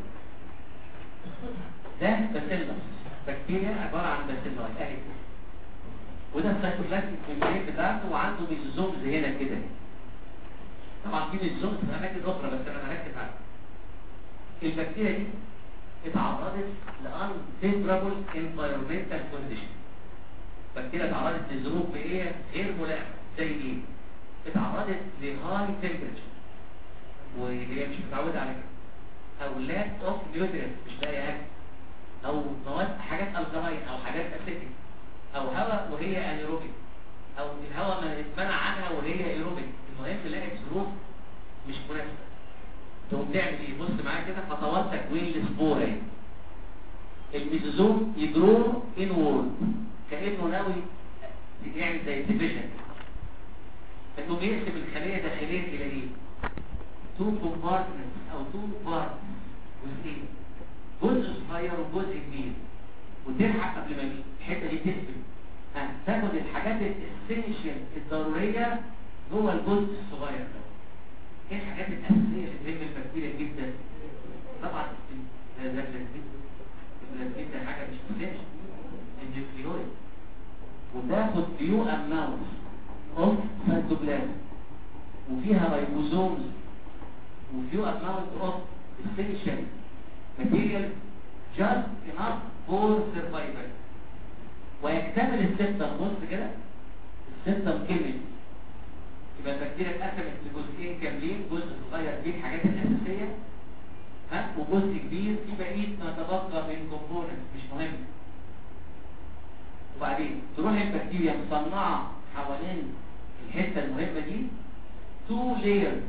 ده باسيلس بكتيريا عباره عن باسيلاي اهي وده السايتوبلازميك ميمبرين بتاعته وعنده ميزوزومز هنا كده طبعا في ميزوزومز في اماكن اخرى بس انا هركز على البكتيريا دي اتعرضت لان فيفرابل انفايرمنتال كونديشن بكتيريا اتعرضت لظروف بيئيه غير ملائمه زي ايه؟ اتعرضت لهاي تمبرتشر وهي مش متعوده على كده او لاك اوف نيوترينت مش لاقي اكل او مواد حاجات الكلاين او حاجات اسيتيك او هواء وهي انيروبيك او الهواء ما اتمنع عنها وهي ايروبيك المهم لقت ظروف مش مناسبه تقوم تعمل ايه بص معايا كده خطوات تكوين السبوره اهي الميزوزوم يجرو ان وورد كانه ناوي يعمل زي ديفيجن انه بيقسم الخليه داخليا الى ايه تو كومبارتمنتس او تو بارت جزئين جزء صغير وجزء كبير وتلحق قبل ما الحته دي تقفل ها، تاخد الحاجات الاسينشال الضروريه جوه الجزء الصغير ده ايه الحاجات الاساسيه اللي تهم البكتيريا جدا طبعا ده ده البلازميد البلازميد ده حاجه مش اساسيه النيوكليويد وتاخد فيو اماونت اوف سيتوبلازم وفيها رايبوزومز وفيو اماونت اوف essential material just enough for survival ويكتمل السيستم بص كده السيستم كمل يبقى البكتيريا اتقسمت لجزئين كاملين جزء صغير فيه الحاجات الاساسيه ها وجزء كبير في بقيه ما تبقى من كومبوننت مش مهم وبعدين تروح البكتيريا مصنعه حوالين الحته المهمه دي تو لايرز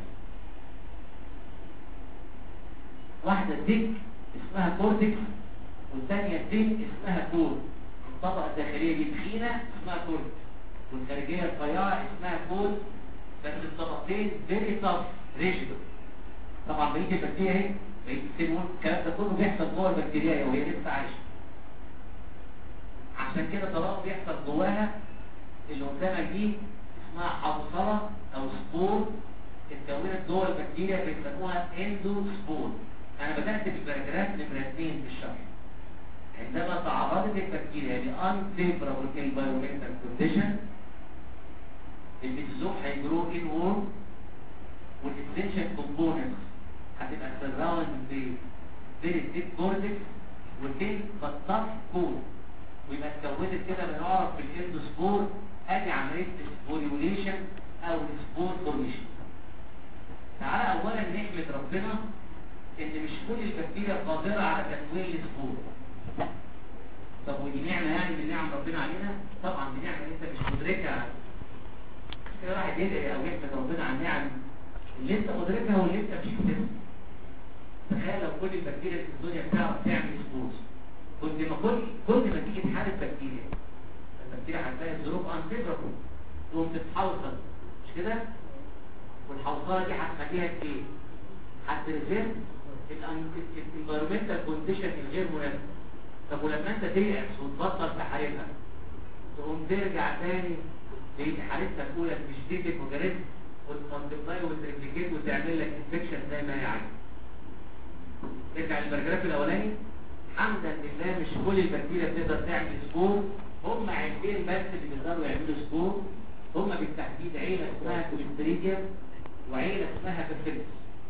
واحده ديك اسمها كورتكس والثانيه ديك اسمها كور الطبقه الداخليه دي تخينه اسمها كورتكس والخارجيه رفيعه اسمها كور بس الطبقتين فيري تاف ريجيد طبعا بقيه البكتيريا اهي بقيه السيلول الكلام ده كله بيحصل جوه البكتيريا وهي لسه عايشه عشان كده طالما بيحصل جواها اللي قدامك دي اسمها حوصله او سبور اتكونت جوه البكتيريا بيسموها اندو سبور انا بدات بالباراجراف نمره 2 في الشرح عندما تعرضت البكتيريا لان فيفرابل انفايرمنتال كونديشن الميزوزوم هيجرو ان وورد والاسنشال كومبوننتس هتبقى سراوند بفيري ديب كورتكس وتين بطاف كور ويبقى اتكونت كده بنعرف في الاندوسبور ادي عمليه السبوريوليشن او السبور فورميشن تعالى اولا نحمد ربنا ان مش كل البكتيريا قادره على تكوين السبور طب ودي نعمه يعني من نعم ربنا علينا طبعا دي نعمه انت مش مدركها كده واحد يدعي او يحمد ربنا على النعم اللي انت مدركها واللي انت فيك تسمع تخيل لو كل البكتيريا في الدنيا بتعرف تعمل سبورز كنت ما كل كل ما تيجي تحارب بكتيريا البكتيريا هتلاقي الظروف انفيفربل تقوم تتحوصل مش كده والحوصله دي هتخليها ايه هتريزيست الانفيرمنتال كونديشن الغير مناسب طب ولما انت تيأس وتبطل تحاربها تقوم ترجع تاني لحالتها الاولى تشديد المجرد وتمالتبلاي وتريبليكيت وتعمل لك انفكشن زي ما هي عايزه ترجع للبرجراف الاولاني حمدا لله مش كل البكتيريا بتقدر تعمل سبور هم عيلتين بس اللي بيقدروا يعملوا سبور هم بالتحديد عيله اسمها كوليستريديا وعيله اسمها باسيلس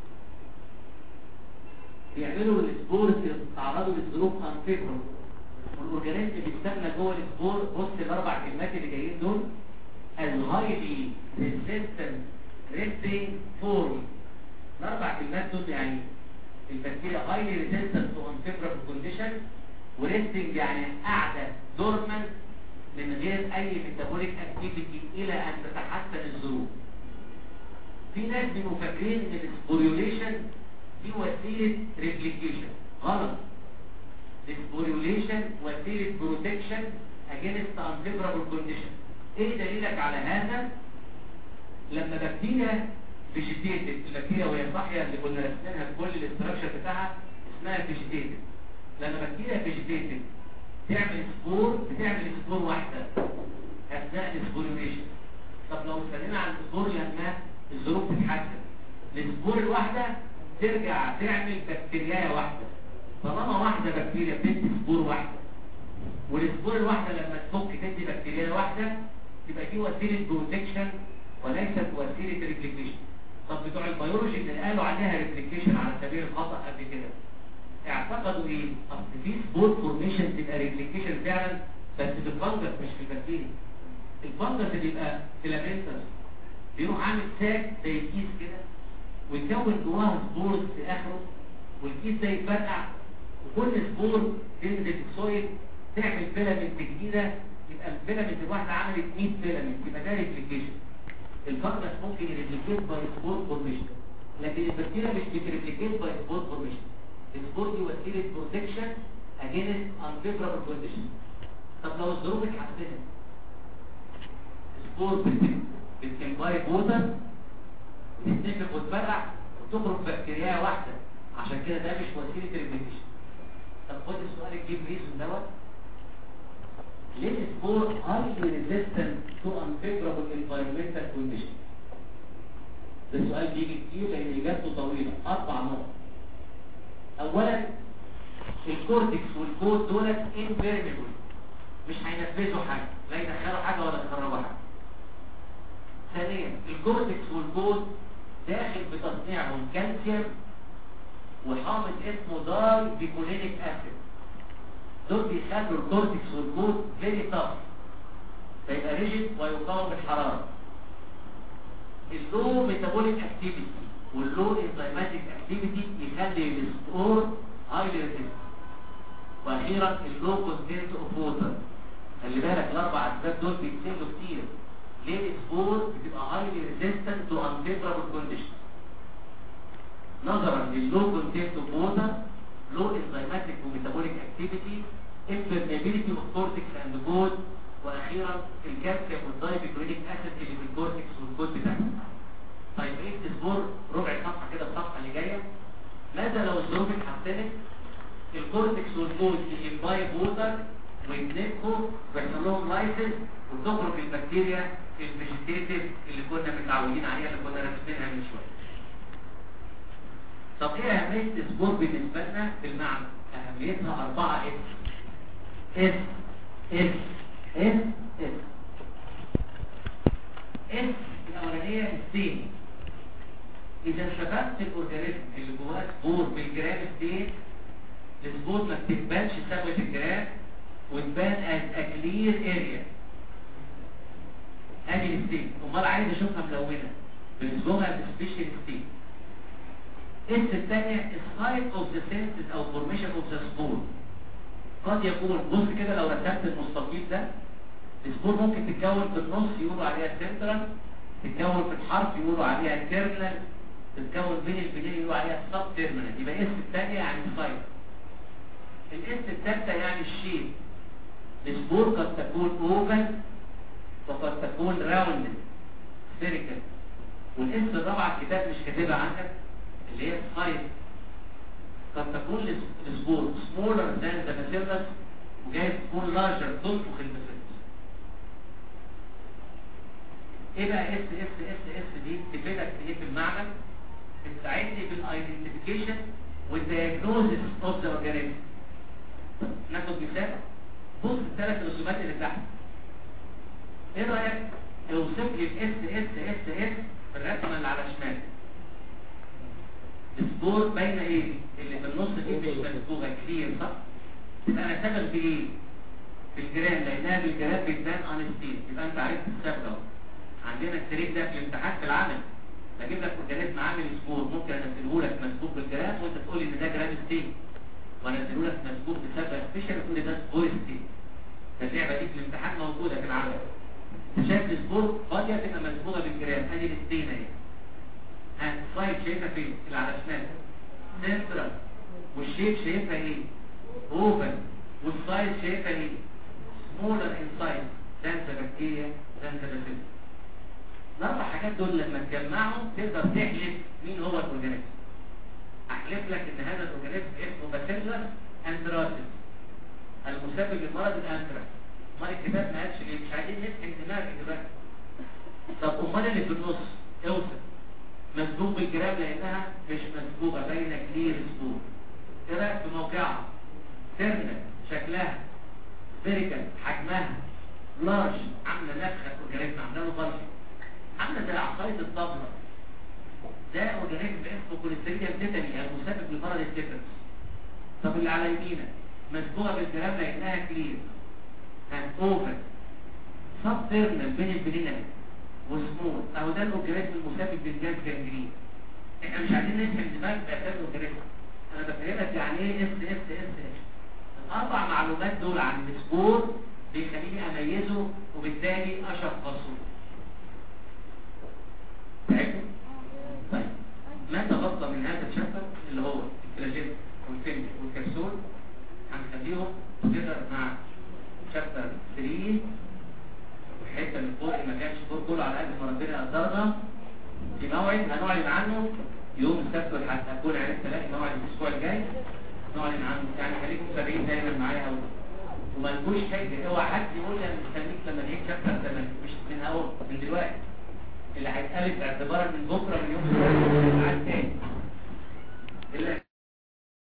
بيعملوا السبور تعرضوا للظروف انفيفربل والاورجانيزم بيستنى جوه السبور بص الاربع كلمات اللي جايين دول الهايلي ريزيستنت ريستنج فورم الاربع كلمات دول يعني البكتيريا هايلي ريزيستنت تو انفيفربل كونديشن وريستنج يعني قاعده دورمنت من غير اي ميتابوليك اكتيفيتي الى ان تتحسن الظروف في ناس بيبقوا فاكرين ان السبوريوليشن دي وسيله ريبليكيشن غلط السبوريوليشن وسيله بروتكشن اجينست انفيفربل كونديشن ايه دليلك على هذا لما بكتيريا فيجيتيتد البكتيريا وهي صاحيه اللي كنا رسمينها في كل الاستراكشر بتاعها اسمها فيجيتيتد لما بكتيريا فيجيتيتد تعمل سبور بتعمل سبور واحده اثناء السبوريوليشن طب لو استنينا على السبور لما الظروف تتحسن السبور الواحده ترجع تعمل بكتيريا واحده طالما واحده بكتيريا بتدي سبور واحده والسبور الواحدة لما تفك تدي بكتيريا واحدة يبقى دي وسيلة بروتكشن وليست وسيلة ريبليكيشن طب بتوع البيولوجي اللي قالوا عليها ريبليكيشن على سبيل الخطأ قبل كده اعتقدوا ايه؟ اصل في سبور فورميشن تبقى ريبليكيشن فعلا بس في الفنجس مش في البكتيريا الفنجس بيبقى فيلامنتس بيروح عامل ساك زي كيس كده ويكون جواها سبورز في اخره والكيس ده يتفرقع وكل سبور تنزل في السويل تعمل فيلامنت جديده يبقى الفيلامنت الواحده عملت 100 فيلامنت يبقى ده ريبليكيشن الفنجس ممكن يريبليكيت باي سبور فورميشن لكن البكتيريا مش بتريبليكيت باي سبور فورميشن السبور دي وسيله بروتكشن اجينست unfavorable كونديشن طب لو الظروف اتحسنت سبور بتنبايب ووتر وتتنفخ وتفرقع وتخرج بكتيريا واحده عشان كده ده مش وسيله ريبليكيشن طب خد السؤال الجيم ريزون دوت ليه السبور highly resistant to unfavorable environmental conditions ده سؤال بيجي كتير لان اجابته طويله اربع نقط اولا الكورتكس والكود دولت impermeable مش هينفذوا حاجه لا يدخلوا حاجه ولا يخرجوا حاجه ثانيا الكورتكس والكود داخل بتصنيعهم كالسيوم وحامض اسمه داي بيكولينيك اسيد دول بيخلوا الكورتكس والكود فيري تاف فيبقى ريجيد ويقاوم الحراره اللو ميتابوليك اكتيفيتي واللو انزيماتيك اكتيفيتي يخلي السبور هايلي ريزيست واخيرا اللو كونتنت اوف ووتر خلي بالك الاربع اسباب دول بيتسلوا كتير ليه السبور بتبقى هايلي ريزيستنت تو انفيفرابل كونديشن نظرا لللو كونتنت اوف ووتر لو انزيماتيك وميتابوليك اكتيفيتي impermeability of cortex and code واخيرا الكالسيوم والدايبيكلوريك اسيد اللي في الكورتكس والكود بتاعنا طيب ايه سبور ربع صفحه كده الصفحه اللي جايه ماذا لو الظروف اتحسنت الكورتكس والكود يمبايب ووتر ويتنفخوا ويحصل لهم لايسيس وتخرج البكتيريا الفيجيتيتيف اللي كنا متعودين عليها اللي كنا راسمينها من شويه طب ايه اهميه السبور بالنسبه لنا في المعنى اهميتها أربعة اس اس اس اس اس اس الاولانيه السين اذا شبكت الاورجانيزم اللي جواه سبور بالجرام السين السبور ما بتقبلش ثبت الجرام وتبان از اكلير اريا ادي الستين امال عايز اشوفها ملونه بنسبوها سبيشال ستين اس الثانيه سايت اوف ذا سينسز او فورميشن اوف ذا سبور قد يكون بص كده لو رسمت المستطيل ده السبور ممكن تتكون في النص يقولوا عليها سنترال تتكون في الحرف يقولوا عليها تيرمينال تتكون بين البنين يقولوا عليها سب تيرمينال يبقى اس الثانيه يعني سايت الاس الثالثه يعني الشيب السبور قد تكون اوفل وقد تكون راوند سفيريكال والاس الرابعه الكتاب مش كاتبها عندك اللي هي سايز قد تكون السبور سمولر ذان ذا باسيلس وجايز تكون لارجر تنفخ الباسيلس ايه بقى اس اس اس اس دي تفيدك في ايه في المعمل بتساعدني في الايدنتيفيكيشن والدياجنوزيس اوف ذا اورجانيزم ناخد مثال بص الثلاث رسومات اللي تحت ايه رايك اوصف لي الاس اس اس اس في الرسمه اللي على الشمال السبور بين ايه اللي في النص دي مش مسبوغه كتير صح يبقى انا سبب بايه في الجرام لانها بالجرام بتبان انستين يبقى انت عرفت السبب اهو عندنا التريك ده في الامتحان في العمل بجيب لك اورجانيزم عامل سبور ممكن انزله لك مسبوق بالجرام وانت تقول لي ان ده جرام ستين وانزله لك مسبوق بسبب سبيشال تقول لي ده سبور ستين اللعبه دي في الامتحان موجوده في العمل شكل سبور فاضيه تبقى مسبوقه بالجرام ادي الستين اهي ها السلايد شايفها فين اللي على الشمال سنترال والشيب شايفها ايه اوفن والسايز شايفها ايه سمولر ان سايز دانسا بكتيريا دانسا باسيلس الاربع حاجات دول لما تجمعهم تقدر تحلف مين هو الاورجانيزم احلف لك ان هذا الاورجانيزم اسمه باسيلس اندراسيس المسبب لمرض الانتراكس امال الكتاب ما قالش ليه مش عايزين نفهم دماغك دلوقتي طب امال اللي في النص اوصف مسبوق بالجرام لانها مش مسبوقه باينه كلير سبوق ايه رايك في موقعها ترمينال شكلها سبيريكال حجمها لارج عامله نفخه اورجانيزم عامله له بلج عامله زي عصايه الطبله ده اورجانيزم اسمه كوليستيريا تيتاني المسبب لمرض التيتانس طب اللي على يمينك مسبوقه بالجراب لانها كلير كان اوفر سب تيرنال بين البنين وسمول اهو ده الاورجانيزم المسبب للجاز جانجرين احنا مش عايزين نفهم دماغ باساس الاورجانيزم انا بفهمك يعني ايه اس اس اس اس الاربع معلومات دول عن السبور بيخليني اميزه وبالتالي اشخصه فهمت؟ طيب ما تبقى من هذا الشابتر اللي هو الكلاجين والفيلم والكبسول هنخليهم كده مع شابتر 3 والحته من فوق اللي ما كانش فوق كله على قد ما ربنا قدرنا في موعد هنعلن عنه يوم السبت والحد هكون عرفت الاقي موعد الاسبوع الجاي نعلن عنه يعني خليكم متابعين دايما معايا قوي وما تكونش حاجه اوعى حد يقول لي انا مستنيك لما نهيك شابتر 8 مش من اول من دلوقتي اللي هيتقلب اعتبارا من بكره من يوم السبت تاني